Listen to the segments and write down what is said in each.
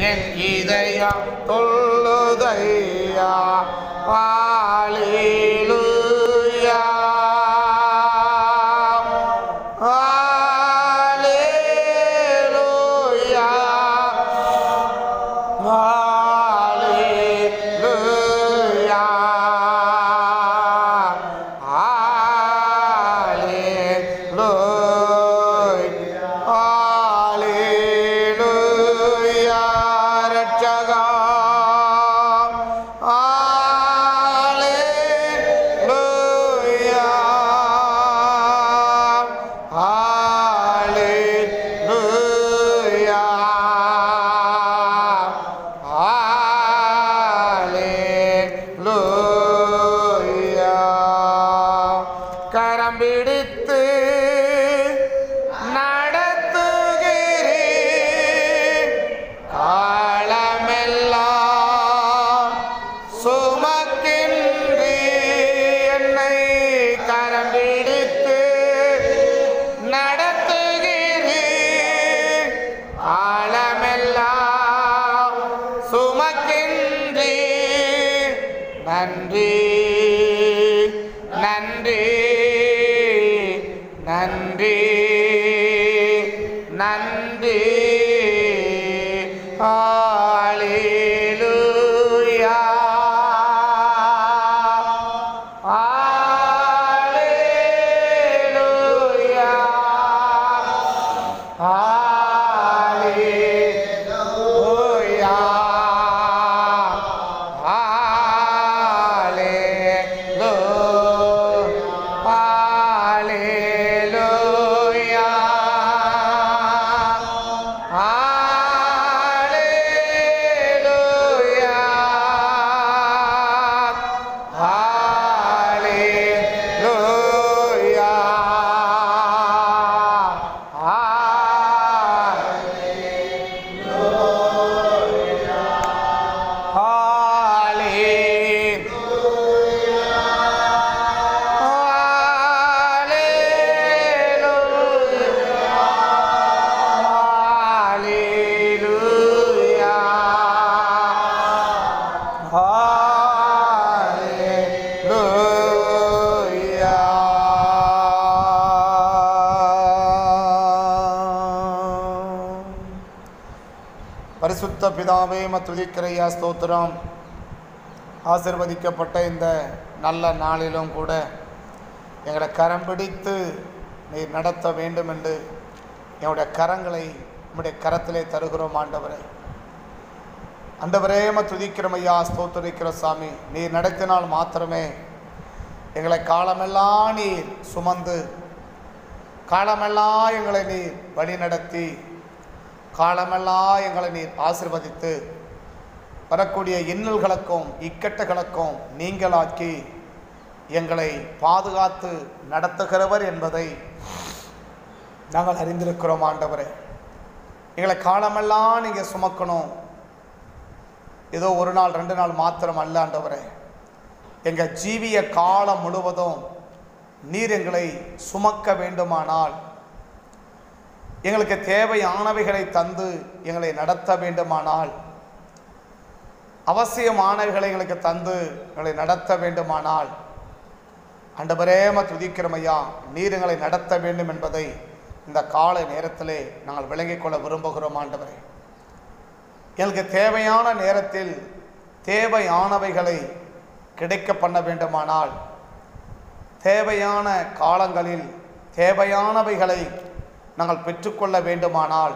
என் இதயம் தொல்லுதையா ஹalleluya ஹalleluya ஹalleluya ஹalleluya ஹalleluya ரட்சகா ஹalleluya ஹalleluya ஹalleluya கரம் பிடித்து நடத்துகிறேன் காலமெல்லாம் சுமக்கின்றி என்னை கரம் பிடித்து நடத்துகிறேன் காலமெல்லாம் சுமக்கின்றி நன்றி நன்றி நன்றி நன்றி ஹalleluya ஹalleluya ஹalleluya ஹalleluya ஹalleluya ஹalleluya பரிசுத்த பிதாவே மத்துதிக்கிறையா ஸ்தோத்திரம் ஆசிர்வதிக்கப்பட்ட இந்த நல்ல நாளிலும் கூட எங்களை கரம் பிடித்து நீர் நடத்த வேண்டும் என்று என்னுடைய கரங்களை உம்முடைய கரத்திலே தருகிறோம் ஆண்டவரே ஆண்டவரே ம துதிக்கிறோம் ஐயா ஸ்தோத்தரிக்கிற சாமி நீர் நடத்தினால் மாத்திரமே எங்களை காலமெல்லாம் நீர் சுமந்து காலமெல்லாம் எங்களை நீர் வழி நடத்தி காலமெல்லாம் எங்களை நீர் ஆசிர்வதித்து வரக்கூடிய இன்னல்களுக்கும் இக்கட்டுகளுக்கும் நீங்களாக்கி எங்களை பாதுகாத்து நடத்துகிறவர் என்பதை நாங்கள் அறிந்திருக்கிறோம் ஆண்டவரே எங்களை காலமெல்லாம் நீங்கள் சுமக்கணும் ஏதோ ஒரு நாள் ரெண்டு நாள் மாத்திரம் அல்ல ஆண்டவரே எங்கள் ஜீவிய காலம் முழுவதும் நீர் எங்களை சுமக்க வேண்டுமானால் எங்களுக்கு தேவையானவைகளை தந்து எங்களை நடத்த வேண்டுமானால் அவசியமானவைகளை எங்களுக்கு தந்து எங்களை நடத்த வேண்டுமானால் அண்டபரேம துதிக்கிறோம் ஐயா நீர் எங்களை நடத்த வேண்டும் என்பதை இந்த காலை நேரத்திலே நாங்கள் விளங்கிக் கொள்ள விரும்புகிறோம் ஆண்டவரே எங்களுக்கு தேவையான நேரத்தில் தேவையானவைகளை கிடைக்க பண்ண வேண்டுமானால் தேவையான காலங்களில் தேவையானவைகளை நாங்கள் பெற்றுக்கொள்ள வேண்டுமானால்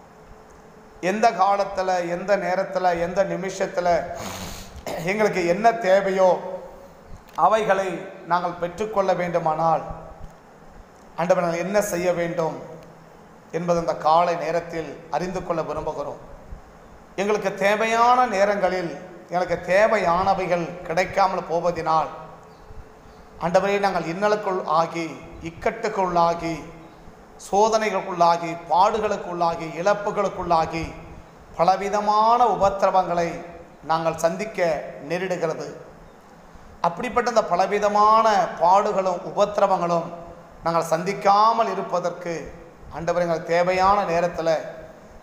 எந்த காலத்தில் எந்த நேரத்தில் எந்த நிமிஷத்தில் எங்களுக்கு என்ன தேவையோ அவைகளை நாங்கள் பெற்றுக்கொள்ள வேண்டுமானால் ஆண்டவர் நாங்கள் என்ன செய்ய வேண்டும் என்பது அந்த காலை நேரத்தில் அறிந்து கொள்ள விரும்புகிறோம் எங்களுக்கு தேவையான நேரங்களில் எங்களுக்கு தேவையானவைகள் கிடைக்காமல் போவதினால் ஆண்டவரே நாங்கள் இன்னலுக்குள் ஆகி இக்கட்டுக்குள்ளாகி சோதனைகளுக்குள்ளாகி பாடுகளுக்குள்ளாகி இழப்புகளுக்குள்ளாகி பலவிதமான உபத்திரவங்களை நாங்கள் சந்திக்க நேரிடுகிறது அப்படிப்பட்ட இந்த பலவிதமான பாடுகளும் உபத்திரவங்களும் நாங்கள் சந்திக்காமல் இருப்பதற்கு ஆண்டவர் எங்களுக்கு தேவையான நேரத்தில்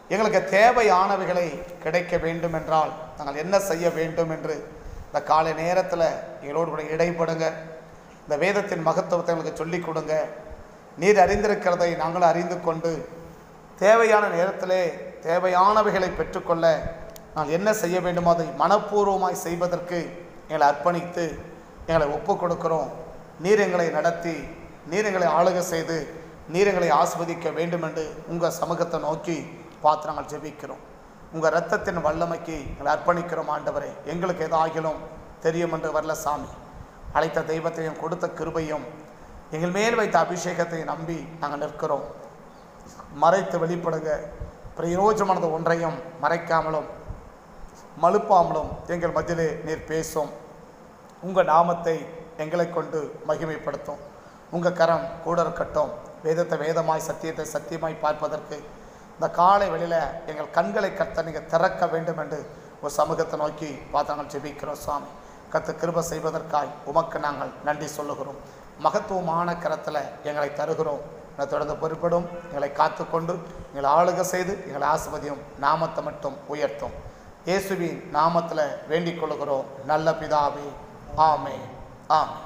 எங்களுக்கு தேவையானவைகளை கிடைக்க வேண்டும் என்றால் நாங்கள் என்ன செய்ய வேண்டும் என்று இந்த காலை நேரத்தில் எங்களோடு கூட இடைப்படுங்க இந்த வேதத்தின் மகத்துவத்தை எங்களுக்கு சொல்லிக் கொடுங்க நீர் அறிந்திருக்கிறதை நாங்களும் அறிந்து கொண்டு தேவையான நேரத்திலே தேவையானவைகளை பெற்றுக்கொள்ள நான் என்ன செய்ய வேண்டுமோ அதை மனப்பூர்வமாய் செய்வதற்கு எங்களை அர்ப்பணித்து எங்களை ஒப்பு கொடுக்கிறோம் நீர் எங்களை நடத்தி நீர் எங்களை ஆளுகை செய்து நீர் எங்களை ஆஸ்வதிக்க வேண்டும் என்று உங்கள் சமூகத்தை நோக்கி பார்த்து நாங்கள் ஜெபிக்கிறோம் உங்கள் இரத்தத்தின் வல்லமைக்கு எங்களை அர்ப்பணிக்கிறோம் ஆண்டவரே எங்களுக்கு எதாகிலும் தெரியும் என்று வரல சாமி அழைத்த தெய்வத்தையும் கொடுத்த கிருபையும் எங்கள் மேல் வைத்த அபிஷேகத்தை நம்பி நாங்கள் நிற்கிறோம் மறைத்து வெளிப்படுங்க பிரயோஜனமானது ஒன்றையும் மறைக்காமலும் மழுப்பாமலும் எங்கள் மத்தியிலே நீர் பேசும் உங்கள் நாமத்தை எங்களை கொண்டு மகிமைப்படுத்தும் உங்கள் கரம் கூட இருக்கட்டும் வேதத்தை வேதமாய் சத்தியத்தை சத்தியமாய் பார்ப்பதற்கு இந்த காலை வெளியில் எங்கள் கண்களை கத்த நீங்கள் திறக்க வேண்டும் என்று ஒரு சமூகத்தை நோக்கி பார்த்து நாங்கள் ஜெபிக்கிறோம் சுவாமி கத்து கிருப செய்வதற்காய் உமக்கு நாங்கள் நன்றி சொல்லுகிறோம் மகத்துவமான கரத்தில் எங்களை தருகிறோம் எங்களை தொடர்ந்து பொறுப்படும் எங்களை காத்துக்கொண்டு எங்களை ஆளுகை செய்து எங்களை ஆசிர்வதியும் நாமத்தை மட்டும் உயர்த்தும் இயேசுவின் நாமத்தில் வேண்டிக் கொள்கிறோம் நல்ல பிதாவே ஆமே ஆமே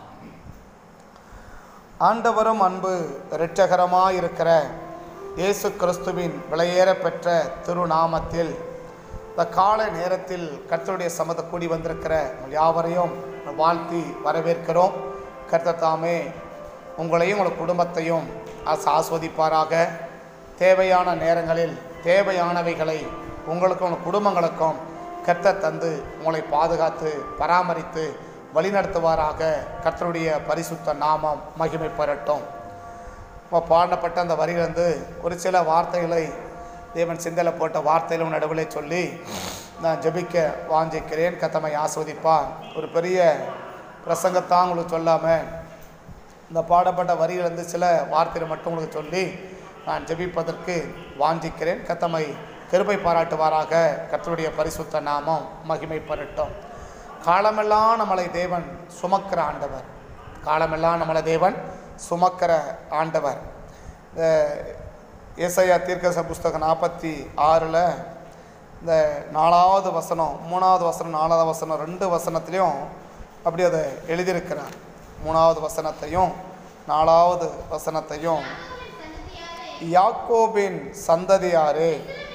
ஆண்டவரும் அன்பு இரட்சகரமாய் இருக்கிற இயேசு கிறிஸ்துவின் விலையேற பெற்ற திருநாமத்தில் இந்த காலை நேரத்தில் கர்த்தருடைய சமத கூடி வந்திருக்கிற உங்கள் யாவரையும் வாழ்த்தி வரவேற்கிறோம் கர்த்தர் தாமே உங்களையும் உங்கள் குடும்பத்தையும் ஆச ஆஸ்வதிப்பாராக தேவையான நேரங்களில் தேவையானவைகளை உங்களுக்கும் உங்கள் குடும்பங்களுக்கும் கர்த்தர் தந்து உங்களை பாதுகாத்து பராமரித்து வழிநடத்துவாராக கர்த்தருடைய பரிசுத்த நாமம் மகிமை பெறட்டும் இப்போ பாடப்பட்ட அந்த வரியிலிருந்து ஒரு சில வார்த்தைகளை தேவன் சிந்தலை போட்ட வார்த்தையிலும் நடுவிலே சொல்லி நான் ஜெபிக்க வாஞ்சிக்கிறேன் கத்தமை ஆஸ்வதிப்பா ஒரு பெரிய பிரசங்கத்தான் உங்களுக்கு சொல்லாமல் இந்த பாடப்பட்ட வரியிலிருந்து சில வார்த்தைகளை மட்டும் உங்களுக்கு சொல்லி நான் ஜெபிப்பதற்கு வாஞ்சிக்கிறேன் கத்தமை கிருபை பாராட்டுவாராக கர்த்தருடைய பரிசுத்த நாமம் மகிமை பெறட்டும் காலமெல்லாம் நம்மளை தேவன் சுமக்கிற ஆண்டவர் காலமெல்லாம் நம்மளை தேவன் சுமக்கிற ஆண்டவர் இந்த ஏசையா தீர்க்கச புஸ்தகம் நாற்பத்தி ஆறில் இந்த நாலாவது வசனம் மூணாவது வசனம் நாலாவது வசனம் ரெண்டு வசனத்துலேயும் அப்படி அதை எழுதியிருக்கிறார் மூணாவது வசனத்தையும் நாலாவது வசனத்தையும் யாக்கோபின் சந்ததியாரே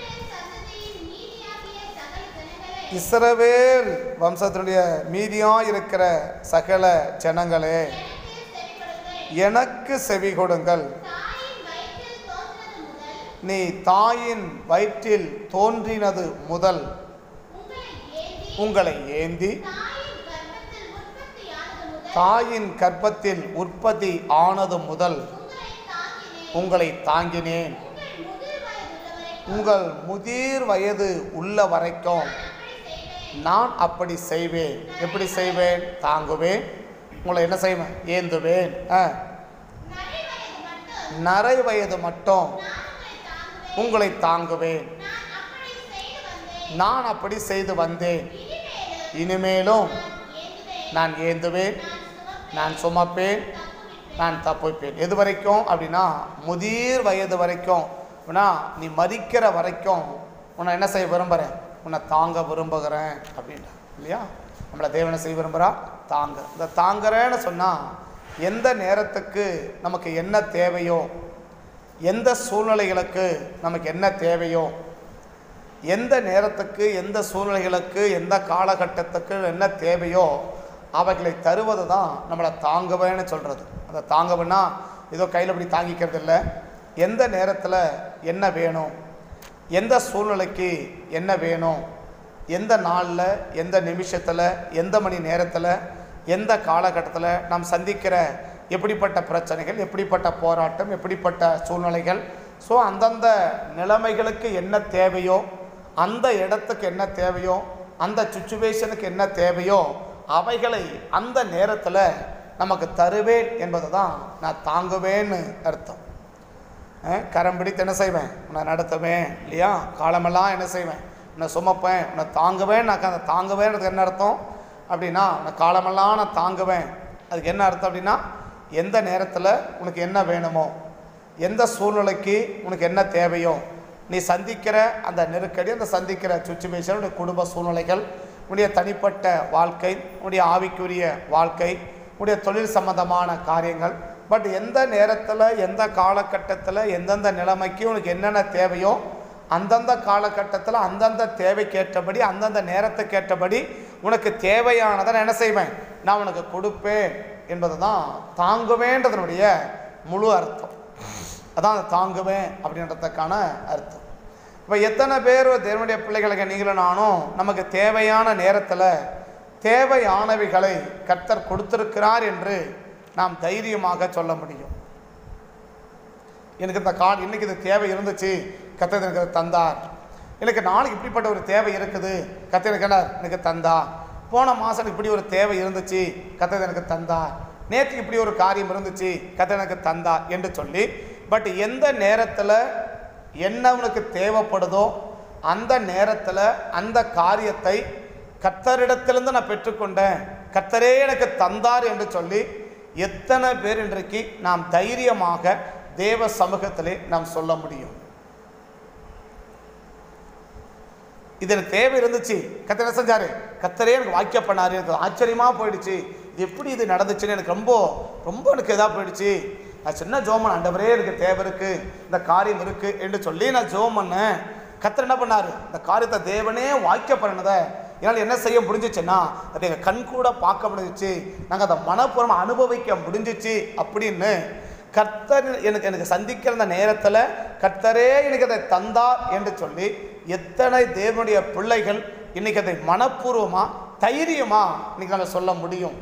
இஸ்ரவேல் வம்சத்தினுடைய மீதியாக இருக்கிற சகல ஜனங்களே எனக்கு செவி கொடுங்கள் நீ தாயின் வயிற்றில் தோன்றினது முதல் உங்களை ஏந்தி தாயின் கர்ப்பத்தில் உற்பத்தி ஆனது முதல் உங்களை தாங்கினேன் உங்கள் முதிர் வயது உள்ள வரைக்கும் நான் அப்படி செய்வேன் எப்படி செய்வேன் தாங்குவேன் உங்களை என்ன செய்வேன் ஏந்துவேன் ஆ நரை வயது மட்டும் உங்களை தாங்குவேன் நான் அப்படி செய்து வந்தேன் இனிமேலும் நான் ஏந்துவேன் நான் சுமப்பேன் நான் தப்புப்பேன் எது வரைக்கும் அப்படின்னா முதிர் வயது வரைக்கும் அப்படின்னா நீ மறிக்கிற வரைக்கும் உன்னை என்ன செய்ய விரும்புகிறேன் உன்னை தாங்க விரும்புகிறேன் அப்படின்ற இல்லையா நம்மளை தேவனை செய்ய விரும்புகிறா தாங்க இந்த தாங்குறேன்னு சொன்னால் எந்த நேரத்துக்கு நமக்கு என்ன தேவையோ எந்த சூழ்நிலைகளுக்கு நமக்கு என்ன தேவையோ எந்த நேரத்துக்கு எந்த சூழ்நிலைகளுக்கு எந்த காலகட்டத்துக்கு என்ன தேவையோ அவைகளை தருவது தான் நம்மளை தாங்குவேன்னு சொல்கிறது அந்த தாங்கவுன்னா ஏதோ கையில் இப்படி தாங்கிக்கிறது இல்லை எந்த நேரத்தில் என்ன வேணும் எந்த சூழ்நிலைக்கு என்ன வேணும் எந்த நாளில் எந்த நிமிஷத்தில் எந்த மணி நேரத்தில் எந்த காலகட்டத்தில் நாம் சந்திக்கிற எப்படிப்பட்ட பிரச்சனைகள் எப்படிப்பட்ட போராட்டம் எப்படிப்பட்ட சூழ்நிலைகள் ஸோ அந்தந்த நிலைமைகளுக்கு என்ன தேவையோ அந்த இடத்துக்கு என்ன தேவையோ அந்த சுச்சுவேஷனுக்கு என்ன தேவையோ அவைகளை அந்த நேரத்தில் நமக்கு தருவேன் என்பது தான் நான் தாங்குவேன்னு அர்த்தம் அஹ், கரம் பிடித்து என்ன செய்வேன் உன்னை நடத்துவேன் இல்லையா காலமெல்லாம் என்ன செய்வேன் உன்னை சுமப்பேன் உன்னை தாங்குவேன் நான் அந்த தாங்குவேன்றதுக்கு என்ன அர்த்தம் அப்படின்னா உன்னை காலமெல்லாம் நான் தாங்குவேன் அதுக்கு என்ன அர்த்தம் அப்படின்னா எந்த நேரத்தில் உனக்கு என்ன வேணுமோ எந்த சூழ்நிலைக்கு உனக்கு என்ன தேவையோ நீ சந்திக்கிற அந்த நெருக்கடி அந்த சந்திக்கிற சுச்சுவேஷன் உடைய குடும்ப சூழ்நிலைகள் உன்னுடைய தனிப்பட்ட வாழ்க்கை உன்னுடைய ஆவிக்குரிய வாழ்க்கை உன்னுடைய தொழில் சம்பந்தமான காரியங்கள் பட் எந்த நேரத்தில் எந்த காலகட்டத்தில் எந்தெந்த நிலைமைக்கு உனக்கு என்னென்ன தேவையோ அந்தந்த காலகட்டத்தில் அந்தந்த தேவைக்கேற்றபடி அந்தந்த நேரத்துக்கு ஏற்றபடி உனக்கு தேவையானதை நான் என்ன செய்வேன் நான் உனக்கு கொடுப்பேன் என்பது தான் தாங்குவேன்றதனுடைய முழு அர்த்தம் அதான் அந்த தாங்குவேன் அப்படின்றதுக்கான அர்த்தம் இப்போ எத்தனை பேர் தேவனுடைய பிள்ளைகளுக்கு நீங்களும் நானும் நமக்கு தேவையான நேரத்தில் தேவையானவைகளை கர்த்தர் கொடுத்திருக்கிறார் என்று நாம் தைரியமாக சொல்ல முடியும் எனக்கு இந்த கால் இன்னைக்கு இது தேவை இருந்துச்சு கத்தர் எனக்கு அதை தந்தார் எனக்கு நாளைக்கு இப்படிப்பட்ட ஒரு தேவை இருக்குது கத்தர் எனக்கு என்ன எனக்கு தந்தா போன மாதம் இப்படி ஒரு தேவை இருந்துச்சு கத்தர் எனக்கு தந்தா நேற்று இப்படி ஒரு காரியம் இருந்துச்சு கத்தர் எனக்கு தந்தா என்று சொல்லி பட் எந்த நேரத்தில் என்ன உனக்கு தேவைப்படுதோ அந்த நேரத்தில் அந்த காரியத்தை கத்தரிடத்திலிருந்து நான் பெற்றுக்கொண்டேன் கத்தரே எனக்கு தந்தார் என்று சொல்லி எத்தனை பேர் இன்றைக்கு நாம் தைரியமாக தேவ சமூகத்திலே நாம் சொல்ல முடியும் இது எனக்கு தேவை இருந்துச்சு கத்தர் என்ன செஞ்சாரு கத்தரே எனக்கு வாக்கிய பண்ணாரு எனக்கு ஆச்சரியமா போயிடுச்சு இது எப்படி இது நடந்துச்சுன்னு எனக்கு ரொம்ப ரொம்ப எனக்கு இதாக போயிடுச்சு நான் சின்ன ஜோமன் ஆண்டவரே எனக்கு தேவை இருக்கு இந்த காரியம் இருக்கு என்று சொல்லி நான் ஜோம் பண்ணேன் கத்தர் என்ன பண்ணாரு இந்த காரியத்தை தேவனே வாக்கிய பண்ணதை என்னால் என்ன செய்ய முடிஞ்சிச்சுன்னா அதை எங்கள் கண் கூட பார்க்க முடிஞ்சிச்சு நாங்கள் அதை மனப்பூர்வம் அனுபவிக்க முடிஞ்சிச்சு அப்படின்னு கர்த்தர் எனக்கு எனக்கு சந்திக்கிற அந்த நேரத்தில் கர்த்தரே எனக்கு அதை தந்தார் என்று சொல்லி எத்தனை தேவனுடைய பிள்ளைகள் இன்னைக்கு அதை மனப்பூர்வமாக தைரியமாக இன்னைக்கு நாங்கள் சொல்ல முடியும்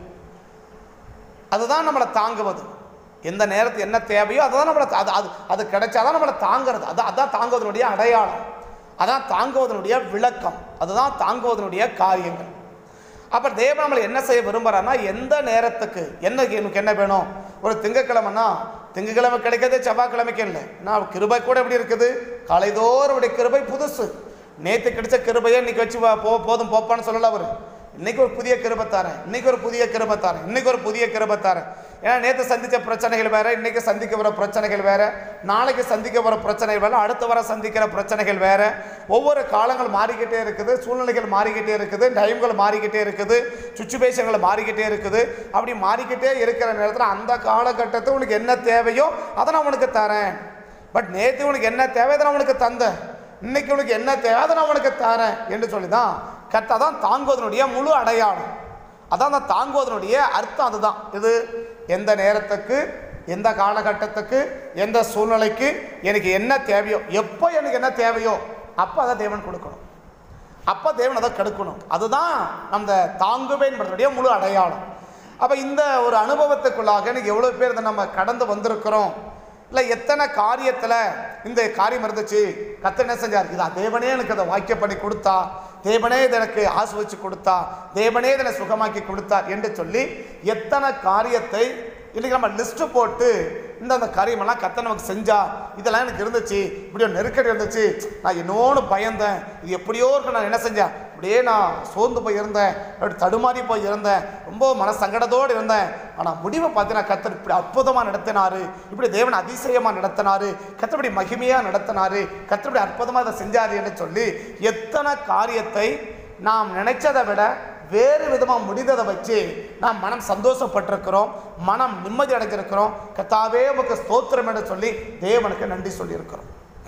அதுதான் நம்மளை தாங்குவது எந்த நேரத்துக்கு என்ன தேவையோ அதுதான் நம்மளை அது அது அது கிடைச்சாதான் நம்மளை தாங்குறது அது அதான் தாங்குவதனுடைய அடையாளம் அதான் தாங்குவதனுடைய விளக்கம் அதுதான் தாங்குவதனுடைய காரியங்கள் அப்போ தேவன் நம்மளை என்ன செய்ய விரும்புகிறான்னா எந்த நேரத்துக்கு என்ன எனக்கு என்ன வேணும் ஒரு திங்கக்கிழமைனா திங்கக்கிழமை கிடைக்கிறதே செவ்வாய்க்கிழமைக்கு இல்லை நான் கிருபை கூட எப்படி இருக்குது காலைதோறுடைய கிருபை புதுசு நேற்று கிடைச்ச கிருபையை இன்னைக்கு வச்சு வா- போ போதும் போப்பான்னு சொல்லல அவர் இன்னைக்கு ஒரு புதிய கிருபை தரேன் இன்னைக்கு ஒரு புதிய கிருபை தரேன் இன்னைக்கு ஒரு புதிய கிருபை தரேன் ஏன்னா நேற்று சந்தித்த பிரச்சனைகள் வேற இன்னைக்கு சந்திக்க வர பிரச்சனைகள் வேற நாளைக்கு சந்திக்க வர பிரச்சனைகள் வேற அடுத்த வர சந்திக்கிற பிரச்சனைகள் வேற ஒவ்வொரு காலங்கள் மாறிக்கிட்டே இருக்குது சூழ்நிலைகள் மாறிக்கிட்டே இருக்குது டைம்கள் மாறிக்கிட்டே இருக்குது சுச்சுவேஷன்கள் மாறிக்கிட்டே இருக்குது அப்படி மாறிக்கிட்டே இருக்கிற நேரத்தில் அந்த காலகட்டத்தில் உனக்கு என்ன தேவையோ அதை நான் உனக்கு தரேன் பட் நேற்று உனக்கு என்ன தேவை அதை நான் உனக்கு தந்தேன் இன்னைக்கு உனக்கு என்ன தேவை அதை நான் உனக்கு தரேன் என்று சொல்லி தான் கரெக்டாக தான் தாங்குவதனுடைய முழு அடையாளம் அதான் அந்த தாங்குவதனுடைய அர்த்தம் அதுதான் இது எந்த நேரத்துக்கு எந்த காலகட்டத்துக்கு எந்த சூழ்நிலைக்கு எனக்கு என்ன தேவையோ எப்போ எனக்கு என்ன தேவையோ அப்போ அதை தேவன் கொடுக்கணும் அப்போ தேவன் அதை கெடுக்கணும் அதுதான் அந்த தாங்குவேன்பதனுடைய முழு அடையாளம் அப்போ இந்த ஒரு அனுபவத்துக்குள்ளாக இன்னைக்கு எவ்வளோ பேர் இதை நம்ம கடந்து வந்திருக்கிறோம் இல்லை எத்தனை காரியத்தில் இந்த காரியம் இருந்துச்சு கத்த என்ன செஞ்சார் இதா தேவனே எனக்கு அதை வாக்கிய பண்ணி கொடுத்தா தேவனே இதை எனக்கு ஆசிர்வச்சு கொடுத்தா தேவனே இதை எனக்கு சுகமாக்கி கொடுத்தார் என்று சொல்லி எத்தனை காரியத்தை இன்னைக்கு நம்ம லிஸ்ட்டு போட்டு இந்த அந்த காரியமெல்லாம் கத்த நமக்கு செஞ்சா இதெல்லாம் எனக்கு இருந்துச்சு இப்படி ஒரு நெருக்கடி இருந்துச்சு நான் இன்னொன்று பயந்தேன் இது எப்படியோ இருக்கு நான் என்ன செஞ்சேன் அப்படியே நான் சோர்ந்து போய் இருந்தேன் அப்படி தடுமாறி போய் இருந்தேன் ரொம்ப மன சங்கடத்தோடு இருந்தேன் ஆனால் முடிவை பார்த்தீங்கன்னா கத்தர் இப்படி அற்புதமாக நடத்தினாரு இப்படி தேவன் அதிசயமாக நடத்தினாரு கத்தர் இப்படி மகிமையாக நடத்தினாரு கத்தர் இப்படி அற்புதமாக இதை செஞ்சாரு என்று சொல்லி எத்தனை காரியத்தை நாம் நினைச்சதை விட வேறு விதமாக முடிந்ததை வச்சு நாம் மனம் சந்தோஷப்பட்டிருக்கிறோம் மனம் நிம்மதி அடைஞ்சிருக்கிறோம் கத்தாவே உமக்கு ஸ்தோத்திரம் என்று சொல்லி தேவனுக்கு நன்றி சொல்லியிருக்கிறோம்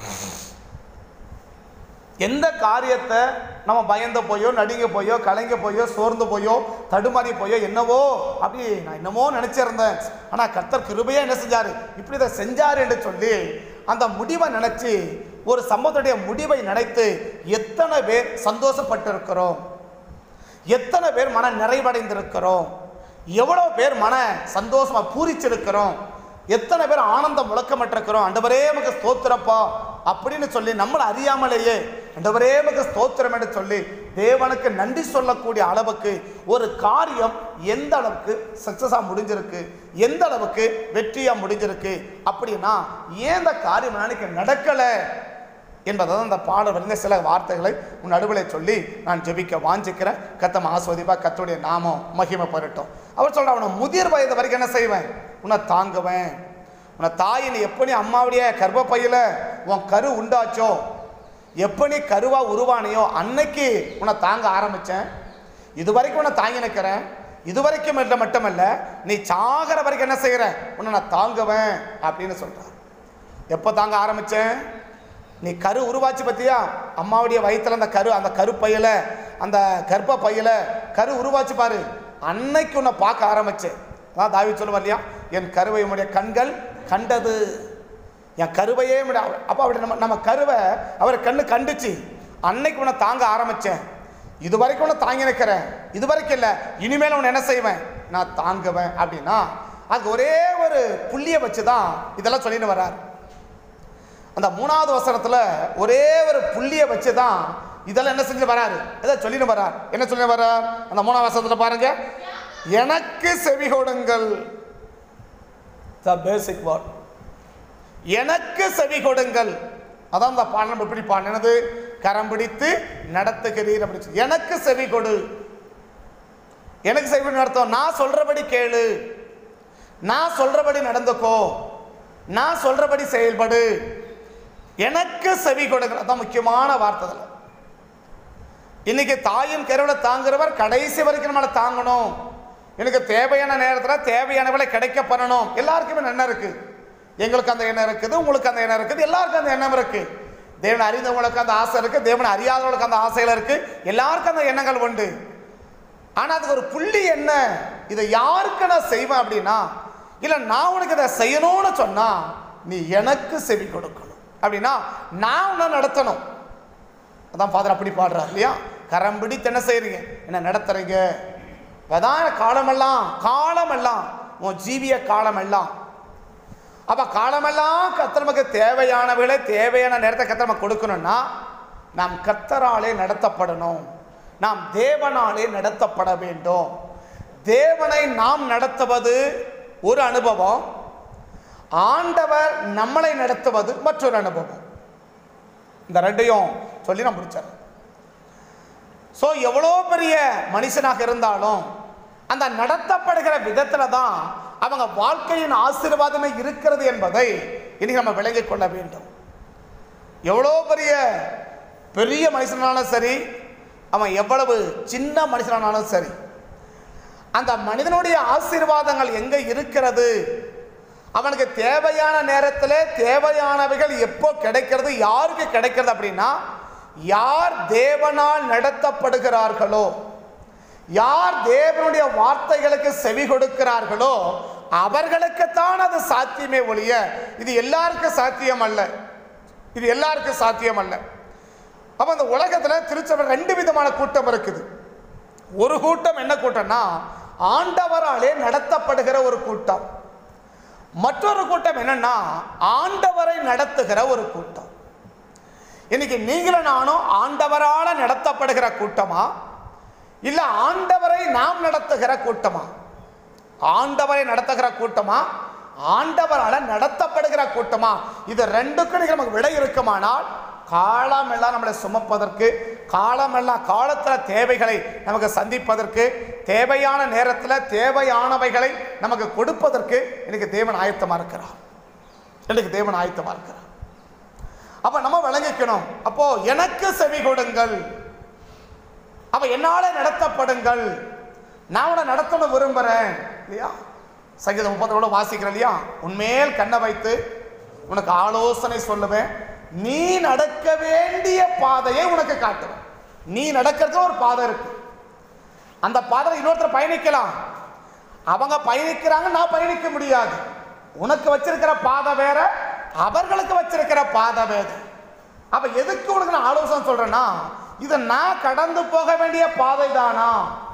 எந்த காரியத்தை நம்ம பயந்து போயோ நடுங்க போயோ கலங்க போயோ சோர்ந்து போயோ தடுமாறி போயோ என்னவோ அப்படி நான் என்னமோ நினச்சிருந்தேன் ஆனால் கர்த்தர் கிருபையா என்ன செஞ்சாரு இப்படி இதை செஞ்சாரு என்று சொல்லி அந்த முடிவை நினைச்சு ஒரு சம்பவத்துடைய முடிவை நினைத்து எத்தனை பேர் சந்தோஷப்பட்டிருக்கிறோம் எத்தனை பேர் மன நிறைவடைந்திருக்கிறோம் எவ்வளோ பேர் மன சந்தோஷமா பூரிச்சிருக்கிறோம் எத்தனை பேர் ஆனந்தம் முழக்கமிட்டிருக்கிறோம் அண்டவரே நமக்கு ஸ்தோத்திரப்பா அப்படின்னு சொல்லி நம்மளை அறியாமலேயே அண்டவரே நமக்கு ஸ்தோத்திரம் என்று சொல்லி தேவனுக்கு நன்றி சொல்லக்கூடிய அளவுக்கு ஒரு காரியம் எந்த அளவுக்கு சக்ஸஸாக முடிஞ்சிருக்கு எந்த அளவுக்கு வெற்றியாக முடிஞ்சிருக்கு அப்படின்னா ஏன் இந்த காரியம் அன்னைக்கு நடக்கலை என்பதை தான் இந்த பாடல் வரைந்த சில வார்த்தைகளை உன் நடுவில் சொல்லி நான் ஜெபிக்க வாஞ்சிக்கிறேன் கத்தம் ஆஸ்வதிப்பா கத்துடைய நாமம் மகிமை பெறட்டும் அவர் சொல்ற அவனை முதிர் வயது வரைக்கும் என்ன செய்வேன் உன்னை தாங்குவேன் உன்னை தாய் நீ எப்போ நீ அம்மாவுடைய கர்ப்பப்பையில் உன் கரு உண்டாச்சோ எப்போ நீ கருவா உருவானியோ அன்னைக்கு உன்னை தாங்க ஆரம்பித்தேன் இது வரைக்கும் உன்னை தாங்கி நிற்கிறேன் இது வரைக்கும் இல்லை மட்டுமல்ல நீ சாகிற வரைக்கும் என்ன செய்கிற உன்னை நான் தாங்குவேன் அப்படின்னு சொல்கிறார் எப்போ தாங்க ஆரம்பித்தேன் நீ கரு உருவாச்சு பத்தியா அம்மாவுடைய வயித்துல அந்த கரு அந்த கரு பையில அந்த கர்ப்ப பையில கரு உருவாச்சு பாரு அன்னைக்கு உன்னை பார்க்க ஆரம்பிச்சேன் அதான் தாவி சொல்லுவார் இல்லையா என் கருவை உம்முடைய கண்கள் கண்டது என் கருவையே விட அப்போ அப்படி நம்ம நம்ம கருவை அவர் கண்ணு கண்டுச்சு அன்னைக்கு உன்னை தாங்க ஆரம்பித்தேன் இது வரைக்கும் உன்னை தாங்கி நிற்கிறேன் இது வரைக்கும் இல்லை இனிமேல் உன்னை என்ன செய்வேன் நான் தாங்குவேன் அப்படின்னா அதுக்கு ஒரே ஒரு புள்ளியை வச்சு தான் இதெல்லாம் சொல்லிட்டு வர்றார் அந்த மூணாவது வசனத்தில் ஒரே ஒரு புள்ளியை வச்சு தான் இதெல்லாம் என்ன செஞ்சு வராரு இதை சொல்லிட்டு வரார் என்ன சொல்லி வர்றார் அந்த மூணாவது வசனத்தில் பாருங்க எனக்கு செவி கொடுங்கள் த பேசிக் வேர்ட் எனக்கு செவி கொடுங்கள் அதான் அந்த பாடல் எப்படி பாடினது கரம் பிடித்து நடத்துகிறீர் அப்படி சொல்லி. எனக்கு செவி கொடு எனக்கு செவி கொடு நடத்தும் நான் சொல்றபடி கேளு நான் சொல்றபடி நடந்துக்கோ நான் சொல்றபடி செயல்படு எனக்கு செவி கொடுங்கள் அதான் முக்கியமான வார்த்தை இதுல. இன்னைக்கு தாயின் கருவில் தாங்குறவர் கடைசி வரைக்கும் நம்மளை தாங்கணும் எனக்கு தேவையான நேரத்தில் தேவையானவளை கிடைக்க பண்ணணும் எல்லாருக்குமே எண்ணம் இருக்கு எங்களுக்கு அந்த எண்ணம் இருக்குது உங்களுக்கு அந்த எண்ணம் இருக்குது எல்லாருக்கும் அந்த எண்ணம் இருக்கு தேவனை அறிந்தவங்களுக்கு அந்த ஆசை இருக்கு தேவனை அறியாதவங்களுக்கு அந்த ஆசைகள் இருக்கு எல்லாருக்கும் அந்த எண்ணங்கள் உண்டு ஆனால் அதுக்கு ஒரு புள்ளி என்ன இதை யாருக்கு நான் செய்வேன் அப்படின்னா இல்லை நான் உனக்கு இதை செய்யணும்னு சொன்னா நீ எனக்கு செவி கொடுக்கணும் அப்படின்னா நான் உன்னை நடத்தணும் அதான் ஃபாதர் அப்படி பாடுறார் இல்லையா கரம் பிடித்து என்ன செய்றீங்க என்ன நடத்துறீங்க அதான் காலமெல்லாம் காலமெல்லாம் உன் ஜீவிய காலமெல்லாம் அப்ப காலமெல்லாம் கர்த்தர் நமக்கு தேவையானவர்களை தேவையான நேரத்தை கர்த்தர் நமக்கு கொடுக்கணும்னா நாம் கர்த்தராலே நடத்தப்படணும் நாம் தேவனாலே நடத்தப்பட வேண்டும் தேவனை நாம் நடத்துவது ஒரு அனுபவம் ஆண்டவர் நம்மளை நடத்துவது மற்றொரு அனுபவம் இந்த ரெண்டையும் சொல்லி நான் முடிச்சேன் ஸோ எவ்வளோ பெரிய மனுஷனாக இருந்தாலும் அந்த நடத்தப்படுகிற விதத்தில் தான் அவங்க வாழ்க்கையின் ஆசீர்வாதமே இருக்கிறது என்பதை இன்னைக்கு நம்ம விளங்கிக் கொள்ள வேண்டும் எவ்வளோ பெரிய பெரிய மனுஷனாலும் சரி அவன் எவ்வளவு சின்ன மனுஷனானாலும் சரி அந்த மனிதனுடைய ஆசீர்வாதங்கள் எங்கே இருக்கிறது அவனுக்கு தேவையான நேரத்தில் தேவையானவைகள் எப்போ கிடைக்கிறது யாருக்கு கிடைக்கிறது அப்படின்னா யார் தேவனால் நடத்தப்படுகிறார்களோ யார் தேவனுடைய வார்த்தைகளுக்கு செவி கொடுக்கிறார்களோ அவர்களுக்குத்தான் அது சாத்தியமே ஒழிய இது எல்லாருக்கும் சாத்தியம் அல்ல இது எல்லாருக்கும் சாத்தியம் அல்ல அப்ப அந்த உலகத்துல திருச்சபை ரெண்டு விதமான கூட்டம் இருக்குது ஒரு கூட்டம் என்ன கூட்டம்னா ஆண்டவராலே நடத்தப்படுகிற ஒரு கூட்டம் மற்றொரு கூட்டம் என்னன்னா ஆண்டவரை நடத்துகிற ஒரு கூட்டம் இன்னைக்கு நீங்களும் நானும் ஆண்டவரால நடத்தப்படுகிற கூட்டமா இல்ல ஆண்டவரை நாம் நடத்துகிற கூட்டமா ஆண்டவரை நடத்துகிற கூட்டமா ஆண்டவரால நடத்தப்படுகிற கூட்டமா இது ரெண்டுக்கும் நீங்க நமக்கு விடை இருக்குமானால் காலமெல்லாம் நம்மளை சுமப்பதற்கு காலமெல்லாம் காலத்தில் தேவைகளை நமக்கு சந்திப்பதற்கு தேவையான நேரத்தில் தேவையானவைகளை நமக்கு கொடுப்பதற்கு இன்னைக்கு தேவன் ஆயத்தமாக இருக்கிறார் இன்னைக்கு தேவன் ஆயத்தமாக இருக்கிறார் அப்ப நம்ம விளங்கிக்கணும் அப்போ எனக்கு செவி கொடுங்கள் அப்ப என்னால நடத்தப்படுங்கள் நான் உன்னை நடத்தணும் விரும்புறேன் இல்லையா சங்கீதம் முப்பத்தோட வாசிக்கிறேன் இல்லையா உன்மேல் கண்ணை வைத்து உனக்கு ஆலோசனை சொல்லுவேன் நீ நடக்க வேண்டிய பாதையை உனக்கு காட்டுவேன் நீ நடக்கிறதுக்கு ஒரு பாதை இருக்கு அந்த பாதையில் இன்னொருத்தர் பயணிக்கலாம் அவங்க பயணிக்கிறாங்க நான் பயணிக்க முடியாது உனக்கு வச்சிருக்கிற பாதை வேற அவர்களுக்கு வச்சிருக்கிற பாதை வேற அப்ப எதுக்கு உனக்கு நான் ஆலோசனை சொல்றேன்னா இது நான் கடந்து போக வேண்டிய பாதை தானா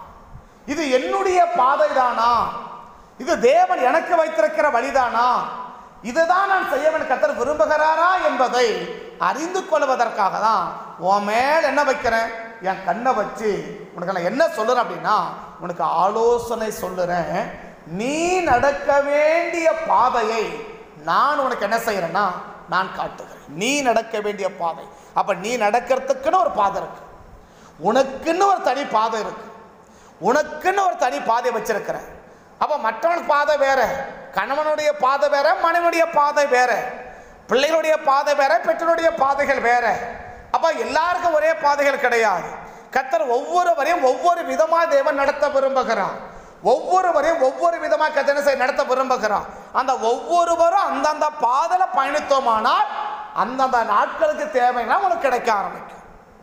இது என்னுடைய பாதை தானா இது தேவன் எனக்கு வைத்திருக்கிற வழிதானா இதுதான் நான் செய்ய வேண்டிய கத்தர் விரும்புகிறாரா என்பதை அறிந்து கொள்வதற்காக தான் உன் மேல் என்ன வைக்கிறேன் என் கண்ணை வச்சு உனக்கு நான் என்ன சொல்லுறேன் அப்படின்னா உனக்கு ஆலோசனை சொல்லுறேன் நீ நடக்க வேண்டிய பாதையை நான் உனக்கு என்ன செய்யறேன்னா நான் காட்டுகிறேன் நீ நடக்க வேண்டிய பாதை அப்ப நீ நடக்கிறதுக்குன்னு ஒரு பாதை இருக்கு உனக்குன்னு ஒரு தனி பாதை இருக்கு உனக்குன்னு ஒரு தனி பாதை வச்சிருக்கிறேன் அப்ப மற்றவனுக்கு பாதை வேற கணவனுடைய பாதை வேற மனைவனுடைய பாதை வேற பிள்ளைகளுடைய பாதை வேற பெற்றோருடைய பாதைகள் வேற அப்ப எல்லாருக்கும் ஒரே பாதைகள் கிடையாது கத்தர் ஒவ்வொருவரையும் ஒவ்வொரு விதமாக தேவன் நடத்த விரும்புகிறார் ஒவ்வொருவரையும் ஒவ்வொரு விதமாக கத்தனை செய்ய நடத்த விரும்புகிறார் அந்த ஒவ்வொருவரும் அந்தந்த பாதையில பயணித்தோமானால் அந்தந்த நாட்களுக்கு தேவைன்னா உனக்கு கிடைக்க ஆரம்பிக்கும்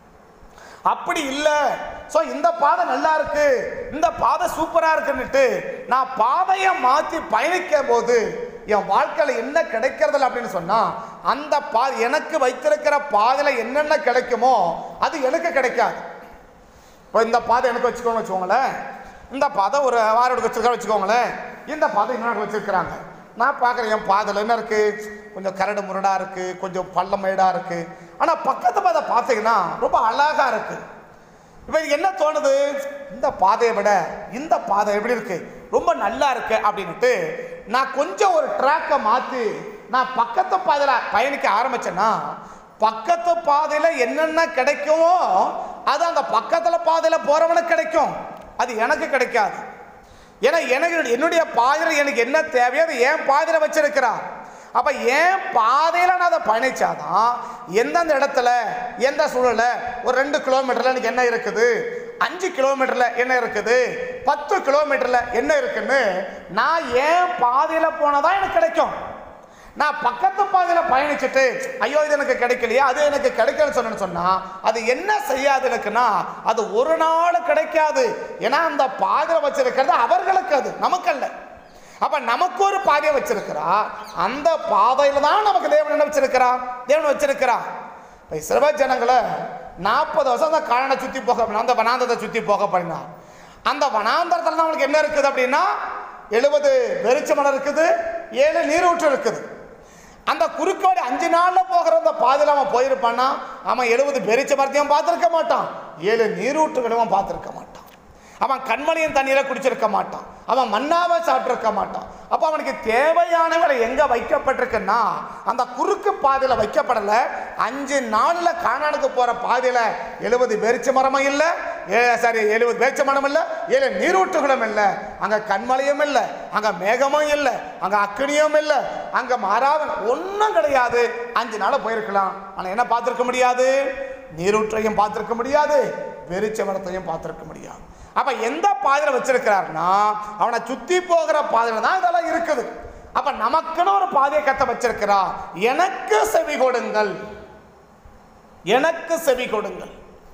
அப்படி இல்லை ஸோ இந்த பாதை நல்லா இருக்கு இந்த பாதை சூப்பராக இருக்குன்னுட்டு நான் பாதையை மாற்றி பயணிக்கும் போது என் வாழ்க்கையில் என்ன கிடைக்கிறதில்ல அப்படின்னு சொன்னால் அந்த பா எனக்கு வைத்திருக்கிற பாதையில் என்னென்ன கிடைக்குமோ அது எனக்கு கிடைக்காது இப்போ இந்த பாதை எனக்கு வச்சுக்கோங்க வச்சுக்கோங்களேன் இந்த பாதை ஒரு வாரோடு வச்சிருக்கா வச்சுக்கோங்களேன் இந்த பாதை இன்னொரு வச்சிருக்கிறாங்க நான் பார்க்குறேன் என் பாதையில் என்ன இருக்குது கொஞ்சம் கரடு முரடாக இருக்குது கொஞ்சம் பள்ளம் மேடாக இருக்குது ஆனால் பக்கத்து பாதை பார்த்தீங்கன்னா ரொம்ப அழகாக இருக்குது இப்போ எனக்கு என்ன தோணுது இந்த பாதையை விட இந்த பாதை எப்படி இருக்கு ரொம்ப நல்லா இருக்கு அப்படின்னுட்டு நான் கொஞ்சம் ஒரு ட்ராக்கை மாற்றி நான் பக்கத்து பாதையில் பயணிக்க ஆரம்பிச்சேன்னா பக்கத்து பாதையில் என்னென்ன கிடைக்குமோ அது அந்த பக்கத்தில் பாதையில் போகிறவனுக்கு கிடைக்கும் அது எனக்கு கிடைக்காது ஏன்னா எனக்கு என்னுடைய பாதையில் எனக்கு என்ன தேவையோ அது என் பாதையில் வச்சிருக்கிறார் அப்போ என் பாதையில் நான் அதை பயணிச்சாதான் எந்தெந்த இடத்துல எந்த சூழல்ல ஒரு ரெண்டு கிலோமீட்டரில் எனக்கு என்ன இருக்குது அஞ்சு கிலோமீட்டரில் என்ன இருக்குது பத்து கிலோமீட்டரில் என்ன இருக்குன்னு நான் என் பாதையில் போனதான் எனக்கு கிடைக்கும் நான் பக்கத்து பாதையில் பயணிச்சுட்டு ஐயோ இது எனக்கு கிடைக்கலையா அது எனக்கு கிடைக்கலன்னு சொன்னேன்னு சொன்னா அது என்ன செய்யாது எனக்குன்னா அது ஒரு நாள் கிடைக்காது ஏன்னா அந்த பாதையில் வச்சிருக்கிறது அவர்களுக்கு அது நமக்கல்ல அப்ப நமக்கு ஒரு பாதையை வச்சிருக்கிறா அந்த பாதையில தான் நமக்கு தேவன் என்ன வச்சிருக்கிறா தேவன் வச்சிருக்கிறா இப்போ சிறுவ ஜனங்களை நாற்பது வருஷம் அந்த காலனை சுற்றி போக அந்த வனாந்தத்தை சுற்றி போக பண்ணினா அந்த வனாந்தரத்தில் தான் அவனுக்கு என்ன இருக்குது அப்படின்னா எழுபது வெறிச்சமனம் இருக்குது ஏழு நீரூற்று இருக்குது அந்த குறுக்கோடு அஞ்சு நாள்ல போகிற அந்த பாதையில் அவன் போயிருப்பான்னா அவன் எழுபது பெரிச்ச மரத்தையும் பார்த்துருக்க மாட்டான் ஏழு நீரூற்றுகளையும் பார்த்துருக்க மாட்டான் அவன் கண்மணியின் தண்ணீரை குடிச்சிருக்க மாட்டான் அவன் மண்ணாவை சாப்பிட்டிருக்க மாட்டான் அப்போ அவனுக்கு தேவையானவரை எங்க வைக்கப்பட்டிருக்குன்னா அந்த குறுக்கு பாதையில வைக்கப்படல அஞ்சு நாள்ல காணானுக்கு போற பாதையில எழுபது பேரிச்ச மரமும் இல்லை சாரி எழுபது பேரிச்ச மரம் இல்லை ஏழு நீரூற்றுகளும் இல்லை அங்க கண்மலையும் இல்லை அங்க மேகமும் இல்லை அங்க அக்கினியும் இல்லை அங்க மாறாவன் ஒன்றும் கிடையாது அஞ்சு நாள் போயிருக்கலாம் ஆனா என்ன பார்த்திருக்க முடியாது நீரூற்றையும் பார்த்திருக்க முடியாது வெறிச்ச மரத்தையும் பார்த்திருக்க முடியாது அப்ப எந்த பாதையில வச்சிருக்கிறாருன்னா அவனை சுத்தி போகிற பாதையில தான் இதெல்லாம் இருக்குது அப்ப நமக்குன்னு ஒரு பாதையை கத்த வச்சிருக்கிறா எனக்கு செவி கொடுங்கள் எனக்கு செவி கொடுங்கள்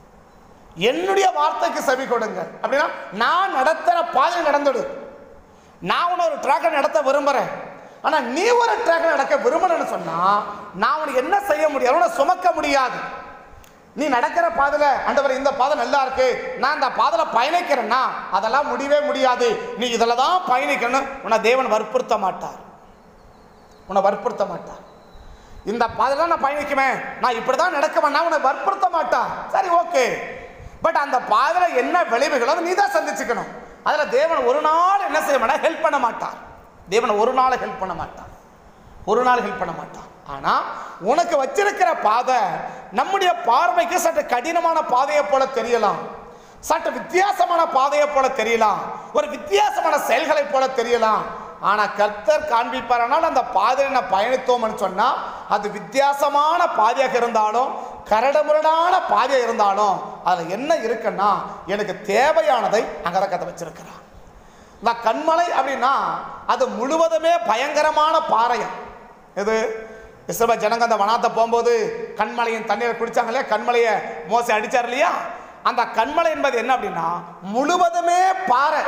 என்னுடைய வார்த்தைக்கு செவி கொடுங்கள் அப்படின்னா நான் நடத்துற பாதை நடந்துடு நான் உன்னை ஒரு ட்ராக்கை நடத்த விரும்புறேன் ஆனா நீ ஒரு ட்ராக்கை நடக்க விரும்பலன்னு சொன்னா நான் உனக்கு என்ன செய்ய முடியாது உன்னை சுமக்க முடியாது நீ நடக்கிற பாதையில ஆண்டவர் இந்த பாதை நல்லா இருக்கு நான் இந்த பாதையில பயணிக்கிறேன்னா அதெல்லாம் முடியவே முடியாது நீ இதில் தான் பயணிக்கணும் உன்னை தேவன் வற்புறுத்த மாட்டார் உன்னை வற்புறுத்த மாட்டார் இந்த பாதையில நான் பயணிக்குவேன் நான் இப்படி தான் நடக்குவேன்னா உன்னை வற்புறுத்த மாட்டான் சரி ஓகே பட் அந்த பாதையில என்ன விளைவுகளோ அதை நீ தான் சந்திச்சுக்கணும் அதில் தேவன் ஒரு நாள் என்ன செய்ய மாட்டார் ஹெல்ப் பண்ண மாட்டார் தேவன் ஒரு நாள் ஹெல்ப் பண்ண மாட்டார் ஒரு நாள் ஹெல்ப் பண்ண மாட்டான் ஆனா உனக்கு வச்சிருக்கிற பாதை நம்முடைய பார்வைக்கு சற்று கடினமான பாதையை போல தெரியலாம் சற்று வித்தியாசமான பாதையை போல தெரியலாம் ஒரு வித்தியாசமான செயல்களை போல தெரியலாம் ஆனா கர்த்தர் காண்பிப்பாரானால் அந்த பாதையை நான் பயணித்தோம்னு சொன்னா அது வித்தியாசமான பாதையாக இருந்தாலும் கரடுமுரடான பாதையாக இருந்தாலும் அதுல என்ன இருக்குன்னா எனக்கு தேவையானதை அங்கதான் கதை வச்சிருக்கிறான் இந்த கண்மலை அப்படின்னா அது முழுவதுமே பயங்கரமான பாறையம் இது இஸ்ரப ஜனங்க அந்த வனாத்தை போகும்போது கண்மலையின் தண்ணீரை குடிச்சாங்க இல்லையா கண்மலையை மோசை அடிச்சார் இல்லையா அந்த கண்மலை என்பது என்ன அப்படின்னா முழுவதுமே பாறை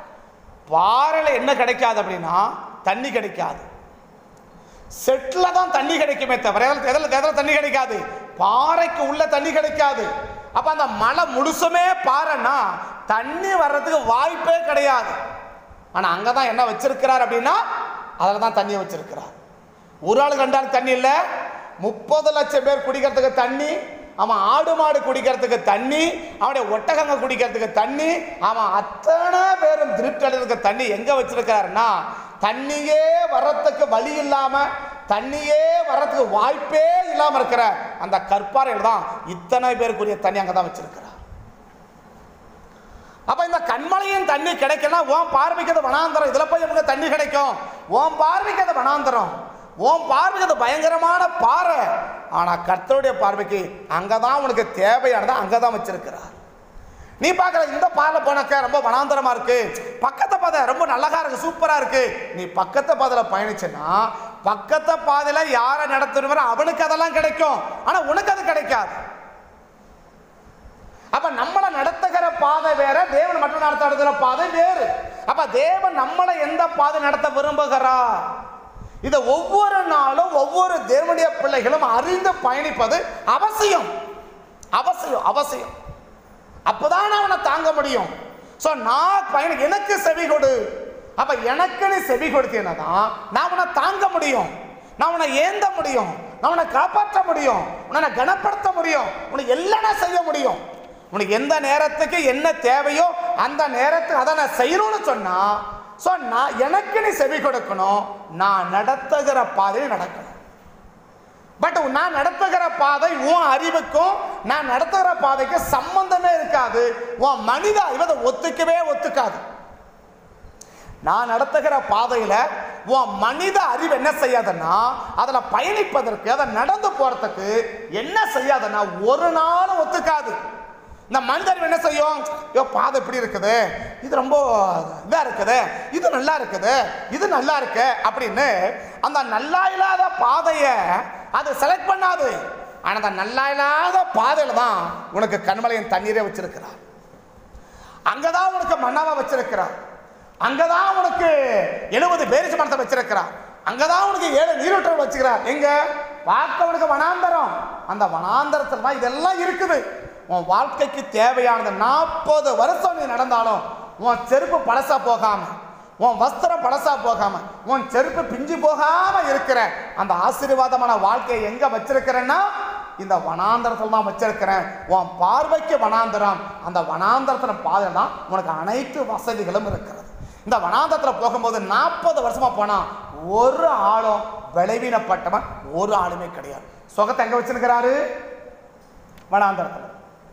பாறையில் என்ன கிடைக்காது அப்படின்னா தண்ணி கிடைக்காது செட்டில் தான் தண்ணி கிடைக்குமே தவிர எதில் எதில் எதில் தண்ணி கிடைக்காது பாறைக்கு உள்ள தண்ணி கிடைக்காது அப்போ அந்த மலை முழுசுமே பாறைன்னா தண்ணி வர்றதுக்கு வாய்ப்பே கிடையாது ஆனால் அங்கே தான் என்ன வச்சிருக்கிறார் அப்படின்னா அதில் தான் தண்ணியை வச்சிருக்கிறார் ஒரு ஆள் கண்டால் தண்ணி இல்லை முப்பது லட்சம் பேர் குடிக்கிறதுக்கு தண்ணி அவன் ஆடு மாடு குடிக்கிறதுக்கு தண்ணி அவனுடைய ஒட்டகங்க குடிக்கிறதுக்கு தண்ணி அவன் அத்தனை பேரும் திருப்தி தண்ணி எங்க வச்சிருக்கிறாருன்னா தண்ணியே வர்றதுக்கு வழி இல்லாம தண்ணியே வர்றதுக்கு வாய்ப்பே இல்லாம இருக்கிற அந்த கற்பாறையில் தான் இத்தனை பேருக்குரிய தண்ணி அங்கே தான் வச்சிருக்கிறார் அப்ப இந்த கண்மலையின் தண்ணி கிடைக்கலனா உன் பார்வைக்கு அது வனாந்தரம் இதுல போய் நமக்கு தண்ணி கிடைக்கும் உன் பார்வைக்கு அது வனாந்தரம் உன் பார்வைக்கு அது பயங்கரமான பாறை ஆனா கர்த்தருடைய பார்வைக்கு அங்கதான் உனக்கு தேவையானதை அங்கதான் வச்சிருக்கிறார் நீ பார்க்குற இந்த பாதையில் போனாக்க ரொம்ப வனாந்தரமா இருக்கு பக்கத்து பாதை ரொம்ப நல்லகா இருக்கு சூப்பரா இருக்கு நீ பக்கத்து பாதையில் பயணிச்சேன்னா பக்கத்து பாதையில யாரை நடத்துறவரோ அவனுக்கு அதெல்லாம் கிடைக்கும் ஆனா உனக்கு அது கிடைக்காது அப்ப நம்மளை நடத்துகிற பாதை வேற தேவன் மட்டும் நடத்துகிற பாதை வேறு அப்ப தேவன் நம்மளை எந்த பாதை நடத்த விரும்புகிறார் இதை ஒவ்வொரு நாளும் ஒவ்வொரு தேவனுடைய பிள்ளைகளும் அறிந்து பயணிப்பது அவசியம் அவசியம் அவசியம் அப்பதான் நான் அவனை தாங்க முடியும் ஸோ நான் பயணம் எனக்கு செவி கொடு அப்ப எனக்கு நீ செவி கொடுத்தீங்கன்னா தான் நான் உன்னை தாங்க முடியும் நான் உன்னை ஏந்த முடியும் நான் உன்னை காப்பாற்ற முடியும் உன்னை கனப்படுத்த முடியும் உனக்கு எல்லாம் நான் செய்ய முடியும் உனக்கு எந்த நேரத்துக்கு என்ன தேவையோ அந்த நேரத்துக்கு அதை நான் செய்யணும்னு சொன்னா ஸோ நான் எனக்கு நீ செவி கொடுக்கணும் நான் நடத்துகிற பாதையில் நடக்கணும் பட் நான் நடத்துகிற பாதை உன் அறிவுக்கும் நான் நடத்துகிற பாதைக்கு சம்பந்தமே இருக்காது உன் மனித அறிவு அதை ஒத்துக்கவே ஒத்துக்காது நான் நடத்துகிற பாதையில உன் மனித அறிவு என்ன செய்யாதுன்னா அதுல பயணிப்பதற்கு அதை நடந்து போறதுக்கு என்ன செய்யாதுன்னா ஒரு நாளும் ஒத்துக்காது இந்த மனித அறிவு என்ன செய்யும் ஐயோ பாதை இப்படி இருக்குது இது ரொம்ப இதா இருக்குது இது நல்லா இருக்குது இது நல்லா இருக்கு அப்படின்னு அந்த நல்லா இல்லாத பாதையை அது செலக்ட் பண்ணாது ஆனா அந்த நல்லா இல்லாத பாதையில தான் உனக்கு கண்மலையின் தண்ணீரை வச்சிருக்கிறார் அங்கதான் உனக்கு மன்னாவை வச்சிருக்கிறார் அங்கதான் உனக்கு எழுபது பேரிச்ச மரத்தை வச்சிருக்கிறார் அங்கதான் உனக்கு ஏழு நீரூற்றல் வச்சுக்கிறார் எங்க பார்க்க உனக்கு வனாந்தரம் அந்த வனாந்தரத்தில் தான் இதெல்லாம் இருக்குது உன் வாழ்க்கைக்கு தேவையானது நாற்பது வருஷம் நீ நடந்தாலும் உன் செருப்பு பழசா போகாம உன் வஸ்திரம் பழசா போகாம உன் செருப்பு பிஞ்சு போகாம இருக்கிற அந்த ஆசீர்வாதமான வாழ்க்கையை எங்க வச்சிருக்கிறேன்னா இந்த வனாந்தரத்தில் தான் வச்சிருக்கிறேன் உன் பார்வைக்கு வனாந்தரம் அந்த வனாந்தரத்தில் பாதை தான் உனக்கு அனைத்து வசதிகளும் இருக்கிறது இந்த வனாந்தரத்தில் போகும்போது நாற்பது வருஷமா போனா ஒரு ஆளும் விளைவினப்பட்டவன் ஒரு ஆளுமே கிடையாது சுகத்தை எங்க வச்சிருக்கிறாரு வனாந்தரத்தில்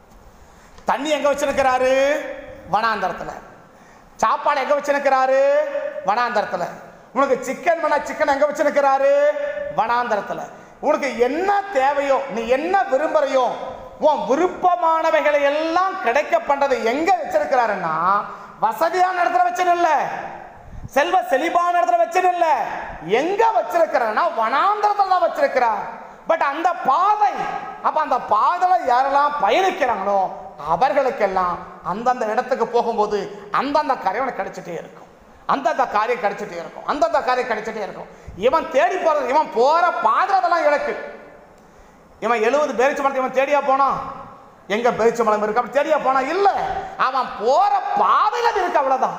தண்ணி எங்க வச்சிருக்கிறாரு வனாந்தரத்துல சாப்பாடு எங்க வச்சிருக்கிறாரு வனாந்தரத்துல உனக்கு சிக்கன் வேணா சிக்கன் எங்க வச்சிருக்கிறாரு வனாந்தரத்துல உனக்கு என்ன தேவையோ நீ என்ன விரும்புறையோ உன் விருப்பமானவைகளை எல்லாம் கிடைக்க பண்றது எங்க வச்சிருக்கிறாருன்னா வசதியான இடத்துல வச்சிருல்ல செல்வ செழிப்பான இடத்துல வச்சிருல்ல எங்க வச்சிருக்கிறாருன்னா வனாந்தரத்துல தான் வச்சிருக்கிறார் பட் அந்த பாதை அப்ப அந்த பாதையில யாரெல்லாம் பயணிக்கிறாங்களோ அவர்களுக்கெல்லாம் அந்தந்த இடத்துக்கு போகும்போது அந்தந்த காரியம் கிடைச்சிட்டே இருக்கும் அந்தந்த காரியம் கிடைச்சிட்டே இருக்கும் அந்தந்த காரியம் கிடைச்சிட்டே இருக்கும் இவன் தேடி போறது இவன் போற பாதுறதெல்லாம் இலக்கு இவன் எழுபது பேரிச்ச மரத்தை இவன் தேடியா போனான் எங்க பேரிச்ச மரம் இருக்கு அப்படி தேடியா போனா இல்ல அவன் போற பாதையில அது இருக்கு அவ்வளவுதான்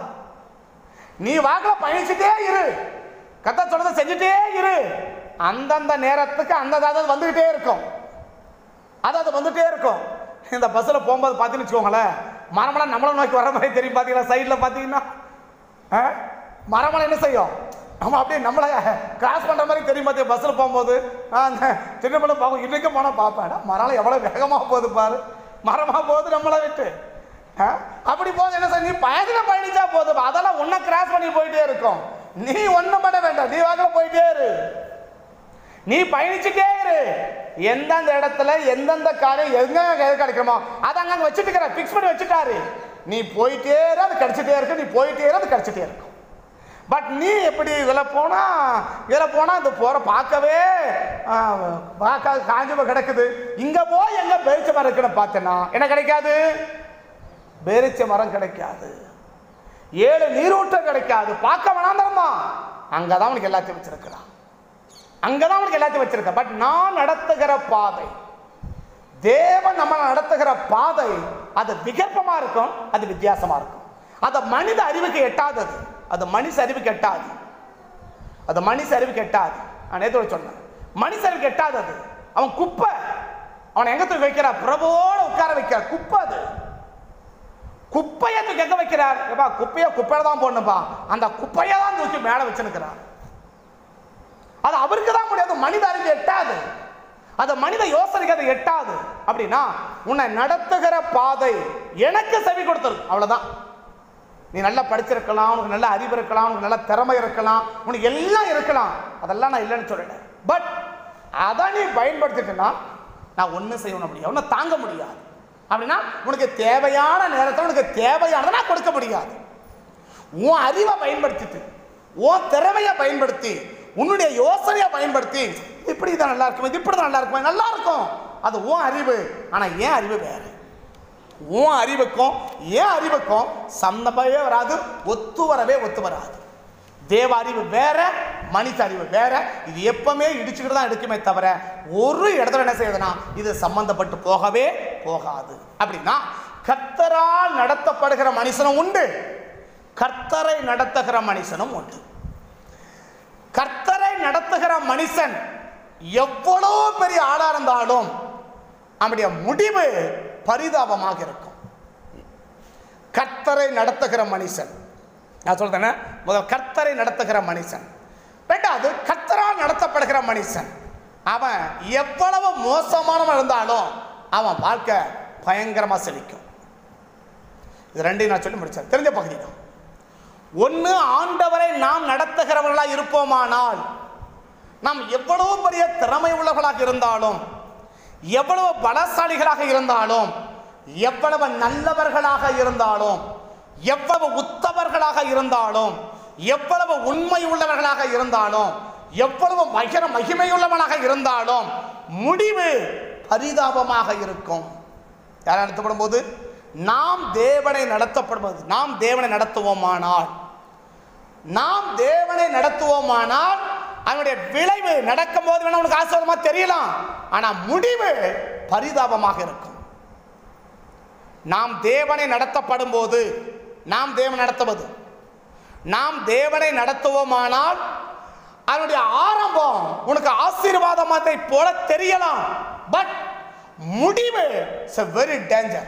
நீ வாக்குல பயணிச்சுட்டே இரு கத்த சொல்றதை செஞ்சுட்டே இரு அந்தந்த நேரத்துக்கு அந்தந்த அது வந்துகிட்டே இருக்கும் அது அது வந்துட்டே இருக்கும் இந்த பஸ்ஸில் போகும்போது பார்த்தீங்கன்னு வச்சுக்கோங்களேன் மரமெல்லாம் நம்மளை நோக்கி வர மாதிரி தெரியும் பார்த்தீங்களா சைடில் பார்த்தீங்கன்னா ஆ? மரமெல்லாம் என்ன செய்யும் நம்ம அப்படியே நம்மளை கிராஸ் பண்ணுற மாதிரி தெரியும் பார்த்தியா பஸ்ஸில் போகும்போது ஆ, அந்த சின்ன பிள்ளை பார்க்கும் இன்றைக்கும் போனால் பார்ப்பேன் மரம் எவ்வளோ வேகமாக போகுது பாரு மரமாக போகுது நம்மளை விட்டு ஆ? அப்படி போது என்ன செய்ய நீ பயத்தில் பயணிச்சா போதும் அதெல்லாம் உன்னை கிராஸ் பண்ணி போயிட்டே இருக்கும் நீ ஒன்றும் பண்ண வேண்டாம் நீ வாக்கில் போயிட்டே இரு நீ பயணிச்சுட்டே இரு எந்தெந்த இடத்துல எந்தெந்த காரியம் எங்க எது கிடைக்குமோ அதை அங்க வச்சுட்டு இருக்கிற ஃபிக்ஸ் பண்ணி வச்சுட்டாரு நீ போயிட்டே இரு அது கிடைச்சிட்டே இருக்கு நீ போயிட்டே இரு அது கிடைச்சிட்டே இருக்கும் பட் நீ எப்படி இதில் போனா இதில் போனா இது போற பார்க்கவே ஆ, பார்க்க காஞ்சு போய் கிடக்குது இங்க போய் எங்க பேரிச்ச மரம் இருக்குன்னு பார்த்தேன்னா என்ன கிடைக்காது பேரிச்ச மரம் கிடைக்காது ஏழு நீரூற்றம் கிடைக்காது பார்க்க வேணாந்தரமா அங்கதான் உனக்கு எல்லாத்தையும் வச்சிருக்கிறான் அங்கதான் உனக்கு எல்லாத்தையும் வச்சிருக்க பட் நான் நடத்துகிற பாதை தேவன் நம்ம நடத்துகிற பாதை அது விகற்பமா இருக்கும் அது வித்தியாசமா இருக்கும் அது மனித அறிவுக்கு எட்டாதது அது மனுஷ அறிவுக்கு எட்டாது அது மனுஷ அறிவுக்கு எட்டாது நான் நேத்தோட சொன்னேன் மனுஷ அறிவுக்கு எட்டாதது அவன் குப்பை அவனை எங்க தூக்கி வைக்கிறார் பிரபோட உட்கார வைக்கிறார் குப்பை அது குப்பையை தூக்கி எங்க வைக்கிறார் ஏப்பா குப்பையை குப்பையில தான் போடணும்பா அந்த குப்பையை தான் தூக்கி மேல வச்சிருக்கிறார் அது அவருக்கு தான் முடியாது மனித அறிவு எட்டாது அது மனித யோசனைக்கு அது எட்டாது அப்படின்னா உன்னை நடத்துகிற பாதை எனக்கு செவி கொடுத்துரு அவ்வளவுதான் நீ நல்லா படிச்சிருக்கலாம் உனக்கு நல்ல அறிவு இருக்கலாம் உனக்கு நல்ல திறமை இருக்கலாம் உனக்கு எல்லாம் இருக்கலாம் அதெல்லாம் நான் இல்லைன்னு சொல்லலை பட் அதை நீ பயன்படுத்திட்டேன்னா நான் ஒன்றும் செய்ய முடியாது ஒன்றும் தாங்க முடியாது அப்படின்னா உனக்கு தேவையான நேரத்தில் உனக்கு தேவையானதை நான் கொடுக்க முடியாது உன் அறிவை பயன்படுத்திட்டு உன் திறமையை பயன்படுத்தி உன்னுடைய யோசனையை பயன்படுத்தி இப்படி தான் நல்லா இருக்கும் இது இப்படி தான் நல்லா இருக்கும் நல்லா இருக்கும் அது உன் அறிவு ஆனால் ஏன் அறிவு வேறு உன் அறிவுக்கும் ஏன் அறிவுக்கும் சந்தமே வராது ஒத்து வரவே ஒத்து வராது தேவ அறிவு வேற மனித அறிவு வேற இது எப்பவுமே இடிச்சுக்கிட்டு தான் எடுக்குமே தவிர ஒரு இடத்துல என்ன செய்யுதுன்னா இது சம்பந்தப்பட்டு போகவே போகாது அப்படின்னா கர்த்தரால் நடத்தப்படுகிற மனுஷனும் உண்டு கர்த்தரை நடத்துகிற மனுஷனும் உண்டு கர்த்தரை நடத்துகிற மனுஷன் எவ்வளவு பெரிய ஆளா இருந்தாலும் அவனுடைய முடிவு பரிதாபமாக இருக்கும் கர்த்தரை நடத்துகிற மனுஷன் நான் சொல்றேன் முதல் கர்த்தரை நடத்துகிற மனுஷன் ரெண்டாவது கர்த்தரால் நடத்தப்படுகிற மனுஷன் அவன் எவ்வளவு மோசமானவன் இருந்தாலும் அவன் வாழ்க்கை பயங்கரமா செழிக்கும் இது ரெண்டையும் நான் சொல்லி முடிச்சேன் தெரிஞ்ச பகுதி தான் ஒன்று ஆண்டவரை நாம் நடத்துகிறவர்களாக இருப்போமானால் நாம் எவ்வளவு பெரிய திறமை உள்ளவர்களாக இருந்தாலும் எவ்வளவு பலசாலிகளாக இருந்தாலும் எவ்வளவு நல்லவர்களாக இருந்தாலும் எவ்வளவு உத்தவர்களாக இருந்தாலும் எவ்வளவு உண்மை உள்ளவர்களாக இருந்தாலும் எவ்வளவு மகிர மகிமையுள்ளவனாக இருந்தாலும் முடிவு பரிதாபமாக இருக்கும் யார் நடத்தப்படும் போது நாம் தேவனை நடத்தப்படுவது நாம் தேவனை நடத்துவோமானால் நாம் தேவனை நடத்துவோமானால் அவனுடைய விளைவு நடக்கும் போது வேணா உனக்கு ஆசிரியமா தெரியலாம் ஆனா முடிவு பரிதாபமாக இருக்கும் நாம் தேவனை நடத்தப்படும் போது நாம் தேவன் நடத்துவது நாம் தேவனை நடத்துவோமானால் அதனுடைய ஆரம்பம் உனக்கு ஆசீர்வாதத்தை போல தெரியலாம் பட் முடிவு இட்ஸ் வெரி டேஞ்சர்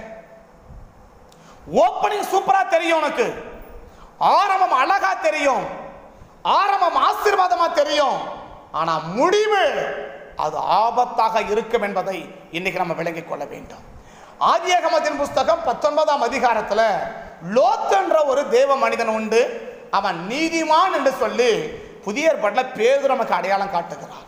ஓப்பனிங் சூப்பரா தெரியும் உனக்கு ஆரம்பம் அழகா தெரியும் ஆரம்பம் ஆசீர்வாதமா தெரியும் ஆனா முடிவு அது ஆபத்தாக இருக்கும் என்பதை இன்னைக்கு நம்ம விளங்கிக் கொள்ள வேண்டும் ஆதியாகமத்தின் புஸ்தகம் பத்தொன்பதாம் அதிகாரத்துல லோத் என்ற ஒரு தேவ மனிதன் உண்டு அவன் நீதிமான் என்று சொல்லி புதிய ஏற்பாட்டில் பேது நமக்கு அடையாளம் காட்டுகிறான்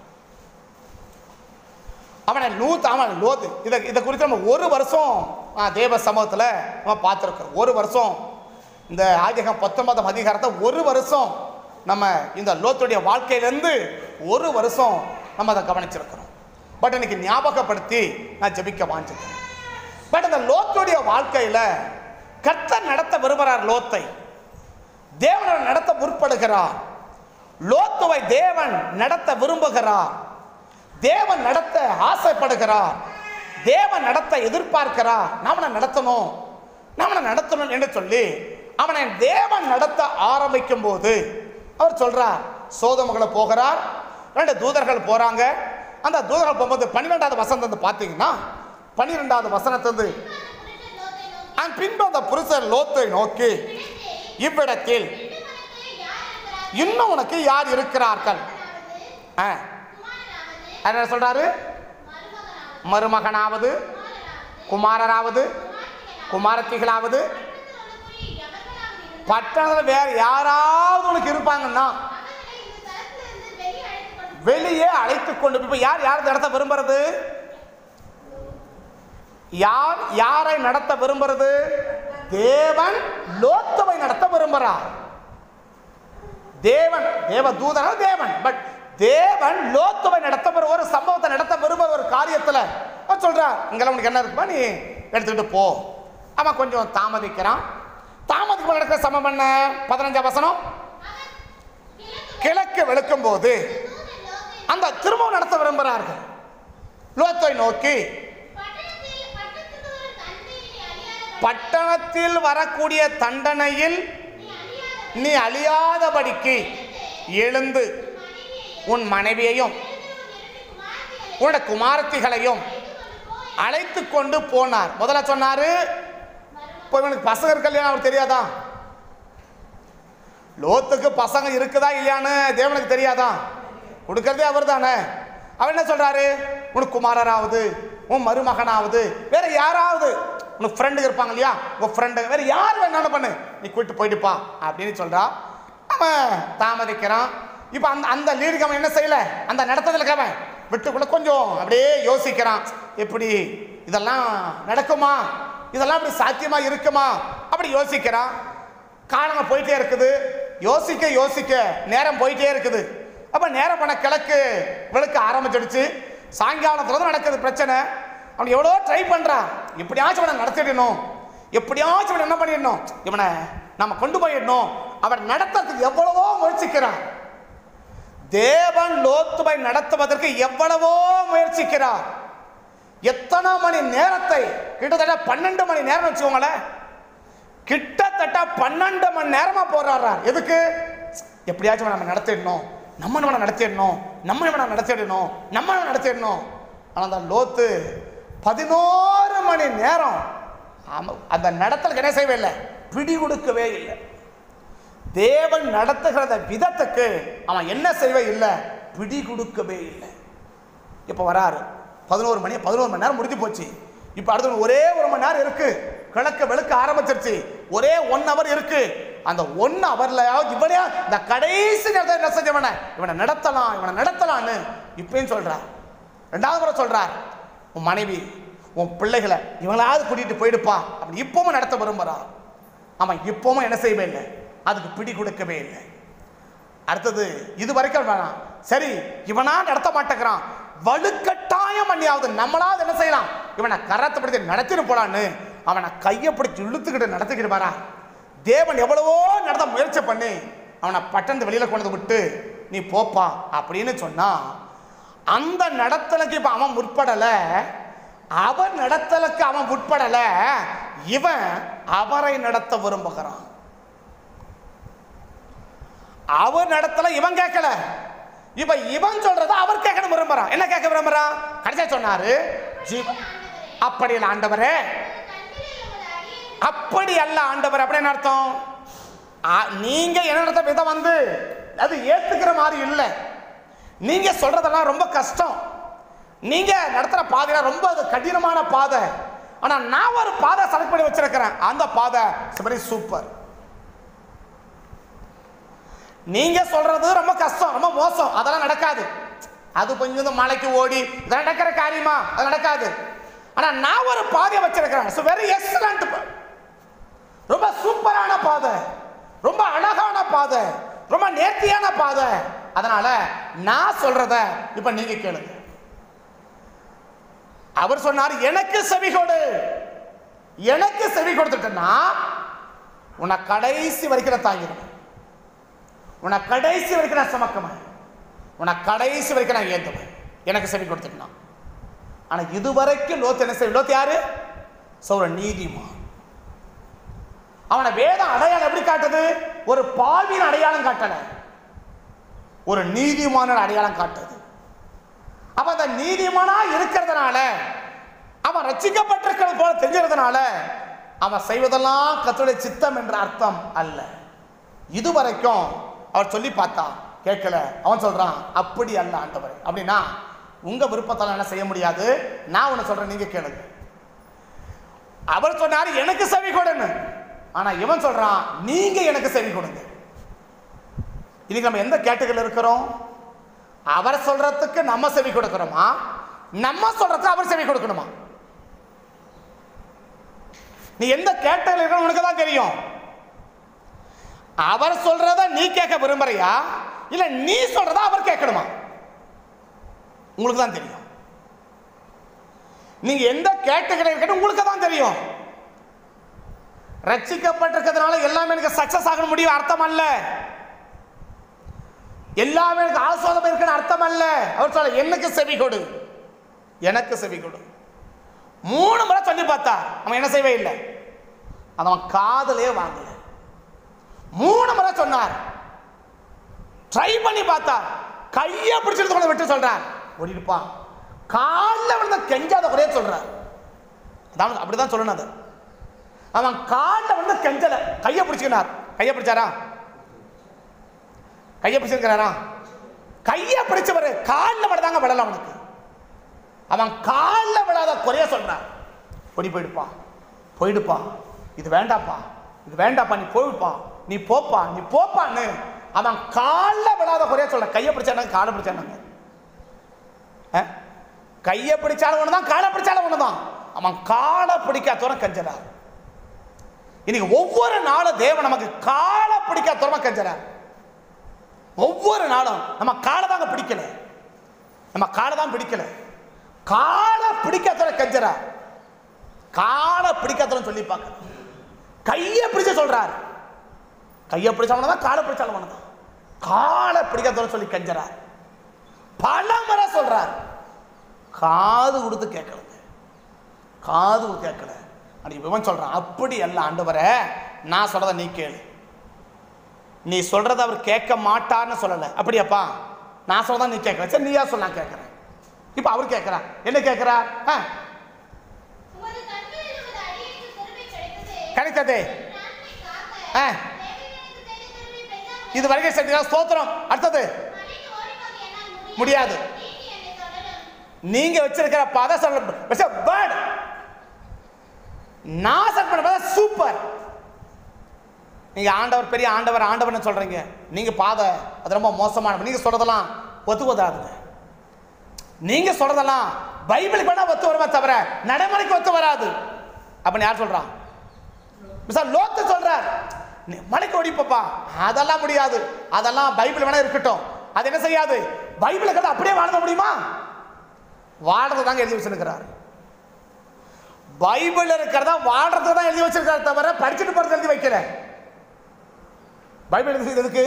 அவனை லூத் அவன் லோத்து இதை இதை குறித்து நம்ம ஒரு வருஷம் ஆ, தேவ சமூகத்தில் நம்ம பார்த்துருக்கோம் ஒரு வருஷம் இந்த ஆதிகம் பத்தொன்பதாம் அதிகாரத்தை ஒரு வருஷம் நம்ம இந்த லோத்துடைய வாழ்க்கையிலேருந்து ஒரு வருஷம் நம்ம அதை கவனிச்சிருக்கிறோம் பட் இன்னைக்கு ஞாபகப்படுத்தி நான் ஜெபிக்க வாஞ்சிக்கிறேன் பட் இந்த லோத்துடைய வாழ்க்கையில் கர்த்தர் நடத்த விரும்புகிறார் லோத்தை தேவனை நடத்த முற்படுகிறார் லோத்துவை தேவன் நடத்த விரும்புகிறார் தேவன் நடத்த ஆசைப்படுகிறார் தேவன் நடத்த எதிர்பார்க்கிறார் நம்மளை நடத்தணும் நம்மளை நடத்தணும் என்று சொல்லி அவனை தேவன் நடத்த ஆரம்பிக்கும் போது அவர் சொல்றார் சோதமகளை போகிறார் ரெண்டு தூதர்கள் போறாங்க அந்த தூதர்கள் போகும்போது பன்னிரெண்டாவது வசனம் வந்து பார்த்தீங்கன்னா பன்னிரெண்டாவது வசனத்திலிருந்து அண்ட் பின்பு அந்த புருஷர் லோத்தை நோக்கி இவ்விடத்தில் இன்னும் உனக்கு யார் இருக்கிறார்கள் ஆ என்ன சொல்றாரு மருமகனாவது குமாரராவது குமாரத்திகளாவது பட்டணத்தில் வேற யாராவது உனக்கு இருப்பாங்கன்னா வெளியே அழைத்து கொண்டு போய் இப்ப யார் யார் நடத்த விரும்புறது யார் யாரை நடத்த விரும்புறது தேவன் லோத்துவை நடத்த விரும்புகிறார் தேவன் தேவ தூதனால் தேவன் பட் தேவன் லோத்துவை நடத்த விரு- ஒரு சம்பவத்தை நடத்த விரும்ப ஒரு காரியத்தில் அவர் சொல்றார் இங்கெல்லாம் உனக்கு என்ன இருக்குமா நீ எடுத்துக்கிட்டு போ அவன் கொஞ்சம் தாமதிக்கிறான் தாமதிக்கு நடக்கிற சம்பவம் என்ன பதினஞ்சாம் வசனம் கிழக்கு வெளுக்கும் போது அந்த திரும்பவும் நடத்த விரும்புகிறார்கள் லோத்தை நோக்கி பட்டணத்தில் வரக்கூடிய தண்டனையில் நீ அழியாதபடிக்கு எழுந்து உன் மனைவியையும் உன்னோட குமாரத்திகளையும் அழைத்து கொண்டு போனார் முதல்ல சொன்னாரு இப்போ இவனுக்கு பசங்க இருக்கலையா அவருக்கு தெரியாதா லோத்துக்கு பசங்க இருக்குதா இல்லையான்னு தேவனுக்கு தெரியாதா கொடுக்கறதே அவர் தானே அவர் என்ன சொல்றாரு உனக்கு குமாரராவது உன் மருமகனாவது வேற யாராவது உனக்கு ஃப்ரெண்டுங்க இருப்பாங்க இல்லையா உங்கள் ஃப்ரெண்டு வேறு யார் வேணாலும் பண்ணு நீ கூப்பிட்டு போயிட்டுப்பா அப்படின்னு சொல்கிறா அவன் தாமதிக்கிறான் இப்போ அந்த அந்த லீடுக்கு அவன் என்ன செய்யலை அந்த நடத்ததில் இருக்கவன் விட்டுக்குள்ள கொஞ்சம் அப்படியே யோசிக்கிறான் எப்படி இதெல்லாம் நடக்குமா இதெல்லாம் அப்படி சாத்தியமா இருக்குமா அப்படி யோசிக்கிறான் காலங்கள் போயிட்டே இருக்குது யோசிக்க யோசிக்க நேரம் போயிட்டே இருக்குது அப்ப நேரம் பண்ண கிழக்கு விளக்க ஆரம்பிச்சிடுச்சு சாயங்காலத்துல தான் நடக்குது பிரச்சனை அவன் எவ்வளோ ட்ரை பண்றான் எப்படியாச்சும் அவனை நடத்திடணும் எப்படியாச்சும் அவனை என்ன பண்ணிடணும் இவனை நம்ம கொண்டு போயிடணும் அவன் நடத்துறதுக்கு எவ்வளவோ முயற்சிக்கிறான் தேவன் லோத்துவை நடத்துவதற்கு எவ்வளவோ முயற்சிக்கிறார் எத்தனை மணி நேரத்தை கிட்டத்தட்ட பன்னெண்டு மணி நேரம் வச்சுக்கோங்களேன் கிட்டத்தட்ட பன்னெண்டு மணி நேரமா போராடுறார் எதுக்கு எப்படியாச்சும் நம்ம நடத்திடணும் நம்ம இவனை நடத்திடணும் நம்ம இவனை நடத்திடணும் நம்ம இவனை நடத்திடணும் ஆனால் அந்த லோத்து பதினோரு மணி நேரம் ஆமா, அந்த நடத்தலுக்கு என்ன செய்யவே இல்லை பிடி கொடுக்கவே இல்லை தேவன் நடத்துகிற விதத்துக்கு அவன் என்ன செய்வே இல்லை பிடி கொடுக்கவே இல்லை இப்போ வராரு பதினோரு மணி பதினோரு மணி நேரம் முடிஞ்சு போச்சு இப்போ அடுத்து ஒரே ஒரு மணி நேரம் இருக்கு கிழக்க வெளுக்க ஆரம்பிச்சிருச்சு ஒரே ஒன் ஹவர் இருக்கு அந்த ஒன் ஹவர்ல இவனையா இந்த கடைசி நேரத்தில் என்ன செஞ்சவன இவனை நடத்தலாம் இவனை நடத்தலாம்னு இப்பயும் சொல்றார் ரெண்டாவது முறை சொல்றார் உன் மனைவி உன் பிள்ளைகளை இவங்களாவது கூட்டிட்டு போயிடுப்பா அப்படி இப்பவும் நடத்த விரும்புறான் அவன் இப்பவும் என்ன செய்யவே இல்லை அதுக்கு பிடி கொடுக்கவே இல்லை அடுத்தது இது வரைக்கும் வேணாம் சரி இவனா நடத்த மாட்டேங்கிறான் வலுக்கட்டாயம் பண்ணியாவது நம்மளாவது என்ன செய்யலாம் இவனை கரத்தை பிடித்து நடத்திட்டு போலான்னு அவனை கையை பிடிச்சி இழுத்துக்கிட்டு நடத்திக்கிட்டு வரா தேவன் எவ்வளவோ நடத்த முயற்சி பண்ணி அவனை பட்டணத்து வெளியில கொண்டு வந்து விட்டு நீ போப்பா அப்படின்னு சொன்னா அந்த நடத்தலுக்கு இப்ப அவன் முற்படல அவன் நடத்தலுக்கு அவன் முற்படல இவன் அவரை நடத்த விரும்புகிறான் அவர் நடத்தல இவன் கேட்கல இப்ப இவன் சொல்றத அவர் கேட்கணும் விரும்புறான் என்ன கேட்க விரும்புறான் கடைசியா சொன்னாரு ஜீவ அப்படி இல்ல ஆண்டவரே அப்படி அல்ல ஆண்டவர் அப்படின்னு அர்த்தம் ஆ, நீங்க என்ன நடத்த விதம் வந்து அது ஏத்துக்கிற மாதிரி இல்லை நீங்க சொல்றதெல்லாம் ரொம்ப கஷ்டம் நீங்க நடத்துற பாதையெல்லாம் ரொம்ப அது கடினமான பாதை ஆனா நான் ஒரு பாதை செலக்ட் பண்ணி வச்சிருக்கிறேன் அந்த பாதை வெரி சூப்பர் நீங்க சொல்றது ரொம்ப கஷ்டம் ரொம்ப மோசம் அதெல்லாம் நடக்காது அது கொஞ்சம் மலைக்கு ஓடி இதெல்லாம் நடக்கிற காரியமா அது நடக்காது ஆனா நான் ஒரு பாதையை வச்சிருக்கிறேன் வெரி எக்ஸலண்ட் ரொம்ப சூப்பரான பாதை ரொம்ப அழகான பாதை ரொம்ப நேர்த்தியான பாதை அதனால நான் சொல்றத இப்ப நீங்க கேளுங்க அவர் சொன்னார் எனக்கு செவி கொடு எனக்கு செவி கொடுத்துட்டேன்னா உன்னை கடைசி வரைக்கும் நான் தாங்கிடுவேன் உன்னை கடைசி வரைக்கும் நான் சுமக்குவேன் உன்னை கடைசி வரைக்கும் நான் ஏந்துவேன் எனக்கு செவி கொடுத்துட்டான் ஆனா இதுவரைக்கும் லோத் என்ன செய்ய லோத் யாரு சௌர நீதிமான் அவனை வேதம் அடையாளம் எப்படி காட்டுது ஒரு பாவியின் அடையாளம் காட்டல ஒரு நீதிமான அடையாளம் காட்டுது அப்ப அந்த நீதிமானா இருக்கிறதுனால அவன் ரட்சிக்கப்பட்டிருக்கிறது போல தெரிஞ்சதுனால அவன் செய்வதெல்லாம் கர்த்தருடைய சித்தம் என்ற அர்த்தம் அல்ல இதுவரைக்கும் அவர் சொல்லி பார்த்தா கேட்கல அவன் சொல்றான் அப்படி அல்ல ஆண்டவர் அப்படின்னா உங்க விருப்பத்தால என்ன செய்ய முடியாது நான் உன்னை சொல்றேன் நீங்க கேளுங்க அவர் சொன்னாரு எனக்கு செவி கொடுன்னு ஆனா இவன் சொல்றான் நீங்க எனக்கு செவி கொடுங்க இன்னைக்கு நம்ம எந்த கேட்டகரியில் இருக்கிறோம் அவர் சொல்றதுக்கு நம்ம செவி கொடுக்கிறோமா நம்ம சொல்றதுக்கு அவர் செவி கொடுக்கணுமா நீ எந்த கேட்டகரியில் இருக்கிற உனக்கு தான் தெரியும் அவர் சொல்றத நீ கேட்க விரும்புறியா இல்ல நீ சொல்றத அவர் கேட்கணுமா உங்களுக்கு தான் தெரியும் நீங்க எந்த கேட்டகரி இருக்கணும் உங்களுக்கு தான் தெரியும் ரட்சிக்கப்பட்டிருக்கிறதுனால எல்லாமே எனக்கு சக்சஸ் ஆக முடியும் அர்த்தம் அல்ல எல்லாமே எனக்கு ஆஸ்வாதம் இருக்குன்னு அர்த்தம் அல்ல அவர் சொல்ல எனக்கு செவி கொடு எனக்கு செவி கொடு மூணு முறை சொல்லி பார்த்தா அவன் என்ன செய்யவே இல்லை அது அவன் காதலே வாங்கல மூணு முறை சொன்னார் ட்ரை பண்ணி பார்த்தா கையை பிடிச்சிட்டு கொண்டு விட்டு சொல்றார் ஓடிடுப்பா காலில் விழுந்த கெஞ்சாத குறைய சொல்றார் அதான் அப்படிதான் சொல்லணும் அது அவன் காலில் விழுந்த கெஞ்சல கையை பிடிச்சிக்கினார் கையை பிடிச்சாரா கையை பிடிச்சிருக்கிறாரா கையை பிடிச்சவர் காலில் விடதாங்க விடல அவனுக்கு அவன் காலில் விழாத குறைய சொல்றான் ஓடி போயிடுப்பா போயிடுப்பா இது வேண்டாப்பா இது வேண்டாப்பா நீ போயிடுப்பா நீ போப்பா நீ போப்பான்னு அவன் காலில் விழாத குறைய சொல்ற கையை பிடிச்சானாங்க காலை பிடிச்சானாங்க ஆ? கையை பிடிச்சாலும் ஒன்று தான் காலை பிடிச்சாலும் ஒன்று தான் அவன் காலை பிடிக்காதவன் கஞ்சனார் இன்னைக்கு ஒவ்வொரு நாளும் தேவன் நமக்கு காலை பிடிக்காதவரமா கஞ்சனார் ஒவ்வொரு நாளும் நம்ம காலை தாங்க பிடிக்கல நம்ம காலை தான் பிடிக்கல காலை பிடிக்காதவரை கஞ்சரா காலை பிடிக்காதவன் சொல்லி பார்க்க கையை பிடிச்ச சொல்றார் கையை பிடிச்சவன தான் காலை பிடிச்சாலும் தான் காலை பிடிக்காதவன் சொல்லி கஞ்சறார் பல முறை சொல்றார் காது கொடுத்து கேட்கலங்க காது கொடுத்து கேட்கல அன்னைக்கு விவன் சொல்றான் அப்படி அல்ல ஆண்டவரே நான் சொல்றத நீ கேளு நீ சொல்றத அவர் கேட்க மாட்டார்னு சொல்லல அப்படியாப்பா நான் சொல்றதா நீ கேட்கல சரி நீயா சொல்ல நான் கேட்கறேன் இப்போ அவர் கேட்கிறார் என்ன கேட்கிறார் ஆ உமது கண்களில் உமது அடியேற்கு கிருபை கிடைத்ததே. கிடைத்ததே நன்மை காக்க, ஆ தேவனுக்கு செய்த கிருபை பெரிதாக இது வரைக்கும் செஞ்சா ஸ்தோத்திரம் அடுத்தது மலைக்கு ஓடிப்போக என்னால் முடியாது. நீங்கி என்னை தொடரும். நீங்க வச்சிருக்கிற பத சொல்ல பேர்ட் நான் செட் பண்ண சூப்பர் நீங்க ஆண்டவர் பெரிய ஆண்டவர் ஆண்டவர்னு சொல்றீங்க நீங்க பாதை அது ரொம்ப மோசமான நீங்க சொல்றதெல்லாம் ஒத்து வராதுங்க நீங்க சொல்றதெல்லாம் பைபிளுக்கு வேணா ஒத்து வருமே தவிர நடைமுறைக்கு ஒத்து வராது அப்படின்னு யார் சொல்றான் மிஸ்டர் லோத்து சொல்றார் நீ மலைக்கு ஓடிப்பப்பா அதெல்லாம் முடியாது அதெல்லாம் பைபிள் வேணா இருக்கட்டும் அது என்ன செய்யாது பைபிள் இருக்கிறத அப்படியே வாழ்ந்த முடியுமா வாழ்றது தாங்க எழுதி வச்சிருக்கிறார் பைபிள் இருக்கிறதா வாழ்றது தான் எழுதி வச்சிருக்காரு தவிர படிச்சுட்டு போறது எழுதி வைக்கல பைபிள் எழுதி எதுக்கு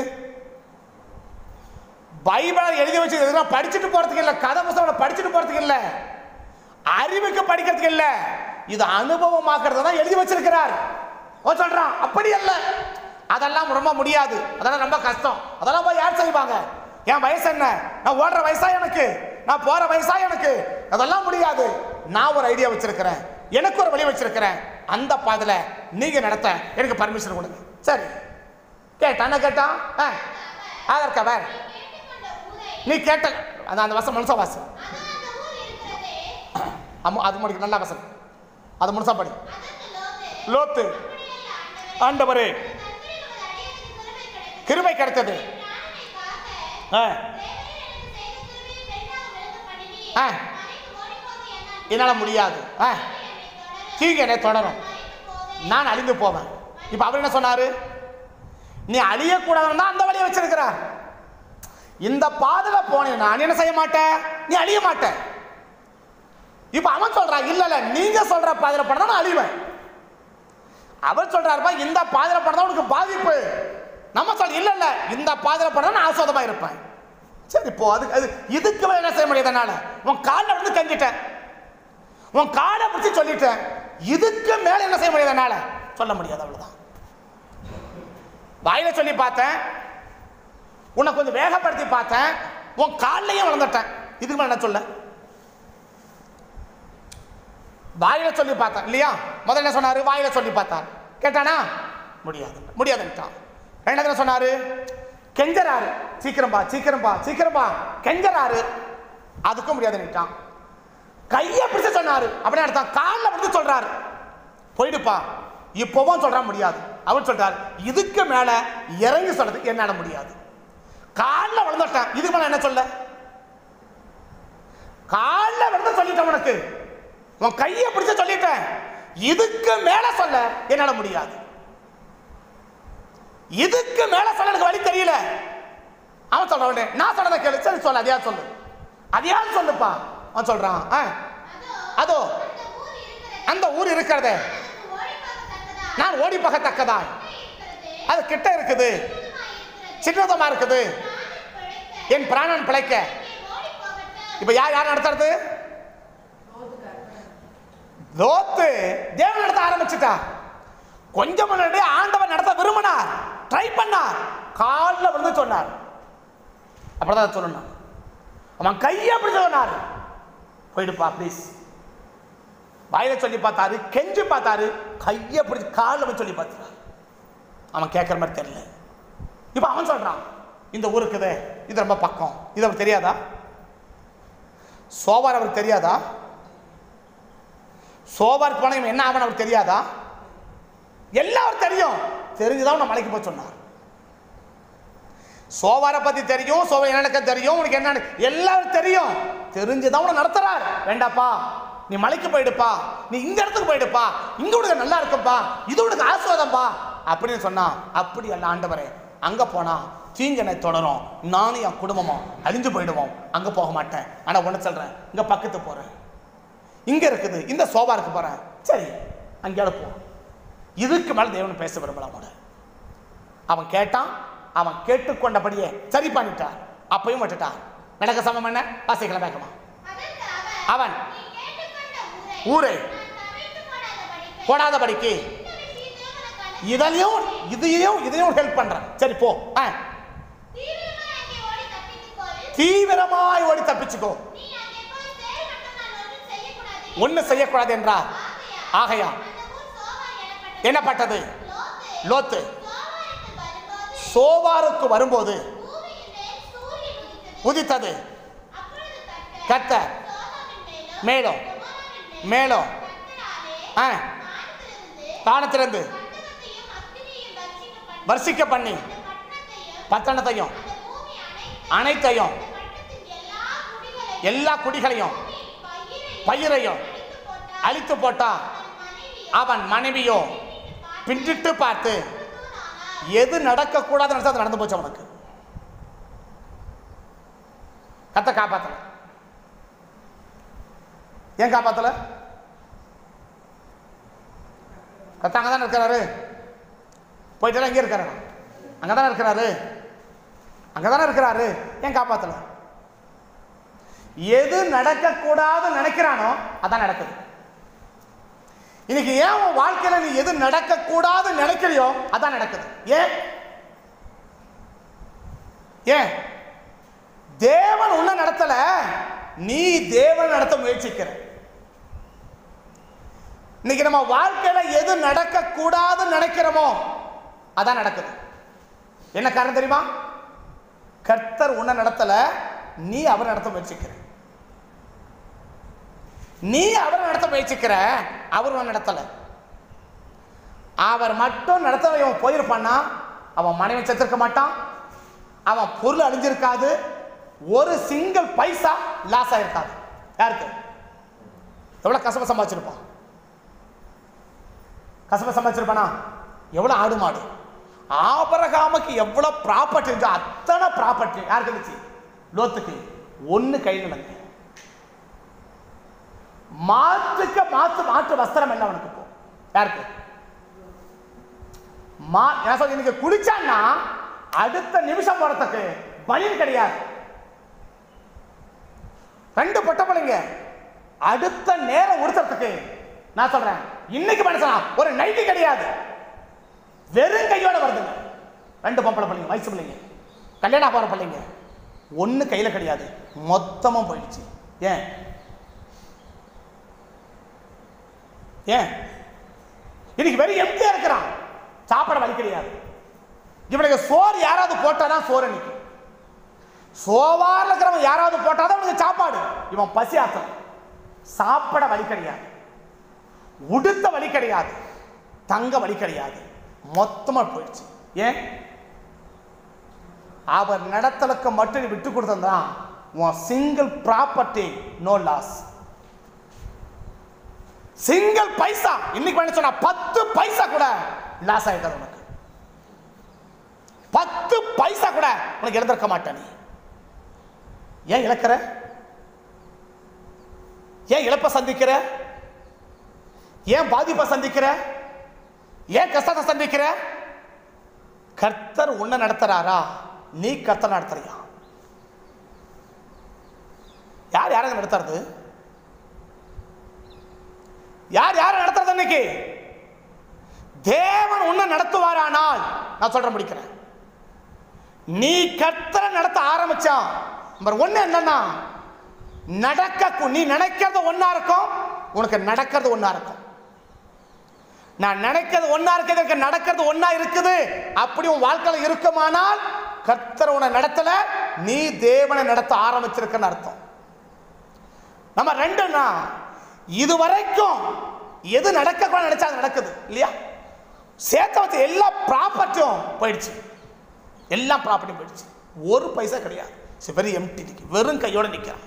பைபிள் எழுதி வச்சிருக்கிறதுனா படிச்சுட்டு போறதுக்கு இல்ல கதை புத்தகம் படிச்சுட்டு போறதுக்கு இல்ல அறிவுக்கு படிக்கிறதுக்கு இல்ல இது அனுபவமாக்குறத தான் எழுதி வச்சிருக்கிறார் அவன் சொல்றான் அப்படி அல்ல அதெல்லாம் ரொம்ப முடியாது அதெல்லாம் ரொம்ப கஷ்டம் அதெல்லாம் போய் யார் செய்வாங்க என் வயசு என்ன நான் ஓடுற வயசா எனக்கு நான் போற வயசா எனக்கு அதெல்லாம் முடியாது நான் ஒரு ஐடியா வச்சிருக்கிறேன் எனக்கு ஒரு வழி வச்சிருக்கிறேன் அந்த பாதையில நீங்க நடத்த எனக்கு பர்மிஷன் கொடுங்க சரி கேட்டான் என்ன கேட்டான் ஆ, ஆதார் கவர் கேட்டுக்கொண்ட ஊரை, நீ கேட்ட அந்த அந்த வசம் முழுசா வாசம் அதோ அந்த ஊர் இருக்கிறதே. அம்ம அது முடிக்க நல்லா வசனம் அது முழுசா படி அதற்கு லோத்து, லோத்து அப்படியல்ல ஆண்டவரே ஆண்டவரே. கர்த்தரில் உமது அடியேனுக்கு கிருபை கிடைத்தது. கிருபை கிடைத்தது பிராணனை காக்க, ஆ, தேவரீர் எனக்கு செய்த கிருபையை பெரிதாக விளங்க பண்ணினீர். ஆ. மலைக்கு ஓடிப்போக என்னால் என்னால முடியாது ஆ, என்னை தொடரும். தீங்கு என்னை தொடரும் மலைக்கு போவேன். நான் அழிந்து போவேன் இப்போ அவர் என்ன சொன்னாரு நீ அழியக்கூடாதுன்னு தான் அந்த வழியை வச்சிருக்கிறார் இந்த பாதையில போனீங்கன்னா நீ என்ன செய்ய மாட்ட நீ அழிய மாட்ட இப்போ அவன் சொல்றான் இல்ல இல்ல நீங்க சொல்ற பாதையில போனா நான் அழிவேன் அவர் சொல்றாருப்பா இந்த பாதையில போனா உனக்கு பாதிப்பு நம்ம சொல்ல இல்ல இல்ல இந்த பாதையில போனா நான் ஆஸ்வாதமா இருப்பேன் சரி இப்போ அதுக்கு அது இதுக்கு மேல என்ன செய்ய முடியாது என்னால உன் காலில் வந்து கஞ்சிட்டேன் உன் காலை பிடிச்சி சொல்லிட்டேன் இதுக்கு மேல என்ன செய்ய முடியாது என்னால சொல்ல முடியாது அவ்வளவுதான் வாயில சொல்லி பார்த்தேன் உன்னை கொஞ்சம் வேகப்படுத்தி பார்த்தேன் உன் காலையும் வளர்ந்துட்டேன் இதுக்கு மேல என்ன சொல்ல வாயில சொல்லி பார்த்தேன் இல்லையா முதல்ல என்ன சொன்னாரு வாயில சொல்லி பார்த்தார் கேட்டானா முடியாது முடியாதுன்ட்டான் ரெண்டாவது என்ன சொன்னாரு கெஞ்சறாரு சீக்கிரம் பா சீக்கிரம் பா சீக்கிரம் பா கெஞ்சறாரு அதுக்கும் முடியாதுன்னுட்டான் கையை பிடிச்சு சொன்னாரு அப்படின்னு அர்த்தம் காலில் பிடிச்சு சொல்றாரு போயிடுப்பா இப்போவும் சொல்ற முடியாது அவர் சொல்றாரு இதுக்கு மேல இறங்கி சொல்றது என்னால முடியாது காலில் விழுந்துட்டான் இதுக்கு மேல என்ன சொல்ல காலில் விழுந்து சொல்லிட்டேன் உனக்கு உன் கையை பிடிச்சு சொல்லிட்டேன் இதுக்கு மேல சொல்ல என்னால முடியாது இதுக்கு மேல சொல்ல எனக்கு வழி தெரியல அவன் சொல்ற உடனே நான் சொன்னதை கேளு சரி சொல்லு அதையா சொல்லு அதையா சொல்லுப்பா அவன் சொல்றான் ஆ, அதோ அதோ அந்த ஊர் இருக்கிறதே. அந்த ஊர் இருக்கிறதே அதற்கு ஓடிப்போகத்தக்கதா நான் ஓடி போகத்தக்கதா இருக்கிறதே. அது கிட்ட இருக்குது சுத்தமாய் இருக்கிறதே. சின்னதமா இருக்குது பிராணன் பிழைக்க. என் பிராணன் பிழைக்க நீ ஓடிப்போகட்டும். இப்ப யார் யார் நடத்துறது லோத்து தேவன் நடத்த ஆரம்பிச்சுட்டா கொஞ்சம் முன்னாடி ஆண்டவன் நடத்த விரும்பினார் ட்ரை பண்ணார் காலில் விழுந்து சொன்னார் அப்படிதான் சொல்லணும் அவன் கையை அப்படி சொன்னார் போயிடுப்பா ப்ளீஸ் வாயில சொல்லி பார்த்தாரு கெஞ்சி பார்த்தாரு கையை பிடிச்சி காலில் போய் சொல்லி பார்த்தாரு அவன் கேட்குற மாதிரி தெரியல இப்போ அவன் சொல்றான் இந்த ஊருக்குதே இது ரொம்ப பக்கம் இது அவருக்கு தெரியாதா சோவார் அவருக்கு தெரியாதா சோவார் போன இவன் என்ன ஆவன் அவருக்கு தெரியாதா எல்லாம் தெரியும் தெரிஞ்சுதான் உன்னை மலைக்கு போய் சொன்னார் சோவாரை பத்தி தெரியும் சோவா எனக்கு தெரியும் உனக்கு என்னன்னு எல்லாம் தெரியும் தெரிஞ்சுதான் உன்னை நடத்துறார் வேண்டாப்பா நீ மலைக்கு போயிடுப்பா நீ இந்த இடத்துக்கு போயிடுப்பா இங்க உனக்கு நல்லா இருக்குப்பா இது உனக்கு ஆஸ்வாதம்பா அப்படின்னு சொன்னா அப்படி அல்ல ஆண்டவரே அங்க போனா தீங்கனை தொடரும் நானும் என் குடும்பமும் அழிஞ்சு போயிடுவோம் அங்க போக மாட்டேன் ஆனா ஒண்ணு சொல்றேன் இங்க பக்கத்து போறேன் இங்க இருக்குது இந்த சோபாருக்கு போறேன் சரி அங்கேயாவது போ இதுக்கு மேல தேவன் பேச விரும்பலாம் அவன் கேட்டான் அவன் கேட்டுக்கொண்டபடியே சரி பண்ணிட்டான் அப்பயும் விட்டுட்டான் நடக்க சமம் என்ன வாசிக்கலாம் வேகமா அதற்கு அவன் நீ கேட்டுக்கொண்ட ஊரை நான் தவிர்த்து போடாதபடிக்கு போடாதபடிக்கு இந்த விஷயத்தையும் உனக்கு அனுப்பி இதையும் இதையும் இதையும் ஹெல்ப் பண்றேன் சரி போ ஆ. தீவிரமாய் அங்கே ஓடி தப்பித்துக் கொள். தீவிரமாய் ஓடி தப்பிச்சுக்கோ நீ அங்கே போய் சேர மட்டும் நான் ஒன்றும் செய்யக்கூடாது. ஒண்ணு செய்யக்கூடாது என்றார் ஆகையால் ஆகையா அந்த ஊர் சோவார் எனப்பட்டது. என்னப்பட்டது லோத்து லோத்து சோவாருக்கு சோவாருக்கு வரும்போது வரும்போது பூமியின் மேல் சூரியன் உதித்தது. உதித்தது அப்பொழுது கர்த்தர் கர்த்தர் சோதோமின் மேலும் கொமோராவின் மேலும் கர்த்தராலே ஆ வானத்திலிருந்து தானத்திலிருந்து கந்தகத்தையும் அக்கினியையும் வர்ஷிக்க பண்ணி வர்ஷிக்க பண்ணி அந்த பட்டணத்தையும் பட்டணத்தையும் அந்த பூமி அனைத்தையும் அனைத்தையும் அந்த பட்டணத்தின் எல்லா குடிகளையும் எல்லா குடிகளையும் பூமியின் பயிரையும் பயிரையும் அழித்து போட்டார். அழித்து போட்டா அவன் மனைவியோ அவன் மனைவியோ பின்னிட்டு பார்த்து தூணானார். எது நடக்கக்கூடாதுன்னு நினைச்சா அது நடந்து போச்சு அவனுக்கு கத்த காப்பாத்தல ஏன் காப்பாத்தல கத்த அங்கதானே இருக்கிறாரு போயிட்டு எங்கே இருக்காரு அங்கதானே இருக்கிறாரு அங்கதானே இருக்கிறாரு ஏன் காப்பாத்தல எது நடக்கக்கூடாதுன்னு நினைக்கிறானோ அதான் நடக்குது இன்னைக்கு ஏன் உன் வாழ்க்கையில நீ எது நடக்கக்கூடாதுன்னு நினைக்கிறியோ அதான் நடக்குது ஏன் ஏன் தேவன் உன்னை நடத்தல நீ தேவன் நடத்த முயற்சிக்கிற இன்னைக்கு நம்ம வாழ்க்கையில எது நடக்கக்கூடாதுன்னு நினைக்கிறோமோ அதான் நடக்குது என்ன காரணம் தெரியுமா கர்த்தர் உன்னை நடத்தல நீ அவர் நடத்த முயற்சிக்கிற நீ அவரை நடத்த முயற்சிக்கிற அவர் உன்னை நடத்தல அவர் மட்டும் நடத்த இவன் போயிருப்பான்னா அவன் மனைவி செத்துருக்க மாட்டான் அவன் பொருள் அழிஞ்சிருக்காது ஒரு சிங்கிள் பைசா லாஸ் ஆயிருக்காது யாருக்கு எவ்வளவு கசப்ப சம்பாதிச்சிருப்பான் கசப்ப சம்பாதிச்சிருப்பானா எவ்வளவு ஆடு மாடு ஆபரகாமுக்கு எவ்வளவு ப்ராப்பர்ட்டி இருந்துச்சோ அத்தனை ப்ராப்பர்ட்டி யாருக்கு இருந்துச்சு லோத்துக்கு ஒன்னு கையில் இல்லைங்க மாற்றுக்க மாத்து மாற்று வஸ்திரம் இல்லை அவனுக்கு இப்போ யாருக்கு மா என்ன சொல்றது இன்னைக்கு குளிச்சான்னா அடுத்த நிமிஷம் போறதுக்கு பயம் கிடையாது ரெண்டு பொட்ட பிள்ளைங்க அடுத்த நேரம் உடுத்துறதுக்கு நான் சொல்றேன் இன்னைக்கு மனுஷனா ஒரு நைட்டு கிடையாது வெறும் கையோட வருதுங்க ரெண்டு பொம்பளை பிள்ளைங்க வயசு பிள்ளைங்க கல்யாணம் போற பிள்ளைங்க ஒண்ணு கையில கிடையாது மொத்தமும் போயிடுச்சு ஏன் ஏன் இன்னைக்கு வெறும் எம்டியா இருக்கிறான் சாப்பிட வழி கிடையாது இவனுக்கு சோறு யாராவது போட்டாதான் சோறு இன்னைக்கு சோவாரில் இருக்கிறவன் யாராவது போட்டாதான் அவனுக்கு சாப்பாடு இவன் பசி ஆத்தம் சாப்பிட வழி கிடையாது உடுத்த வழி கிடையாது தங்க வழி கிடையாது மொத்தமா போயிடுச்சு ஏன் அவர் நடத்தலுக்கு மட்டும் நீ விட்டு கொடுத்தா உன் single property no loss single paisa இன்னைக்கு வேணும் சொன்னா பத்து பைசா கூட லாஸ் ஆயிட்டார் உனக்கு பத்து பைசா கூட உனக்கு இழந்திருக்க மாட்ட நீ ஏன் இழக்கிற ஏன் இழப்ப சந்திக்கிற ஏன் பாதிப்பை சந்திக்கிற ஏன் கஷ்டத்தை சந்திக்கிற கர்த்தர் உன்னை நடத்துறாரா நீ கர்த்தர் நடத்துறியா யார் யாரங்க நடத்துறது யார் யார் நடத்துறது இன்னைக்கு தேவன் உன்னை நடத்துவாரானால் நான் சொல்ற முடிக்கிறேன் நீ கர்த்தரை நடத்த ஆரம்பிச்சான் நம்பர் ஒண்ணு என்னன்னா நடக்க நீ நினைக்கிறது ஒண்ணா இருக்கும் உனக்கு நடக்கிறது ஒண்ணா இருக்கும் நான் நினைக்கிறது ஒண்ணா இருக்குது எனக்கு நடக்கிறது ஒண்ணா இருக்குது அப்படி உன் வாழ்க்கையில இருக்குமானால் கர்த்தர் உன்னை நடத்தல நீ தேவனை நடத்த ஆரம்பிச்சிருக்கன்னு அர்த்தம் நம்ம ரெண்டுன்னா இது வரைக்கும் எது நடக்க கூட நினைச்சா அது நடக்குது இல்லையா சேர்த்த வச்ச எல்லா ப்ராப்பர்ட்டியும் போயிடுச்சு எல்லா ப்ராப்பர்ட்டியும் போயிடுச்சு ஒரு பைசா கிடையாது வெரி எம்டி நிற்கி வெறும் கையோட நிற்கிறான்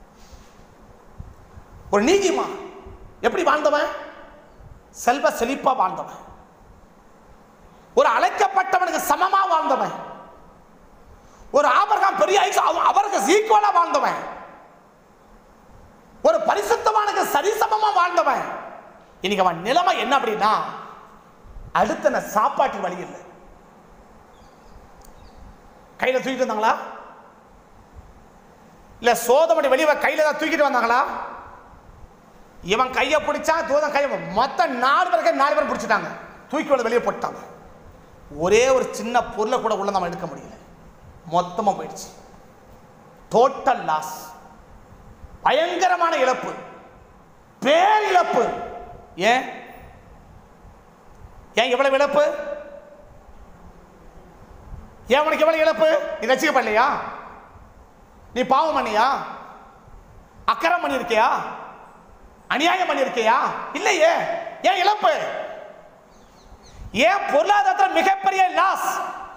ஒரு நீதிமான் எப்படி வாழ்ந்தவன் செல்வ செழிப்பா வாழ்ந்தவன் ஒரு அழைக்கப்பட்டவனுக்கு சமமா வாழ்ந்தவன் ஒரு ஆபரகாம் பெரிய ஐஸ் அவன் அவருக்கு ஈக்குவலா வாழ்ந்தவன் ஒரு பரிசுத்தவானுக்கு சரிசமமா வாழ்ந்தவன் இன்னைக்கு அவன் நிலைமை என்ன அப்படின்னா அடுத்த நான் சாப்பாட்டு வழி இல்லை கையில தூக்கிட்டு வந்தாங்களா இல்ல சோதமடி வெளியே கையில தான் தூக்கிட்டு வந்தாங்களா இவன் கையை பிடிச்சா தூதன் கையை மொத்த நாலு பேருக்கு நாலு பேர் பிடிச்சிட்டாங்க தூக்கி வந்து வெளியே போட்டாங்க ஒரே ஒரு சின்ன பொருளை கூட உள்ள நம்ம எடுக்க முடியல மொத்தமா போயிடுச்சு டோட்டல் லாஸ் பயங்கரமான இழப்பு பேர் இழப்பு ஏன் ஏன் இவ்வளவு இழப்பு ஏன் உனக்கு எவ்வளவு இழப்பு நீ ரசிக்கப்படலையா நீ பாவம் பண்ணியா அக்கறம் பண்ணியிருக்கியா அநியாயம் பண்ணியிருக்கியா இல்லையே ஏன் இழப்பு ஏன் பொருளாதாரத்தில் மிகப்பெரிய லாஸ்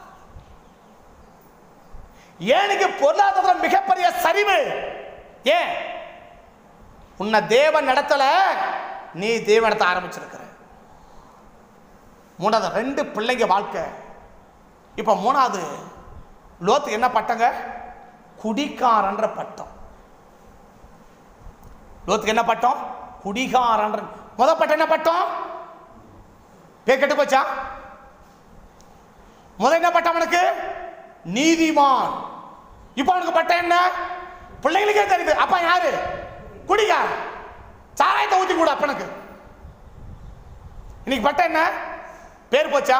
ஏனுக்கு பொருளாதாரத்தில் மிகப்பெரிய சரிவு ஏன் உன்னை தேவன் நடத்தல நீ தேவன் நடத்த ஆரம்பிச்சிருக்கிற மூணாவது ரெண்டு பிள்ளைங்க வாழ்க்கை இப்ப மூணாவது லோத்துக்கு என்ன பட்டங்க குடிக்காரன்ற பட்டம் லோத்துக்கு என்ன பட்டம் குடிகாரன்ற முத பட்டம் என்ன பட்டம் பேர் கெட்டு போச்சா முத என்ன பட்டம் அவனுக்கு நீதிமான் இப்போ அவனுக்கு பட்டம் என்ன பிள்ளைங்களுக்கே தெரியுது அப்பா யாரு குடிகார் சாராயத்தை ஊத்தி கூட அப்பனுக்கு இன்னைக்கு பட்டம் என்ன பேர் போச்சா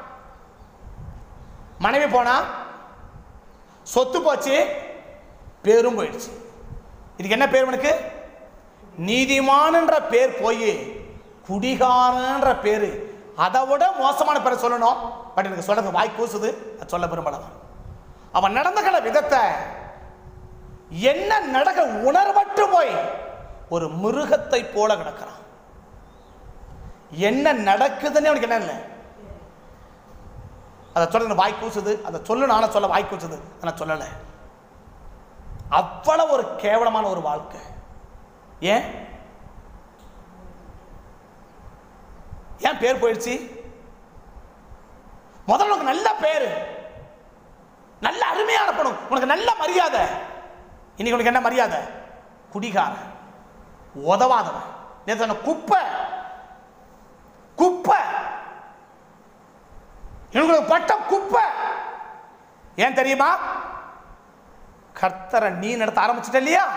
மனைவி போனா சொத்து போச்சு பேரும் போயிடுச்சு இதுக்கு என்ன பேர் உனக்கு நீதிமான்ன்ற பேர் போய் குடிகாரன்ற பேரு அதை விட மோசமான பேரை சொல்லணும் பட் எனக்கு சொல்றது வாய் கூசுது அது சொல்ல விரும்பல அவன் நடந்துக்கிற விதத்தை என்ன நடக்க உணர்வற்று போய் ஒரு மிருகத்தை போல கிடக்கிறான் என்ன நடக்குதுன்னு அவனுக்கு என்ன இல்லை அதை சொல்ல எனக்கு வாய் கூசுது அதை சொல்லு நானும் சொல்ல வாய் கூசுது நான் சொல்லலை அவ்வளவு ஒரு கேவலமான ஒரு வாழ்க்கை ஏன் ஏன் பேர் போயிடுச்சு முதல்ல உனக்கு நல்ல பேரு நல்ல அருமையான பணம் உனக்கு நல்ல மரியாதை இன்னைக்கு உனக்கு என்ன மரியாதை குடிகாரன் உதவாதவன் நேத்து சொன்ன குப்பை குப்பை இவங்களுக்கு பட்டம் குப்பை ஏன் தெரியுமா கர்த்தரை நீ நடத்த ஆரம்பிச்சிட்ட இல்லையா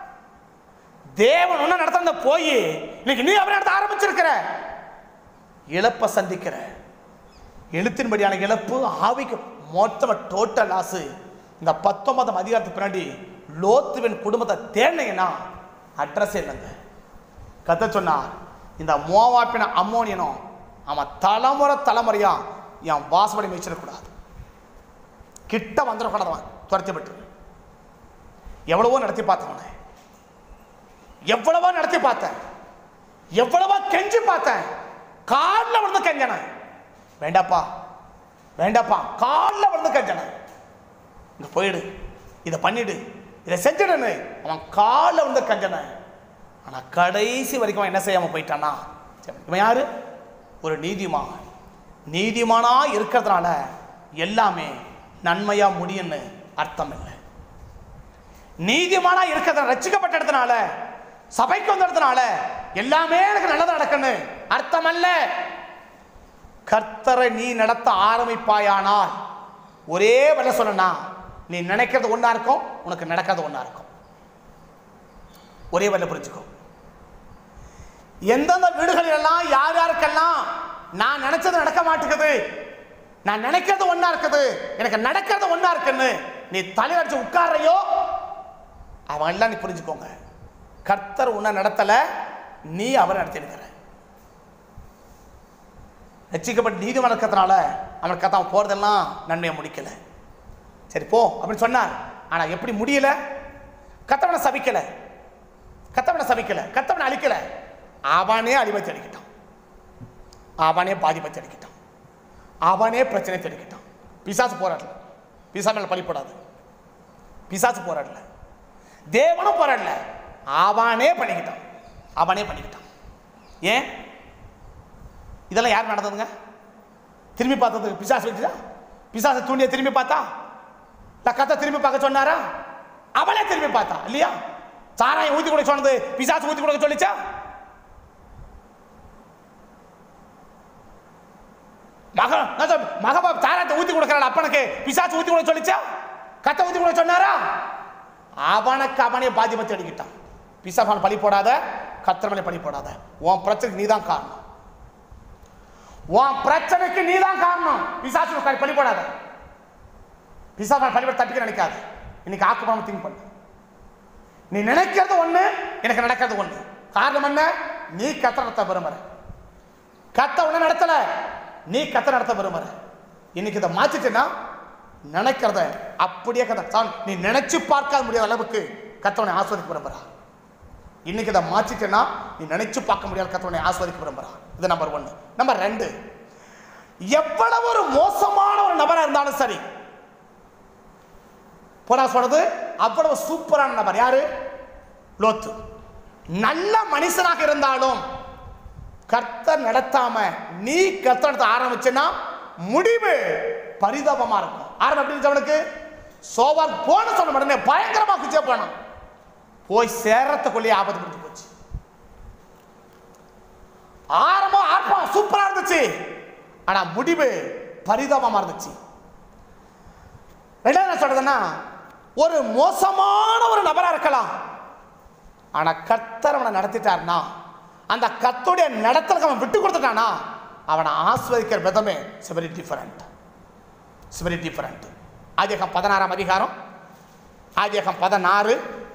தேவன் ஒன்னும் நடத்த போய் இன்னைக்கு நீ அவரை நடத்த ஆரம்பிச்சிருக்கிற இழப்பை சந்திக்கிற எழுத்தின்படியான இழப்பு ஆவிக்கு மொத்தம டோட்டல் லாஸ் இந்த பத்தொன்பதாம் அதிகாரத்துக்கு பின்னாடி லோத்துவின் குடும்பத்தை தேடினீங்கன்னா அட்ரஸ் இல்லைங்க கத்த சொன்னார் இந்த மோவாப்பின அம்மோனியனும் அவன் தலைமுறை தலைமுறையா என் வாசப்படி மிச்சிடக்கூடாது கிட்ட வந்துடக்கூடாது அவன் துரத்தி விட்டு எவ்வளவோ நடத்தி பார்த்தவனை எவ்வளவோ நடத்தி பார்த்தேன் எவ்வளவோ கெஞ்சி பார்த்தேன் காலில் விழுந்து கெஞ்சனேன் வேண்டாப்பா வேண்டாப்பா காலில் விழுந்து கெஞ்சனேன் இங்க போயிடு இதை பண்ணிடு இதை செஞ்சிடுன்னு அவன் காலில் விழுந்து கெஞ்சனேன் ஆனா கடைசி வரைக்கும் அவன் என்ன செய்யாம போயிட்டானா சரி, இவன் யாரு ஒரு நீதிமான் நீதிமானா இருக்கிறதுனால எல்லாமே நன்மையா முடியும்னு அர்த்தம் இல்லை நீதிமானா இருக்கிறது ரட்சிக்கப்பட்டதுனால சபைக்கு வந்ததுனால எல்லாமே எனக்கு நல்லது நடக்குன்னு அர்த்தம் அல்ல கர்த்தரை நீ நடத்த ஆரம்பிப்பாயானால் ஒரே வழி சொல்லனா நீ நினைக்கிறது ஒண்ணா இருக்கும் உனக்கு நடக்கிறது ஒண்ணா இருக்கும் ஒரே வழியை புரிஞ்சுக்கோ எந்தெந்த வீடுகளில் எல்லாம் யார் யாருக்கெல்லாம் நான் நினைச்சது நடக்க மாட்டேங்குது நான் நினைக்கிறது ஒண்ணா இருக்குது எனக்கு நடக்கிறது ஒண்ணா இருக்குன்னு நீ தலையடிச்சு உட்கார்றையோ அவன் எல்லாம் நீ புரிஞ்சுக்கோங்க கர்த்தர் உன்னை நடத்தல நீ அவரை நடத்திருக்கிற ரட்சிக்கப்பட்ட நீதிமன்ற இருக்கிறதுனால அவனுக்கு அவன் போறதெல்லாம் நன்மையை முடிக்கல சரி போ அப்படின்னு சொன்னார் ஆனா எப்படி முடியல கத்தவனை சபிக்கல கத்தவனை சபிக்கல கத்தவனை அழிக்கல அவனே அழிவச்சு அடிக்கிட்டான் அவனே பாதிப்பச்சு அடிக்கிட்டான் அவனே பிரச்சனை தெரிவிக்கிட்டான் பிசாசு போராடல பிசா மேல பழி போடாது பிசாசு போராடல தேவனும் போராடல அவனே பண்ணிக்கிட்டான் அவனே பண்ணிக்கிட்டான் ஏன் இதெல்லாம் யார் நடந்ததுங்க திரும்பி பார்த்தது பிசாசு வச்சுதா பிசாசு தூண்டிய திரும்பி பார்த்தா இல்ல கத்த திரும்பி பார்க்க சொன்னாரா அவளே திரும்பி பார்த்தா இல்லையா சாராயம் ஊத்தி கொடுக்க சொன்னது பிசாசு ஊத்தி கொடுக்க சொல்லிச்சா மக நான் சொல்ல- மகபா சாராயத்தை ஊத்தி கொடுக்கறாள் அப்பனுக்கு பிசாசு ஊத்தி கொடுக்க சொல்லிச்சா கத்த ஊத்தி கொடுக்க சொன்னாரா அவனுக்கு அவனே பாதிப்பத்தை அடிக்கிட்டான் பிசாசான பழி போடாத கத்திரமனை பழி போடாத உன் பிரச்சனைக்கு நீதான் காரணம் உன் பிரச்சனைக்கு நீதான் காரணம் பிசாசு பழி போடாத பிசாசான பழி போட தட்டிக்க நினைக்காத இன்னைக்கு ஆக்குமாம திங்க் பண்ணு நீ நினைக்கிறது ஒண்ணு எனக்கு நடக்கிறது ஒண்ணு காரணம் என்ன நீ கத்த நடத்த விரும்புற கத்த உன்ன நடத்தல நீ கத்த நடத்த விரும்புற இன்னைக்கு இதை மாத்திட்டேன்னா நினைக்கிறத அப்படியே கத்த சான் நீ நினைச்சு பார்க்க முடியாத அளவுக்கு கத்தவனை ஆஸ்வதிக்க விரும்புறா இன்னைக்கு இதை மாத்திட்டேன்னா நீ நினைச்சு பார்க்க முடியாத கத்தவனை ஆஸ்வதிக்க விரும்புறா இது நம்பர் ஒன்னு நம்பர் ரெண்டு எவ்வளவு ஒரு மோசமான ஒரு நபரா இருந்தாலும் சரி போனா சொல்றது அவ்வளவு சூப்பரான நபர் யாரு லோத்து நல்ல மனுஷனாக இருந்தாலும் கர்த்தர் நடத்தாம நீ கர்த்தர் நடத்த ஆரம்பிச்சேன்னா முடிவு பரிதாபமா இருக்கும் ஆரம்பம் எப்படி இருந்துச்சு அவனுக்கு சோவான் போன சொன்ன உடனே பயங்கரமா குச்சே போனான் போய் சேரத்துக்குள்ளேயே ஆபத்து முடிஞ்சு போச்சு ஆரம்பம் ஆர்ப்பம் சூப்பரா இருந்துச்சு ஆனா முடிவு பரிதாபமா இருந்துச்சு ரெண்டாவது என்ன சொல்றதுன்னா ஒரு மோசமான ஒரு நபரா இருக்கலாம் ஆனா கர்த்தர் அவனை நடத்திட்டார்னா அந்த கர்த்தருடைய நடத்தலுக்கு அவன் விட்டு கொடுத்துட்டானா அவனை ஆஸ்வதிக்கிற விதமே it's very different it's very different ஆதியகம் பதினாறாம் அதிகாரம் ஆதியகம் பதினாறு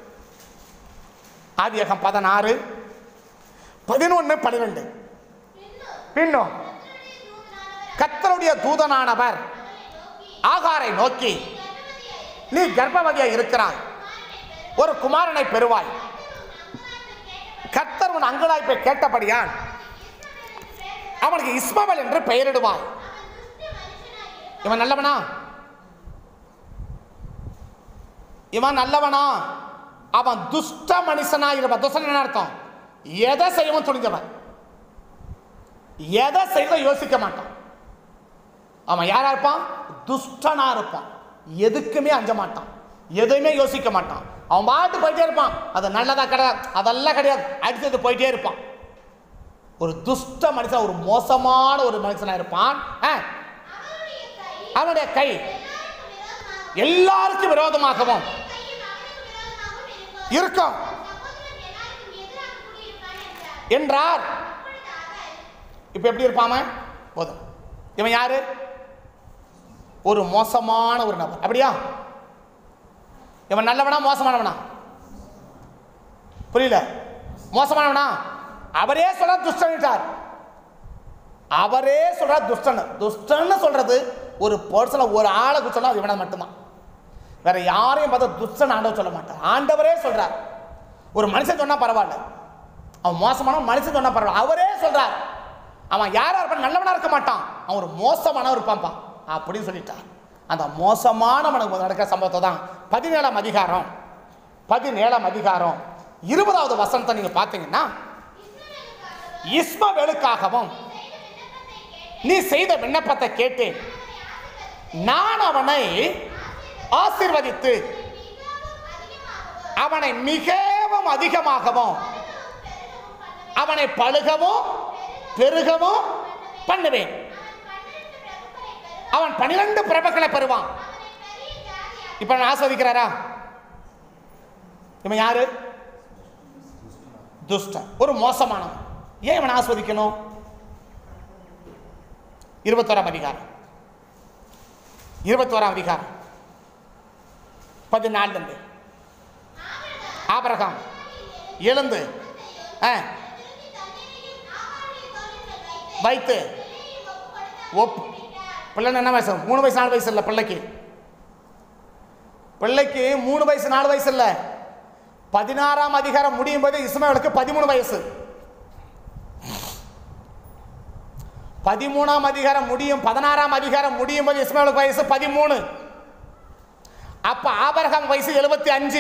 ஆதியகம் பதினாறு பதினொன்று பன்னிரெண்டு பின்னும் கர்த்தருடைய தூதனானவர் ஆகாரை நோக்கி நீ கர்ப்பவதியா இருக்கிறாய் ஒரு குமாரனை பெறுவாய் கர்த்தர் உன் அங்கலாய்ப்பை கேட்டபடியால் அவனுக்கு இஸ்மவேல் என்று பெயரிடுவாய் இவன் நல்லவனா இவன் நல்லவனா அவன் துஷ்ட மனுஷனா இருப்பான் துஷ்டன் என்ன அர்த்தம் எதை செய்யவும் துணிஞ்சவன் எதை செய்ய யோசிக்க மாட்டான் அவன் யாரா இருப்பான் துஷ்டனா இருப்பான் எதுக்குமே அஞ்ச மாட்டான் எதுவுமே யோசிக்க மாட்டான் அவன் பாட்டு போயிட்டே இருப்பான் அது நல்லதா கிடையாது அதெல்லாம் கிடையாது அடுத்தது போயிட்டே இருப்பான் ஒரு துஷ்ட மனுஷன் ஒரு மோசமான ஒரு மனுஷனா இருப்பான் ஆ, அவனுடைய கை எல்லாருக்கும் விரோதமாகவும் இருக்கும் என்றார் இப்ப எப்படி இருப்பாம போதும் இவன் யாரு ஒரு மோசமான ஒரு நபர் அப்படியா இவன் நல்லவனா மோசமானவனா புரியல மோசமானவனா அவரே சொல்ற துஷ்டன்ட்டார் அவரே சொல்ற துஷ்டன் துஷ்டன்னு சொல்றது ஒரு பர்சனை ஒரு ஆளை சொன்னா அது இவனை மட்டும்தான் வேற யாரையும் பார்த்து துஷ்டன் ஆண்டவர் சொல்ல மாட்டார் ஆண்டவரே சொல்றார் ஒரு மனுஷன் சொன்னா பரவாயில்ல அவன் மோசமான மனுஷன் சொன்னா பரவாயில்ல அவரே சொல்றார் அவன் யாரா இருப்பான் நல்லவனா இருக்க மாட்டான் அவன் ஒரு மோசமானவன் இருப்பான்ப்பா அப்படின்னு சொல்லிட்டார் அந்த மோசமானவனுக்கு நடக்கிற சம்பவத்தை தான் பதினேழாம் அதிகாரம் பதினேழாம் அதிகாரம் இருபதாவது வசனத்தை நீங்க பார்த்தீங்கன்னா இஸ்மவேலுக்காகவும் நீ செய்த விண்ணப்பத்தை கேட்டு நான் அவனை ஆசீர்வதித்து அவனை மிகவும் அதிகமாகவும் அவனை பழுகவும் பெருகவும் பண்ணுவேன் அவன் பன்னிரண்டு பிரபுக்களை பெறுவான் இப்ப அவன் ஆஸ்வதிக்கிறாரா இவன் யாரு துஷ்டன் ஒரு மோசமானவன் ஏன் இவன் ஆஸ்வதிக்கணும் இருபத்தோராம் அதிகாரம் இருபத்தோராம் அதிகாரம் பதினாலுல இருந்து ஆபரகாம் எழுந்து ஆ, வைத்து ஒப் பிள்ளை என்ன வயசு மூணு வயசு நாலு வயசு இல்லை பிள்ளைக்கு பிள்ளைக்கு மூணு வயசு நாலு வயசு இல்லை பதினாறாம் அதிகாரம் முடியும் போது இஸ்மாவேலுக்கு பதிமூணு வயசு பதிமூணாம் அதிகாரம் முடியும் பதினாறாம் அதிகாரம் முடியும் போது இஸ்மாயிலுக்கு வயசு பதிமூணு அப்ப ஆபரகாம் வயசு எழுபத்தி அஞ்சு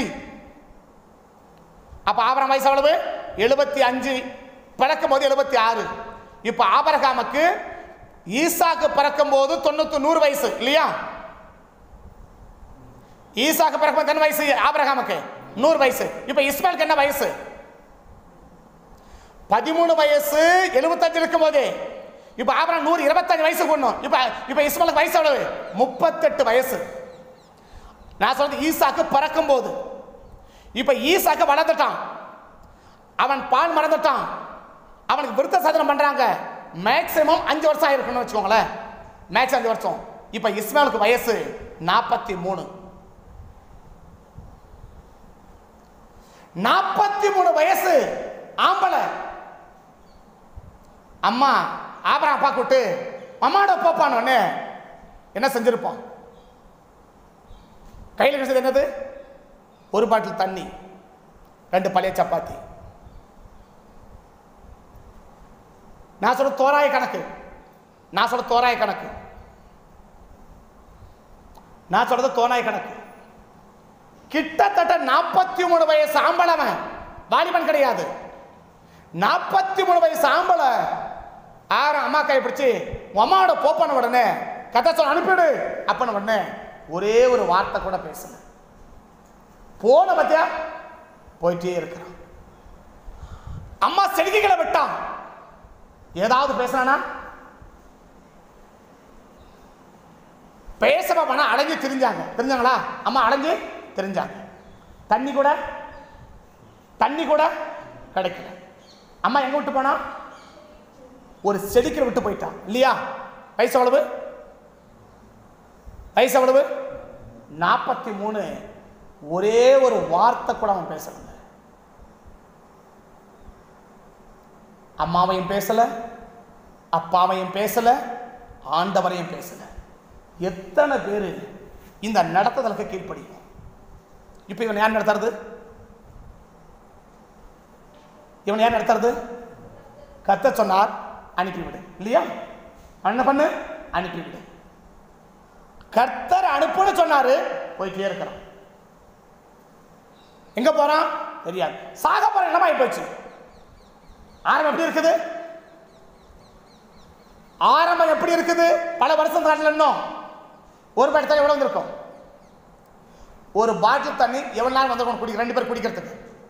அப்ப ஆபரம் வயசு எவ்வளவு எழுபத்தி அஞ்சு பிறக்கும் போது எழுபத்தி ஆறு இப்ப ஆபரகாமுக்கு ஈசாக்கு பிறக்கும் போது தொண்ணூத்தி நூறு வயசு இல்லையா ஈசாக்கு பிறக்கும் போது என்ன வயசு ஆபரகாமுக்கு நூறு வயசு இப்ப இஸ்மாயிலுக்கு என்ன வயசு பதிமூணு வயசு எழுபத்தஞ்சு இருக்கும் போது இப்ப ஆபரம் நூறு இருபத்தஞ்சு வயசு கொண்டோம் இப்ப இப்ப இஸ்மாயிலுக்கு வயசு எவ்வளவு முப்பத்தெட்டு வயசு நான் சொல்றது ஈசாக்கு பிறக்கும் போது இப்ப ஈசாக்கு வளர்ந்துட்டான் அவன் பால் மறந்துட்டான் அவனுக்கு விருத்த சாதனம் பண்றாங்க மேக்சிமம் அஞ்சு வருஷம் ஆயிருக்குன்னு வச்சுக்கோங்களேன் மேக்ஸ் அஞ்சு வருஷம் இப்ப இஸ்மாயிலுக்கு வயசு நாற்பத்தி மூணு நாற்பத்தி மூணு வயசு ஆம்பளை அம்மா ஆபரம் அப்பா கூட்டு அம்மாட போப்பான உடனே என்ன செஞ்சிருப்பான் கையில் கிடைச்சது என்னது ஒரு பாட்டில் தண்ணி ரெண்டு பழைய சப்பாத்தி நான் சொல்ற தோராய கணக்கு நான் சொல்ற தோராய கணக்கு நான் சொல்றது தோராய கணக்கு கிட்டத்தட்ட நாற்பத்தி மூணு வயசு ஆம்பளவன் வாலிபன் கிடையாது நாற்பத்தி மூணு வயசு ஆம்பளை ஆறு அம்மா கை பிடிச்சி உன் அம்மாவோட போப்பான உடனே கதை சொல்ல அனுப்பிடு அப்பன உடனே ஒரே ஒரு வார்த்தை கூட பேசல போன பத்தியா போயிட்டே இருக்கிறான் அம்மா செடிகளை விட்டான் ஏதாவது பேசினானா பேச போனா அடைஞ்சு திரிஞ்சாங்க தெரிஞ்சாங்களா அம்மா அடைஞ்சு தெரிஞ்சாங்க தண்ணி கூட தண்ணி கூட கிடைக்கல அம்மா எங்க விட்டு போனா ஒரு செடிக்கிற விட்டு போயிட்டான் இல்லையா வயசு எவ்வளவு வயசு எவ்வளவு நாற்பத்தி மூணு ஒரே ஒரு வார்த்தை கூட அவன் பேசல அம்மாவையும் பேசல அப்பாவையும் பேசல ஆண்டவரையும் பேசல எத்தனை பேர் இந்த நடத்துதலுக்கு கீழ்ப்படியும் இப்போ இவன் யார் நடத்துறது இவன் யார் நடத்துறது கத்த சொன்னார் அனுப்பிவிடு இல்லையா என்ன பண்ணு அனுப்பிவிடு கர்த்தர் அனுப்புன்னு சொன்னாரு போயிட்டே இருக்கிறான் எங்க போறான் தெரியாது சாக போற இடமாயி போச்சு ஆரம்பம் எப்படி இருக்குது ஆரம்பம் எப்படி இருக்குது பல வருஷம் தாண்டல இன்னும் ஒரு பாட்டில் தண்ணி எவ்வளோ வந்திருக்கும் ஒரு பாட்டில் தண்ணி எவ்வளோ நேரம் வந்திருக்கும் குடி ரெண்டு பேர் குடிக்கிறதுக்கு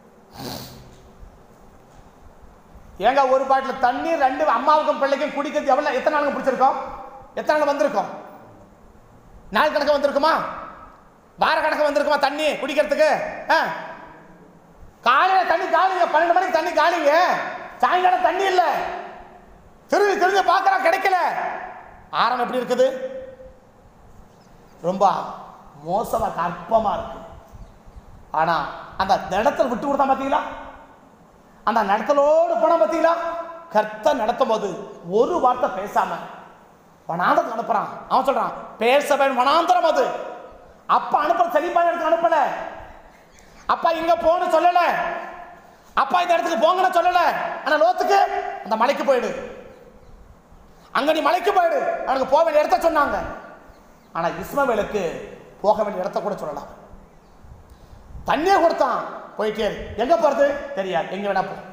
ஏங்க ஒரு பாட்டில் தண்ணி ரெண்டு அம்மாவுக்கும் பிள்ளைக்கும் குடிக்கிறது எவ்வளோ எத்தனை நாளுக்கு பிடிச்சிருக்கோம் எத்தனை நாள் வந்திருக்கும் நாள் கணக்கு வந்திருக்குமா வார கணக்கு வந்திருக்குமா தண்ணி குடிக்கிறதுக்கு ஆ காலையில் தண்ணி காலிங்க பன்னெண்டு மணிக்கு தண்ணி காலிங்க சாயங்காலம் தண்ணி இல்லை திரும்பி திரும்பி பார்க்குறோம் கிடைக்கல ஆரம்பம் எப்படி இருக்குது ரொம்ப மோசமா கற்பமா இருக்கு ஆனா அந்த நடத்தல் விட்டு கொடுத்தா பார்த்தீங்களா அந்த நடத்தலோடு போன பார்த்தீங்களா கர்த்த நடத்தும் போது ஒரு வார்த்தை பேசாம வனாந்தரத்துக்கு அனுப்புறான் அவன் சொல்றான் பேச வேண்டும் வனாந்தரம் அது அப்பா அனுப்புற செழிப்பான இடத்துக்கு அனுப்பல அப்பா இங்க போன்னு சொல்லல அப்பா இந்த இடத்துக்கு போங்கன்னு சொல்லல ஆனா லோத்துக்கு அந்த மலைக்கு போயிடு அங்க நீ மலைக்கு போயிடு அவனுக்கு போக வேண்டிய இடத்த சொன்னாங்க ஆனா இஸ்மவேலுக்கு போக வேண்டிய இடத்த கூட சொல்லலாம் தண்ணியை கொடுத்தான் போயிட்டே இரு. எங்க போறது தெரியாது எங்க வேணா போ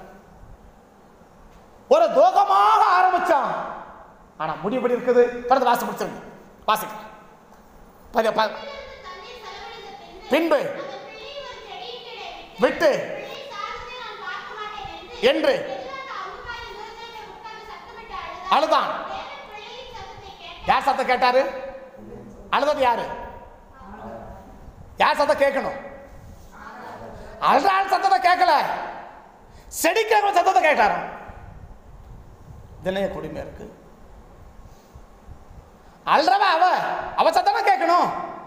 ஒரு தோகமாக ஆரம்பிச்சான் ஆனா முடிவுபடி இருக்குது தொடர்ந்து வாசி முடிச்சிருங்க வாசிக்க பதி- ப- தண்ணீர் செலவழித்த பின்பு அந்த பிள்ளை ஒரு செடியின் கீழே விட்டு, விட்டு பிள்ளை சாகிறதை நான் பார்க்க மாட்டேன் என்று என்று எதிரான அம்புகாரி மிருகத்தை உட்கார்ந்து சத்தமிட்டு அழுதார். அழுதான் தேவன் பிள்ளையின் சத்தத்தை கேட்டார். யார் சத்தம் கேட்டாரு அழுதது யாரு யார் சத்தம் கேட்கணும் அழுற ஆள் சத்தத்தை கேட்கல செடிக்கிறவங்க சத்தத்தை கேட்டாராம் தினைய குடிமை இருக்கு அழுறவ அவ அவ சத்தமா கேட்கணும்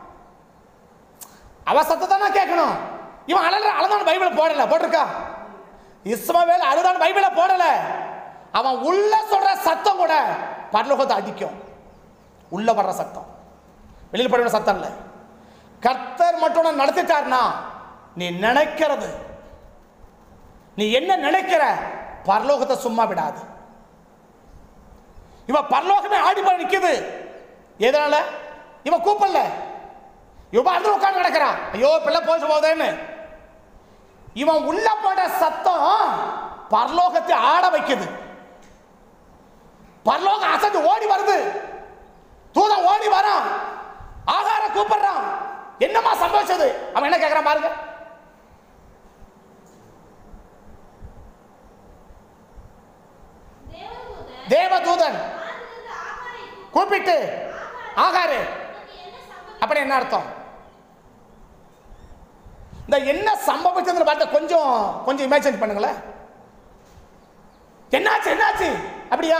அவ சத்தத்தானே கேட்கணும் இவன் அழற அழுதான் பைபிள் போடல போட்டிருக்கா இஸ்மவேல் அழுதான் பைபிள போடல அவன் உள்ள சொல்ற சத்தம் கூட பரலோகத்தை அடிக்கும் உள்ள வர்ற சத்தம் வெளியில் படுற சத்தம் இல்லை கர்த்தர் மட்டும் உன்னை நடத்திட்டார்னா நீ நினைக்கிறது நீ என்ன நினைக்கிற பரலோகத்தை சும்மா விடாது இவன் பரலோகமே ஆடி போய் நிக்குது எதனால இவன் கூப்பிடல இவன் பாட்டு உட்கார்ந்து கிடக்கிறான் ஐயோ பிள்ளை போச்சு போதேன்னு இவன் உள்ள போட சத்தம் பரலோகத்தை ஆட வைக்குது பரலோகம் அசந்து ஓடி வருது தூதன் ஓடி வரான் ஆகாரம் கூப்பிடுறான் என்னமா சம்பவிச்சது அவன் என்ன கேட்கறான் பாருங்க தேவதூதன் தேவதூதன் வானத்திலிருந்து ஆகாரை கூப்பிட்டு ஆகாரு உனக்கு என்ன சம்பவித்தது? அப்படி என்ன அர்த்தம் இந்த என்ன சம்பவிச்சதுன்னு பார்த்து கொஞ்சம் கொஞ்சம் இமேஜின் பண்ணுங்களேன் என்னாச்சு என்னாச்சு அப்படியா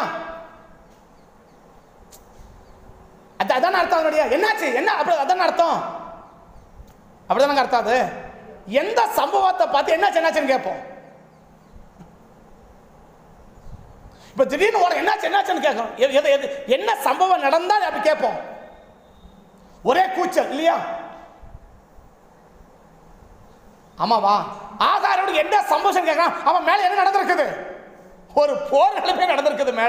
அது அதான அர்த்தம் அதனுடைய என்னாச்சு என்ன அப்படி அதான அர்த்தம் அப்படிதானங்க அர்த்தம் அது எந்த சம்பவத்தை பார்த்து என்னாச்சு என்னாச்சுன்னு கேட்போம் இப்ப திடீர்னு ஒரு என்னாச்சு என்னாச்சுன்னு கேட்கணும் எது எது எது என்ன சம்பவம் நடந்தா அப்படி கேட்போம் ஒரே கூச்சல் இல்லையா ஆமாவா ஆகாரோட என்ன சம்பவம் கேட்கறான் அவன் மேல என்ன நடந்திருக்குது ஒரு போர் நிலைமை நடந்திருக்குது மேல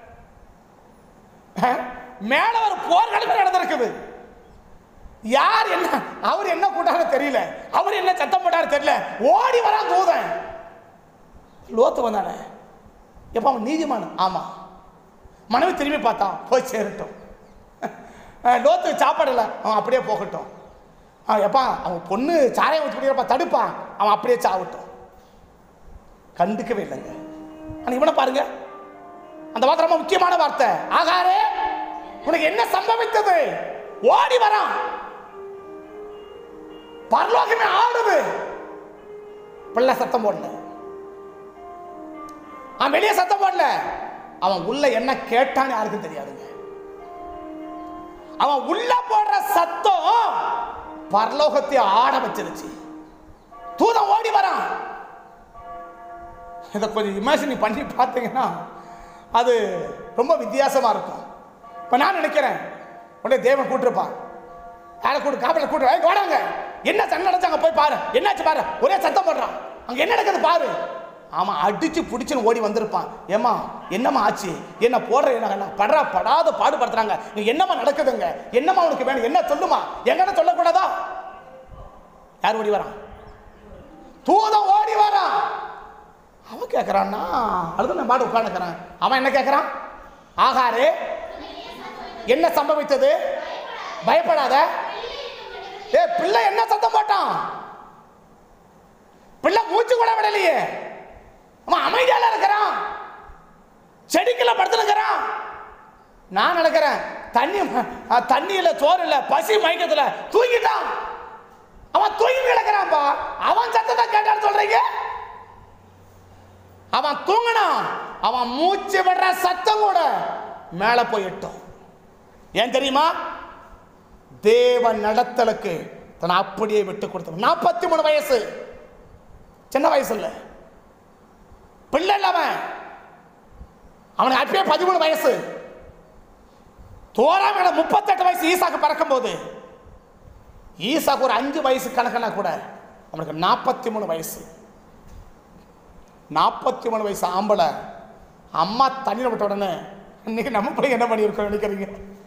அஹ்? மேல ஒரு போர் நிலைமை நடந்திருக்குது யார் என்ன அவர் என்ன கூட்டாரு தெரியல அவர் என்ன சத்தம் போட்டாரு தெரியல ஓடி வரான் தூதன் லோத்து வந்தானே எப்ப அவன் நீதிமான் ஆமா மனைவி திரும்பி பார்த்தான் போய் சேரட்டும் அஹ் லோத்து சாப்பாடு இல்லை அவன் அப்படியே போகட்டும் ஆ எப்பா அவன் பொண்ணு சாரையை ஊற்றி குடிக்கிறப்ப தடுப்பான் அவன் அப்படியே சாவட்டும் கண்டுக்கவே இல்லைங்க ஆனால் இவனை பாருங்க அந்த வார்த்தை ரொம்ப முக்கியமான வார்த்தை ஆகாரே உனக்கு என்ன சம்பவித்தது ஓடி வரான் பரலோகமே ஆடுது பிள்ளை சத்தம் போடல அவன் வெளியே சத்தம் போடல அவன் உள்ள என்ன கேட்டான்னு யாருக்கும் தெரியாதுங்க அவன் உள்ள போடுற சத்தம் பரலோகத்தை ஆட வச்சிருச்சு தூதன் ஓடி வரான் இதை கொஞ்சம் இமேஜின் பண்ணி பார்த்தீங்கன்னா அது ரொம்ப வித்தியாசமா இருக்கும் இப்போ நான் நினைக்கிறேன் உடனே தேவன் கூட்டிருப்பான் யாரை கூட்டு காப்பில் கூட்டு "ஏய், ஓடாங்க என்ன சண்டை நடந்தாங்க போய் பாரு என்னாச்சு பாரு ஒரே சத்தம் போடுறான் அங்க என்ன நடக்குது பாரு ஆமா அடிச்சு பிடிச்சுன்னு ஓடி வந்திருப்பான் ஏமா என்னம்மா ஆச்சு என்ன போடுற என்ன படுறா படாத பாடுபடுத்துறாங்க இங்க என்னம்மா நடக்குதுங்க என்னம்மா உனக்கு வேணும் என்ன சொல்லுமா எங்கன்னு சொல்லக்கூடாதா யார் ஓடி வரான் தூதம் ஓடி வரான் அவன் கேட்கறான்னா அடுத்து நான் பாட்டு உட்காந்துக்கிறேன் அவன் என்ன கேட்கறான் ஆகாரே என்ன சம்பவித்தது பயப்படாத ஏ பிள்ளை என்ன சத்தம் போட்டான் பிள்ளை மூச்சு கூட விடலையே அவன் அமைதியால இருக்கிறான் செடிக்குள்ள படுத்துனுக்கிறான் நான் நினைக்கிறேன் தண்ணி அஹ், தண்ணி இல்ல சோறு இல்ல பசி மயக்கத்துல தூங்கிட்டான் அவன் தூங்கி கிடக்கிறான்பா அவன் சத்தத்தை கேட்டான்னு சொல்றீங்க அவன் தூங்கினான் அவன் மூச்சு விடுற சத்தம் கூட மேல போய் எட்டும் ஏன் தெரியுமா தேவ நடத்தலுக்கு தன்னை அப்படியே விட்டு கொடுத்தவன் நாற்பத்தி மூணு வயசு சின்ன வயசு இல்லை பிள்ளை இல்ல அவன் அவனுக்கு அப்பயே பதிமூணு வயசு தோராம முப்பத்தெட்டு வயசு ஈசாக்கு பறக்கும் போது ஈசாக்கு ஒரு அஞ்சு வயசு கணக்குனா கூட அவனுக்கு நாற்பத்தி மூணு வயசு நாற்பத்தி மூணு வயசு ஆம்பளை அம்மா தண்ணியில் விட்ட உடனே இன்னைக்கு நம்ம போய் என்ன பண்ணியிருக்கோம் நினைக்கிறீங்க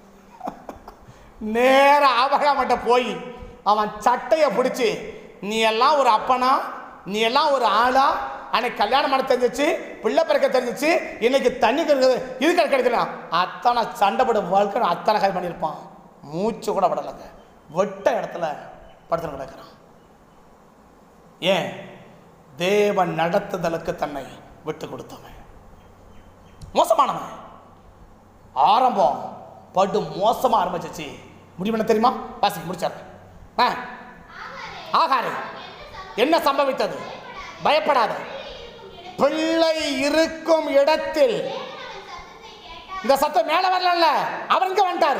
நேர ஆபகாமட்ட போய் அவன் சட்டையை பிடிச்சி நீ எல்லாம் ஒரு அப்பனா நீ எல்லாம் ஒரு ஆளா அன்னைக்கு கல்யாணம் பண்ண தெரிஞ்சிச்சு பிள்ளை பிறக்க தெரிஞ்சிச்சு இன்னைக்கு தண்ணி கிடைக்குது இது கிடைக்கலாம் அத்தனை சண்டைப்பட வாழ்க்கை அத்தனை கை பண்ணியிருப்பான் மூச்சு கூட விடலைங்க வெட்ட இடத்துல படுத்து கிடக்கிறான் ஏன் தேவன் நடத்துதலுக்கு தன்னை விட்டு கொடுத்தவன் மோசமானவன் ஆரம்பம் படு மோசமா ஆரம்பிச்சிச்சு முடிவு என்ன தெரியுமா வாசிக்க முடிச்சாரு ஆ ஆகாரே என்ன சம்பவித்தது பயப்படாத பிள்ளை இருக்கும் இடத்தில் இந்த சத்தம் மேல வரல அவர் இங்க வந்துட்டாரு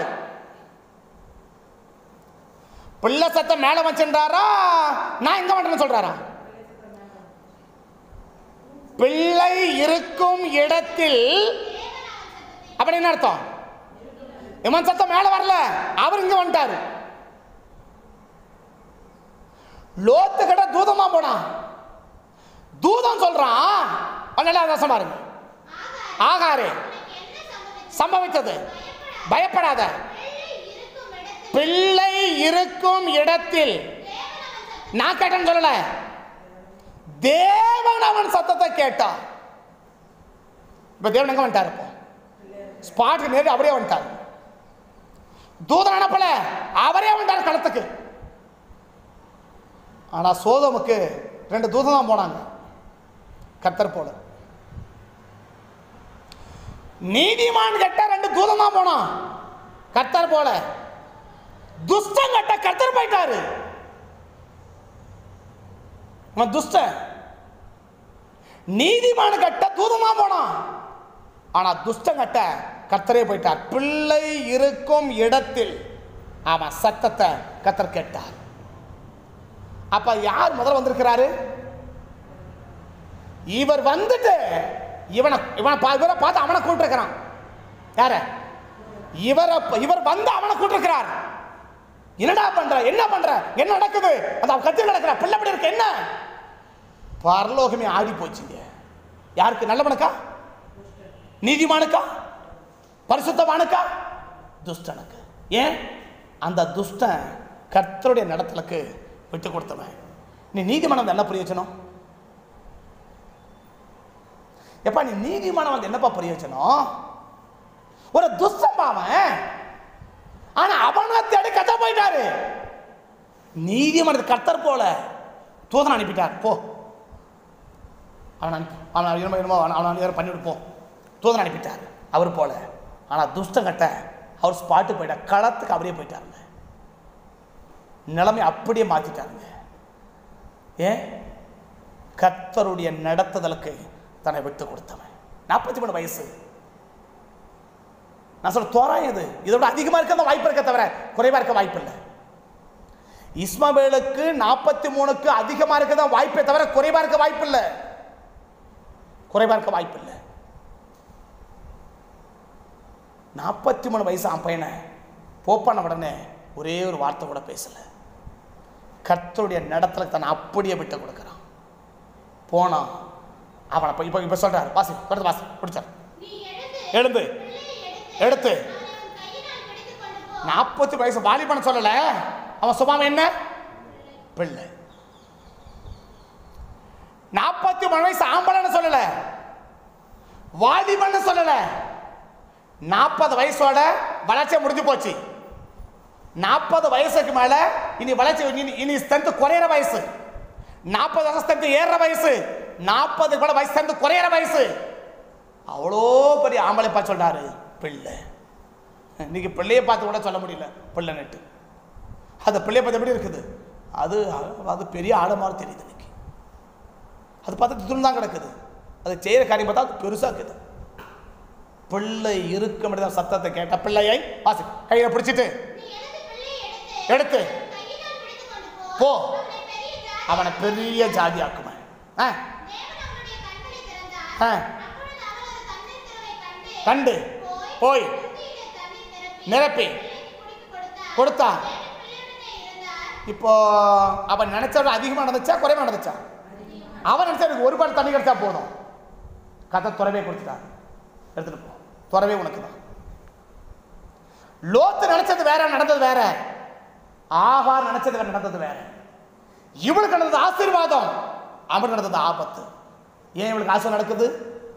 பிள்ளை சத்தம் மேல வச்சுட்டாரா நான் இங்க வந்துட்டேன்னு சொல்றாரா பிள்ளை இருக்கும் இடத்தில் அப்படி என்ன அர்த்தம் இவன் சத்தம் மேல வரல அவர் இங்க வந்துட்டாரு லோத்து கிட்ட தூதமா போனான் தூதம் சொல்றான் நல்லா ரசம் பாருங்க ஆகாரே சம்பவித்தது பயப்படாத பிள்ளை இருக்கும் இடத்தில் பிள்ளை இருக்கும் இடத்தில் தேவன் அவன் சத்தத்தை நான் கேட்டேன்னு சொல்லல தேவன் அவன் சத்தத்தை கேட்டான் இப்ப தேவன் எங்க வந்துட்டார் இப்போ ஸ்பாட்டுக்கு நேரடி அவரே வந்துட்டார் தூதன் அனுப்பல அவரே வந்துட்டார் களத்துக்கு ஆனா சோதமுக்கு ரெண்டு தூதன் தான் போனாங்க கத்தர் போல நீதிமான் கட்ட ரெண்டு தூதன் தான் போனான் கத்தர் போல துஷ்டன் கட்ட கத்தர் போயிட்டாரு அவன் துஷ்டன் நீதிமான் கட்ட தூதமா போனான் ஆனா துஷ்டன் கட்ட கத்தரே போயிட்டார் பிள்ளை இருக்கும் இடத்தில் அவன் சத்தத்தை கத்தர் கேட்டார் அப்ப யார் முதல்ல வந்திருக்கிறாரு இவர் வந்துட்டு இவனை இவனை பா- இவரை பார்த்து அவனை கூப்பிட்டுருக்கிறான் யார இவரை இவர் வந்து அவனை கூப்பிட்டுருக்கிறார் என்னடா பண்ற என்ன பண்ற என்ன நடக்குது அது அவன் கத்தி நடக்கிற பிள்ளை எப்படி இருக்கு என்ன பரலோகமே ஆடி போச்சுங்க யாருக்கு நல்லவனுக்கா நீதிமானுக்கா பரிசுத்தமானுக்கா துஷ்டனுக்கு ஏன் அந்த துஷ்டன் கர்த்தருடைய நடத்தலுக்கு விட்டு கொடுத்தவன் நீ நீதிமானம் வந்து என்ன பிரயோஜனம் எப்பா நீ நீதிமானம் வந்து என்னப்பா பிரயோஜனம் ஒரு துஷ்டன் பாவன் ஆனா அவனை தேடி கத்த போயிட்டாரு நீதிமன்ற கர்த்தர் போல தூதன் அனுப்பிட்டார் போ அவன் அனுப்பி அவன் என்னமோ என்னமோ அவன் அவன் யாரும் பண்ணிவிட்டு போ தூதன் அனுப்பிட்டார் அவர் போல ஆனால் துஷ்டம் கட்ட அவர் ஸ்பாட்டு போயிட்டார் களத்துக்கு அவரே போயிட்டாருங்க நிலைமை அப்படியே மாற்றிட்டாருங்க ஏன் கர்த்தருடைய நடத்துதலுக்கு தன்னை விட்டு கொடுத்தவன் நாற்பத்தி மூணு வயசு நான் சொல்ற தோராயம் இது இதை விட அதிகமாக இருக்க அந்த வாய்ப்பு இருக்க தவிர குறைவாக இருக்க வாய்ப்பு இல்லை இஸ்மவேலுக்கு நாற்பத்தி மூணுக்கு அதிகமாக இருக்க தான் வாய்ப்பே தவிர குறைவாக இருக்க வாய்ப்பு இல்லை குறைவாக இருக்க வாய்ப்பு இல்லை நாற்பத்தி மூணு வயசு அவன் பையனை போப்பான உடனே ஒரே ஒரு வார்த்தை கூட பேசல கர்த்தருடைய நடத்தல தன்னை அப்படியே விட்டு கொடுக்குறான் போனான் அவனை இப்போ இப்போ இப்போ சொல்கிறார் வாசி கொடுத்து வாசி பிடிச்சார் நீ எழுந்து எழுந்து பிள்ளையை எடுத்து எடுத்து அவனை உன் கையினால் பிடித்துக் கொண்டு போ நாற்பத்தி வயசு வாலிபன் சொல்லல அவன் சுபாவம் என்ன பிள்ளை நாற்பத்தி மூணு வயசு ஆம்பளைன்னு சொல்லல வாலிபன்னு சொல்லல நாற்பது வயசோட வளர்ச்சி முடிஞ்சு போச்சு நாற்பது வயசுக்கு மேல இனி வளர்ச்சி இனி இனி ஸ்ட்ரென்த் குறையிற வயசு நாற்பது வருஷம் ஸ்ட்ரென்த் ஏறுற வயசு நாற்பது கூட வயசு ஸ்ட்ரென்த் குறையிற வயசு அவ்வளோ பெரிய ஆம்பளை பார்த்து சொல்றாரு பிள்ளை இன்னைக்கு பிள்ளையை பார்த்து கூட சொல்ல முடியல பிள்ளை நட்டு அந்த பிள்ளையை பார்த்து எப்படி இருக்குது அது அது பெரிய ஆடு மாதிரி தெரியுது இன்னைக்கு அது பார்த்து துணி தான் கிடக்குது அது செய்கிற காரியம் பார்த்தா அது பெருசாக இருக்குது பிள்ளை இருக்க முடியாத சத்தத்தை கேட்ட பிள்ளையை வாசி கையில் பிடிச்சிட்டு நீ எழுந்து பிள்ளையை எடுத்து எடுத்து உன் கையினால் பிடித்துக் கொண்டு போ போ. அவனை பெரிய அவனை பெரிய ஜாதி ஜாதி ஆக்குவேன் ஆ தேவன் அவனுடைய கண்களை திறந்தார் ஆ. அப்பொழுது அவன் ஒரு தண்ணீர் திறவை கண்டு கண்டு போய் தொட்டியிலே தண்ணீர் நிரப்பி பிள்ளைக்கு குடிக்க கொடுத்தார் கொடுத்தான் தேவன் பிள்ளையுடனே இருந்தார் இப்போ அவன் நினைச்சவன் அதிகமாக நடந்துச்சா குறைவா நடந்துச்சா அவன் நினைச்சா எனக்கு ஒரு பால் தண்ணி கிடைச்சா போதும் கதை துறவே கொடுத்துட்டான் எடுத்துட்டு போ துறவே உனக்கு தான் லோத்து நினைச்சது வேற நடந்தது வேற ஆகார் நினைச்சது வேற நடந்தது வேற இவளுக்கு நடந்தது ஆசீர்வாதம் அவனுக்கு நடந்தது ஆபத்து ஏன் இவளுக்கு ஆசை நடக்குது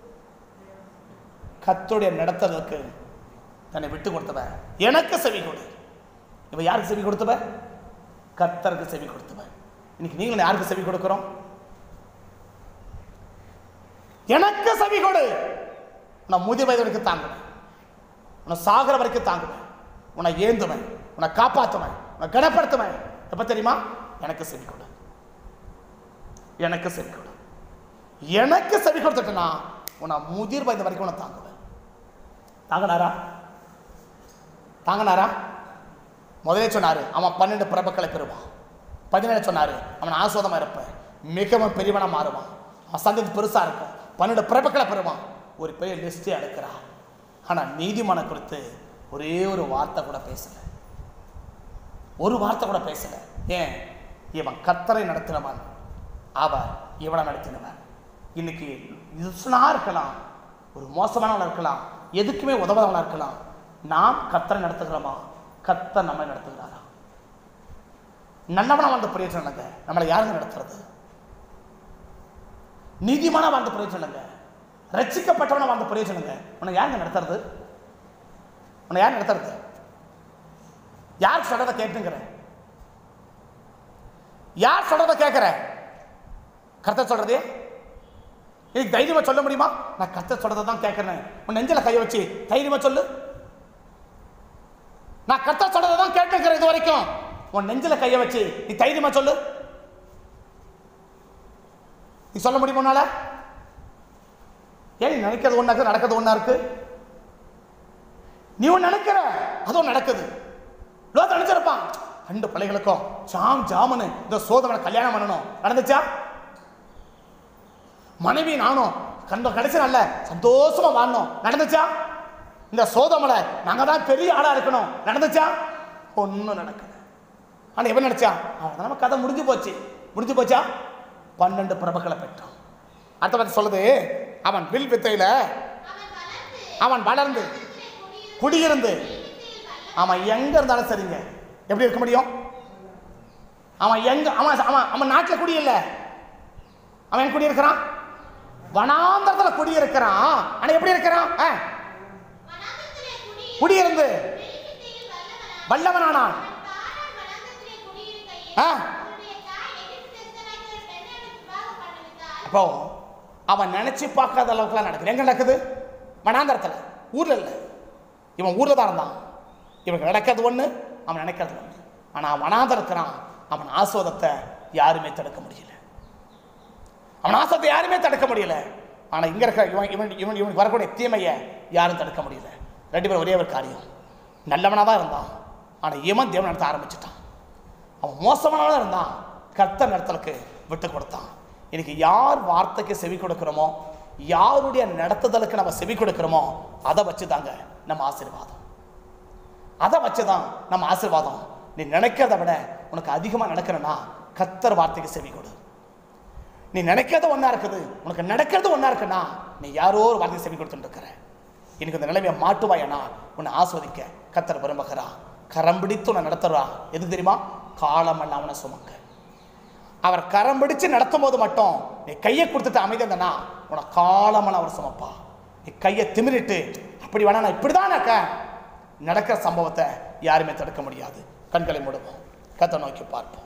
கத்துடைய நடத்துறதுக்கு தன்னை விட்டு கொடுத்தவ எனக்கு செவி கொடு இவ யாருக்கு செவி கொடுத்தவ கர்த்தருக்கு செவி கொடுத்தவ இன்னைக்கு நீங்களும் யாருக்கு செவி கொடுக்கிறோம் எனக்கு செவி கொடு நான் முதிய வயது வரைக்கும் தாங்குவேன் உன்னை சாகிற வரைக்கும் தாங்குவேன் உன்னை ஏந்துவேன் உன்னை காப்பாற்றுவேன் உன்னை கனப்படுத்துவேன் எப்ப தெரியுமா எனக்கு செவி கொடு எனக்கு செவி கொடு எனக்கு செவி கொடுத்துட்டேன்னா உன்னை முதிர் வயது வரைக்கும் உன்னை தாங்குவேன் தாங்கினாரா தாங்கினாரா முதலே சொன்னாரு அவன் பன்னெண்டு பிரபக்களை பெறுவான் பதினேழு சொன்னாரு அவன் ஆஸ்வாதமா இருப்பான் மிகவும் பெரியவனா மாறுவான் அவன் சந்ததி பெருசா இருக்கும் பன்னெண்டு பிரபக்களை பெறுவான் ஒரு பெரிய லிஸ்டே எடுக்கிறான் ஆனா நீதிமான குறித்து ஒரே ஒரு வார்த்தை கூட பேசல ஒரு வார்த்தை கூட பேசல ஏன் இவன் கத்தரை நடத்தினவன் அவர் இவனை நடத்தினவன் இன்னைக்கு யுஸ்னா இருக்கலாம் ஒரு மோசமானவன் இருக்கலாம் எதுக்குமே உதவாதவனா இருக்கலாம் நாம் கத்தரை நடத்துகிறோமா கத்தர் நம்மை நடத்துகிறாரா நல்லவனா வாழ்ந்த பிரயோஜனம் இல்லைங்க நம்மளை யாருங்க நடத்துறது நீதிமானா வாழ்ந்த பிரயோஜனம் இல்லைங்க ரட்சிக்கப்பட்டவனா வாழ்ந்த பிரயோஜனம் இல்லைங்க உன்னை யாருங்க நடத்துறது உன்னை யார் நடத்துறது யார் சொல்றதை கேட்டுங்கிறேன் யார் சொல்றதை கேட்கிறேன் கர்த்தர் சொல்றதே எனக்கு தைரியமா சொல்ல முடியுமா நான் கர்த்தர் சொல்றதை தான் கேட்கிறேன் உன் நெஞ்சில கையை வச்சு தைரியமா சொல்லு நான் கர்த்தர் சொல்றதை தான் கேட்டுக்கிறேன் இது வரைக்கும் உன் நெஞ்சில கையை வச்சு நீ தைரியமா சொல்லு நீ சொல்ல முடியுமா உன்னால ஏன் நீ நினைக்கிறது ஒண்ணா இருக்கு நடக்கிறது ஒண்ணா இருக்கு நீ ஒன்று நினைக்கிற அதுவும் நடக்குது லோகம் நினைச்சிருப்பான் ரெண்டு பிள்ளைகளுக்கும் ஜாம் ஜாமுன்னு இந்த சோதனை கல்யாணம் பண்ணணும் நடந்துச்சா மனைவி நானும் கண்ட கடைசி நல்ல சந்தோஷமா வாழணும் நடந்துச்சா இந்த சோதமலை நாங்க தான் பெரிய ஆளா இருக்கணும் நடந்துச்சா ஒன்றும் நடக்கல ஆனா இவன் நினைச்சா அவன் நம்ம கதை முடிஞ்சு போச்சு முடிஞ்சு போச்சா பன்னெண்டு பிரபுக்களை பெற்றான் அடுத்த பத்தி சொல்லுது அவன் வில் வித்தையில அவன் வளர்ந்து அவன் வளர்ந்து குடியிருந்து குடியிருந்து வித்தையில் வல்ல அவன் எங்க இருந்தாலும் சரிங்க எப்படி இருக்க முடியும் அவன் எங்க அவன் அவன் அவன் நாட்டில் குடியில்ல அவன் எங்க குடியிருக்கிறான் வனாந்தரத்துல குடியிருக்கிறான் ஆனா எப்படி இருக்கிறான் ஆ, வனாந்தரத்திலே குடியிருந்து குடியிருந்து வித்தையில் வல்லவனாய் வல்லவனானான் தாரான் வனாந்தரத்திலே குடியிருக்கையில் ஆ. அவனுடைய தாய் எகிப்து தேசத்திலாகிய ஒரு பெண்ணை அவனுக்கு விவாகம் பண்ணுவித்தாள். அப்போ அவன் நினைச்சு பார்க்காத அளவுக்குலாம் நடக்குது எங்க நடக்குது வனாந்தரத்துல ஊர்ல இல்ல இவன் ஊர்ல தான் இருந்தான் இவனுக்கு நடக்கிறது ஒண்ணு அவன் நினைக்கிறது ஒண்ணு ஆனா அவன் வனாந்தரம் இருக்கிறான் அவன் ஆசோதத்தை யாருமே தடுக்க முடியல அவன் ஆசோதத்தை யாருமே தடுக்க முடியல ஆனா இங்க இருக்க இவன் இவன் இவன் இவனுக்கு வரக்கூடிய தீமையை யாரும் தடுக்க முடியல ரெண்டு பேரும் ஒரே ஒரு காரியம் நல்லவனா தான் இருந்தான் ஆனா இவன் தேவன் நடத்த ஆரம்பிச்சிட்டான் அவன் மோசமானவனா இருந்தான் கர்த்தர் நடத்தலுக்கு விட்டு கொடுத்தான் இன்னைக்கு யார் வார்த்தைக்கு செவி கொடுக்கிறோமோ யாருடைய நடத்துதலுக்கு நம்ம செவி கொடுக்கிறோமோ அதை வச்சு தாங்க நம்ம ஆசீர்வாதம் அதை வச்சு தான் நம்ம ஆசீர்வாதம் நீ நினைக்கிறத விட உனக்கு அதிகமாக நடக்கணும்னா கர்த்தர் வார்த்தைக்கு செவி கொடு நீ நினைக்கிறது ஒன்றா இருக்குது உனக்கு நடக்கிறது ஒன்றா இருக்குன்னா நீ யாரோ ஒரு வார்த்தைக்கு செவி கொடுத்துட்டு இருக்கிற எனக்கு இந்த நிலைமையை மாட்டுவாயனா உன்னை ஆஸ்வதிக்க கத்தர் விரும்புகிறா கரம் பிடித்து உன்னை நடத்துறா எது தெரியுமா காலமெல்லாம் அவனை சுமக்க அவர் கரம் பிடிச்சு நடத்தும் போது மட்டும் நீ கையை கொடுத்துட்டு அமைதி இருந்தனா உன காலமெல்லாம் அவர் சுமப்பா நீ கையை திமிரிட்டு அப்படி வேணா நான் இப்படி தான் நடக்கிற சம்பவத்தை யாருமே தடுக்க முடியாது கண்களை மூடுவோம் கத்தை நோக்கி பார்ப்போம்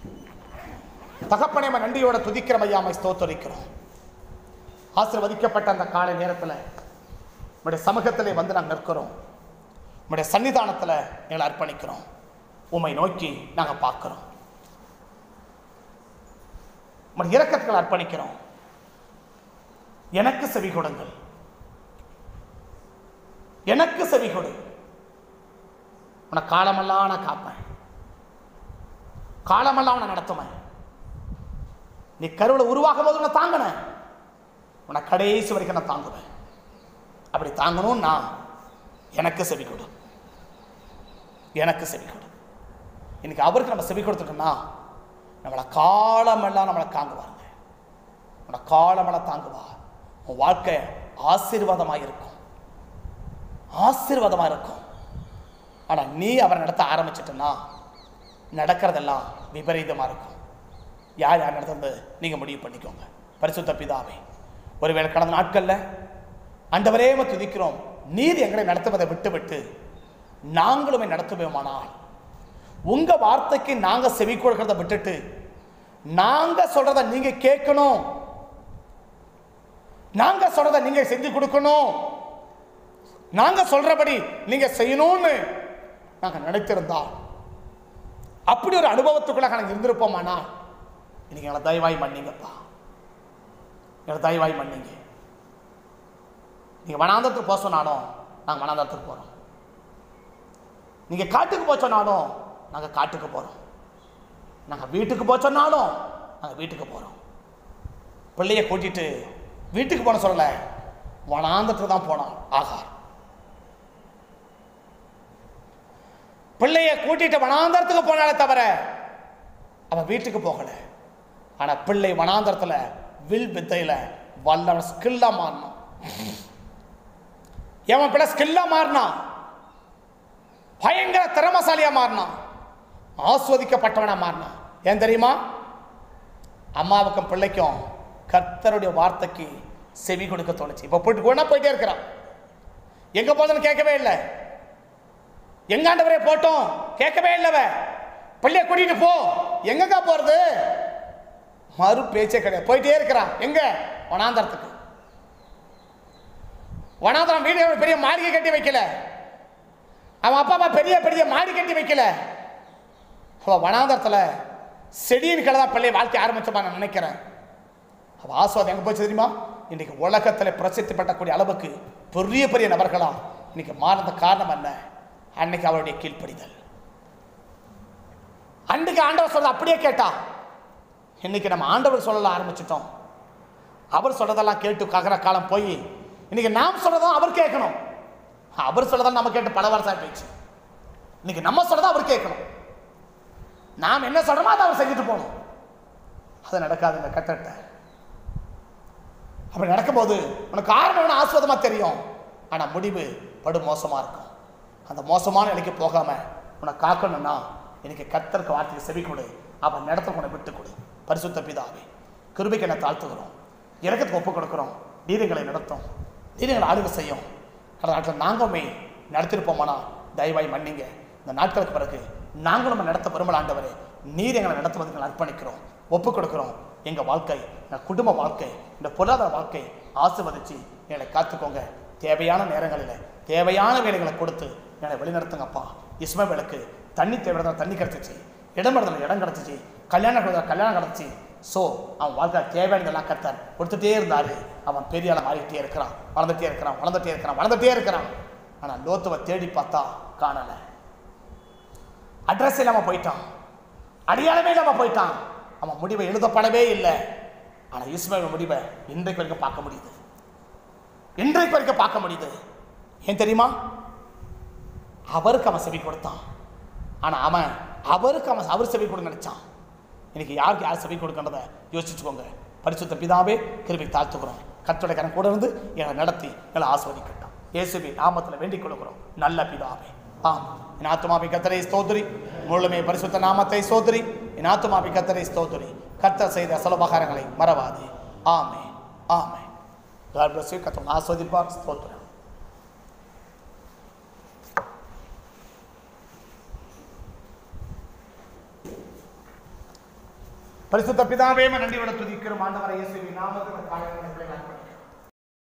தகப்பனே நம்ம நன்றியோட துதிக்கிற ஐயாமை ஸ்தோத்தரிக்கிறோம் ஆசிர்வதிக்கப்பட்ட அந்த காலை நேரத்தில் உடைய சமூகத்திலே வந்து நாங்கள் நிற்கிறோம் உடைய சன்னிதானத்தில் எங்களை அர்ப்பணிக்கிறோம் உம்மை நோக்கி நாங்கள் பார்க்கிறோம் உடைய இரக்கத்துக்களை அர்ப்பணிக்கிறோம் எனக்கு செவி கொடுங்கள் எனக்கு செவி கொடு உன காலமெல்லாம் நான் காப்பேன் காலமெல்லாம் உன்னை நடத்துவேன் நீ கருவில் உருவாகும் போது உன்னை தாங்கினேன் உன்னை கடைசி வரைக்கும் நான் தாங்குவேன் அப்படி தாங்கணும்னா எனக்கு செவி கொடு எனக்கு செவி கொடு இன்னைக்கு அவருக்கு நம்ம செவி கொடுத்துட்டோம்னா நம்மளை காலமெல்லாம் நம்மளை தாங்குவாருங்க நம்மளை காலமெல்லாம் தாங்குவா உன் வாழ்க்கை ஆசீர்வாதமாக இருக்கும் ஆசீர்வாதமாக இருக்கும் ஆனால் நீ அவரை நடத்த ஆரம்பிச்சிட்டனா நடக்கிறதெல்லாம் விபரீதமாக இருக்கும் யார் யார் நடத்துறது நீங்கள் முடிவு பண்ணிக்கோங்க பரிசுத்த பிதாவே ஒருவேளை கடந்த நாட்களில் ஆண்டவரே உம்மை துதிக்கிறோம் நீர் எங்களை நடத்துவதை விட்டு விட்டு நாங்களுமே நடத்துவோமானால் உங்க வார்த்தைக்கு நாங்க செவி கொடுக்கறத விட்டுட்டு நாங்க சொல்றத நீங்க கேட்கணும் நாங்க சொல்றத நீங்க செஞ்சு கொடுக்கணும் நாங்க சொல்றபடி நீங்க செய்யணும்னு நாங்க நினைத்திருந்தா அப்படி ஒரு அனுபவத்துக்குள்ள நாங்கள் இருந்திருப்போமானா இன்னைக்கு எங்களை தயவாய் மன்னிங்கப்பா எங்களை தயவாய் மன்னிங்க நீங்கள் வனாந்தரத்துக்கு போக சொன்னாலும் நாங்கள் வனாந்தரத்துக்கு போகிறோம் நீங்கள் காட்டுக்கு போக சொன்னாலும் நாங்கள் காட்டுக்கு போகிறோம் நாங்கள் வீட்டுக்கு போக சொன்னாலும் நாங்கள் வீட்டுக்கு போகிறோம் பிள்ளைய கூட்டிட்டு வீட்டுக்கு போன சொல்லலை வனாந்தரத்துக்கு தான் போனோம் ஆகார் பிள்ளைய கூட்டிட்டு வனாந்தரத்துக்கு போனாலே தவிர அவன் வீட்டுக்கு போகல ஆனா பிள்ளை வனாந்தரத்துல வில் வித்தையில வல்லவன் ஸ்கில்லா மாறணும் எவன் பிள்ளை ஸ்கில்லாக மாறினான் பயங்கர திறமசாலியாக மாறினான் ஆஸ்வதிக்கப்பட்டவனா மாறினான் ஏன் தெரியுமா அம்மாவுக்கும் பிள்ளைக்கும் கர்த்தருடைய வார்த்தைக்கு செவி கொடுக்க தோணுச்சு இப்போ போயிட்டு போனா போயிட்டே இருக்கிறான் எங்க போதுன்னு கேட்கவே இல்லை எங்க ஆண்டவரே போட்டோம் கேட்கவே இல்லவ பிள்ளைய கூட்டிட்டு போ எங்கக்கா போறது மறு பேச்சே கிடையாது போயிட்டே இருக்கிறான் எங்க வனாந்தரத்துக்கு வனாந்தரம் வீடு அவன் பெரிய மாளிகை கட்டி வைக்கல அவன் அப்பா அம்மா பெரிய பெரிய மாடி கட்டி வைக்கல அவன் வனாந்தரத்தில் செடியின் கீழே தான் பிள்ளை வாழ்க்கை ஆரம்பிச்சப்பா நான் நினைக்கிறேன் அவள் ஆஸ்வாதம் எங்கே போச்சு தெரியுமா இன்னைக்கு உலகத்தில் பிரசித்தி பட்டக்கூடிய அளவுக்கு பெரிய பெரிய நபர்களா இன்னைக்கு மாறின காரணம் என்ன அன்னைக்கு அவருடைய கீழ்ப்படிதல் அன்னைக்கு ஆண்டவர் சொல்ல அப்படியே கேட்டா இன்னைக்கு நம்ம ஆண்டவர் சொல்லல ஆரம்பிச்சிட்டோம் அவர் சொல்றதெல்லாம் கேட்டு ககர காலம் போய் இன்னைக்கு நாம் சொல்றதும் அவர் கேட்கணும் அவர் சொல்றதெல்லாம் நம்ம கேட்டு பல வருஷம் போயிடுச்சு இன்னைக்கு நம்ம சொல்றதை அவர் கேட்கணும் நாம் என்ன சொல்றோமோ அதை அவர் செஞ்சுட்டு போகணும் அது நடக்காதுங்க கத்தட்ட அப்படி நடக்கும்போது உனக்கு காரணம் என்ன ஆஸ்வாதமா தெரியும் ஆனா முடிவு படு மோசமா இருக்கும் அந்த மோசமான நிலைக்கு போகாம உன்னை காக்கணும்னா இன்னைக்கு கத்தருக்கு வார்த்தைக்கு செவி கொடு அவன் நடத்த உன்னை விட்டு கொடு பரிசுத்த பிதாவே கிருபைக்கு என்ன தாழ்த்துகிறோம் இறக்கத்துக்கு ஒப்பு கொடுக்குறோம் நீதிகளை நடத்தும் நீதிகளை ஆளுகை செய்யும் கடந்த நாட்டில் நாங்களுமே நடத்திருப்போமானா தயவாய் மன்னிங்க இந்த நாட்களுக்கு பிறகு நாங்களும் நம்ம நடத்த விரும்பல ஆண்டவரே நீர் எங்களை நடத்துவதற்கு நாங்கள் அர்ப்பணிக்கிறோம் ஒப்பு கொடுக்குறோம் எங்கள் வாழ்க்கை எங்கள் குடும்ப வாழ்க்கை இந்த பொருளாதார வாழ்க்கை ஆசிர்வதிச்சு எங்களை காத்துக்கோங்க தேவையான நேரங்களில் தேவையான வேலைகளை கொடுத்து என்னை வழிநடத்துங்கப்பா இஸ்மவேலுக்கு தண்ணி தேவையான தண்ணி கிடச்சிச்சு இடம் இடத்துல இடம் கிடச்சிச்சு கல்யாணம் கிடச்சா கல்யாணம் கிடச்சி ஸோ அவன் வாழ்க்கை தேவையானதெல்லாம் கர்த்தர் கொடுத்துட்டே இருந்தாரு அவன் பெரிய ஆளா மாறிக்கிட்டே இருக்கிறான் வளர்ந்துட்டே இருக்கிறான் வளர்ந்துட்டே இருக்கிறான் வளர்ந்துட்டே இருக்கிறான் ஆனால் லோத்துவை தேடி பார்த்தா காணலை அட்ரஸ் இல்லாமல் போயிட்டான் அடையாளமே இல்லாமல் போயிட்டான் அவன் முடிவை எழுதப்படவே இல்லை ஆனால் இஸ்மாயில் முடிவை இன்றைக்கு வரைக்கும் பார்க்க முடியுது இன்றைக்கு வரைக்கும் பார்க்க முடியுது ஏன் தெரியுமா அவருக்கு அவன் செவி கொடுத்தான் ஆனால் அவன் அவருக்கு அவன் அவர் செவி கொடுக்க நினைச்சான் இன்னைக்கு யாருக்கு யார் செவி கொடுக்கன்றதை யோசிச்சுக்கோங்க பரிசுத்த பிதாவே கிருபை தாழ்த்துக்கிறோம் கத்தோட கரம் கூட இருந்து எங்களை நடத்தி எங்களை ஆஸ்வதிக்கட்டும் இயேசுவி நாமத்தில் வேண்டிக் கொள்கிறோம் நல்ல பிதாவே ஆம் என் ஆத்துமாவை கத்தரை ஸ்தோத்திரி முழுமை பரிசுத்த நாமத்தை ஸ்தோத்திரி என் ஆத்துமாவை கத்தரை ஸ்தோத்திரி கர்த்தர் செய்த சுலபகாரங்களை மறவாதே ஆமே ஆமே God bless you. கத்தர் ஆஸ்வதிப்பார் ஸ்தோத்திரம் பரிசுத்த பிதாவே நன்றி விட துதிக்கிறோம் ஆண்டவரை இயேசுவின் நாமத்தில் காலையில்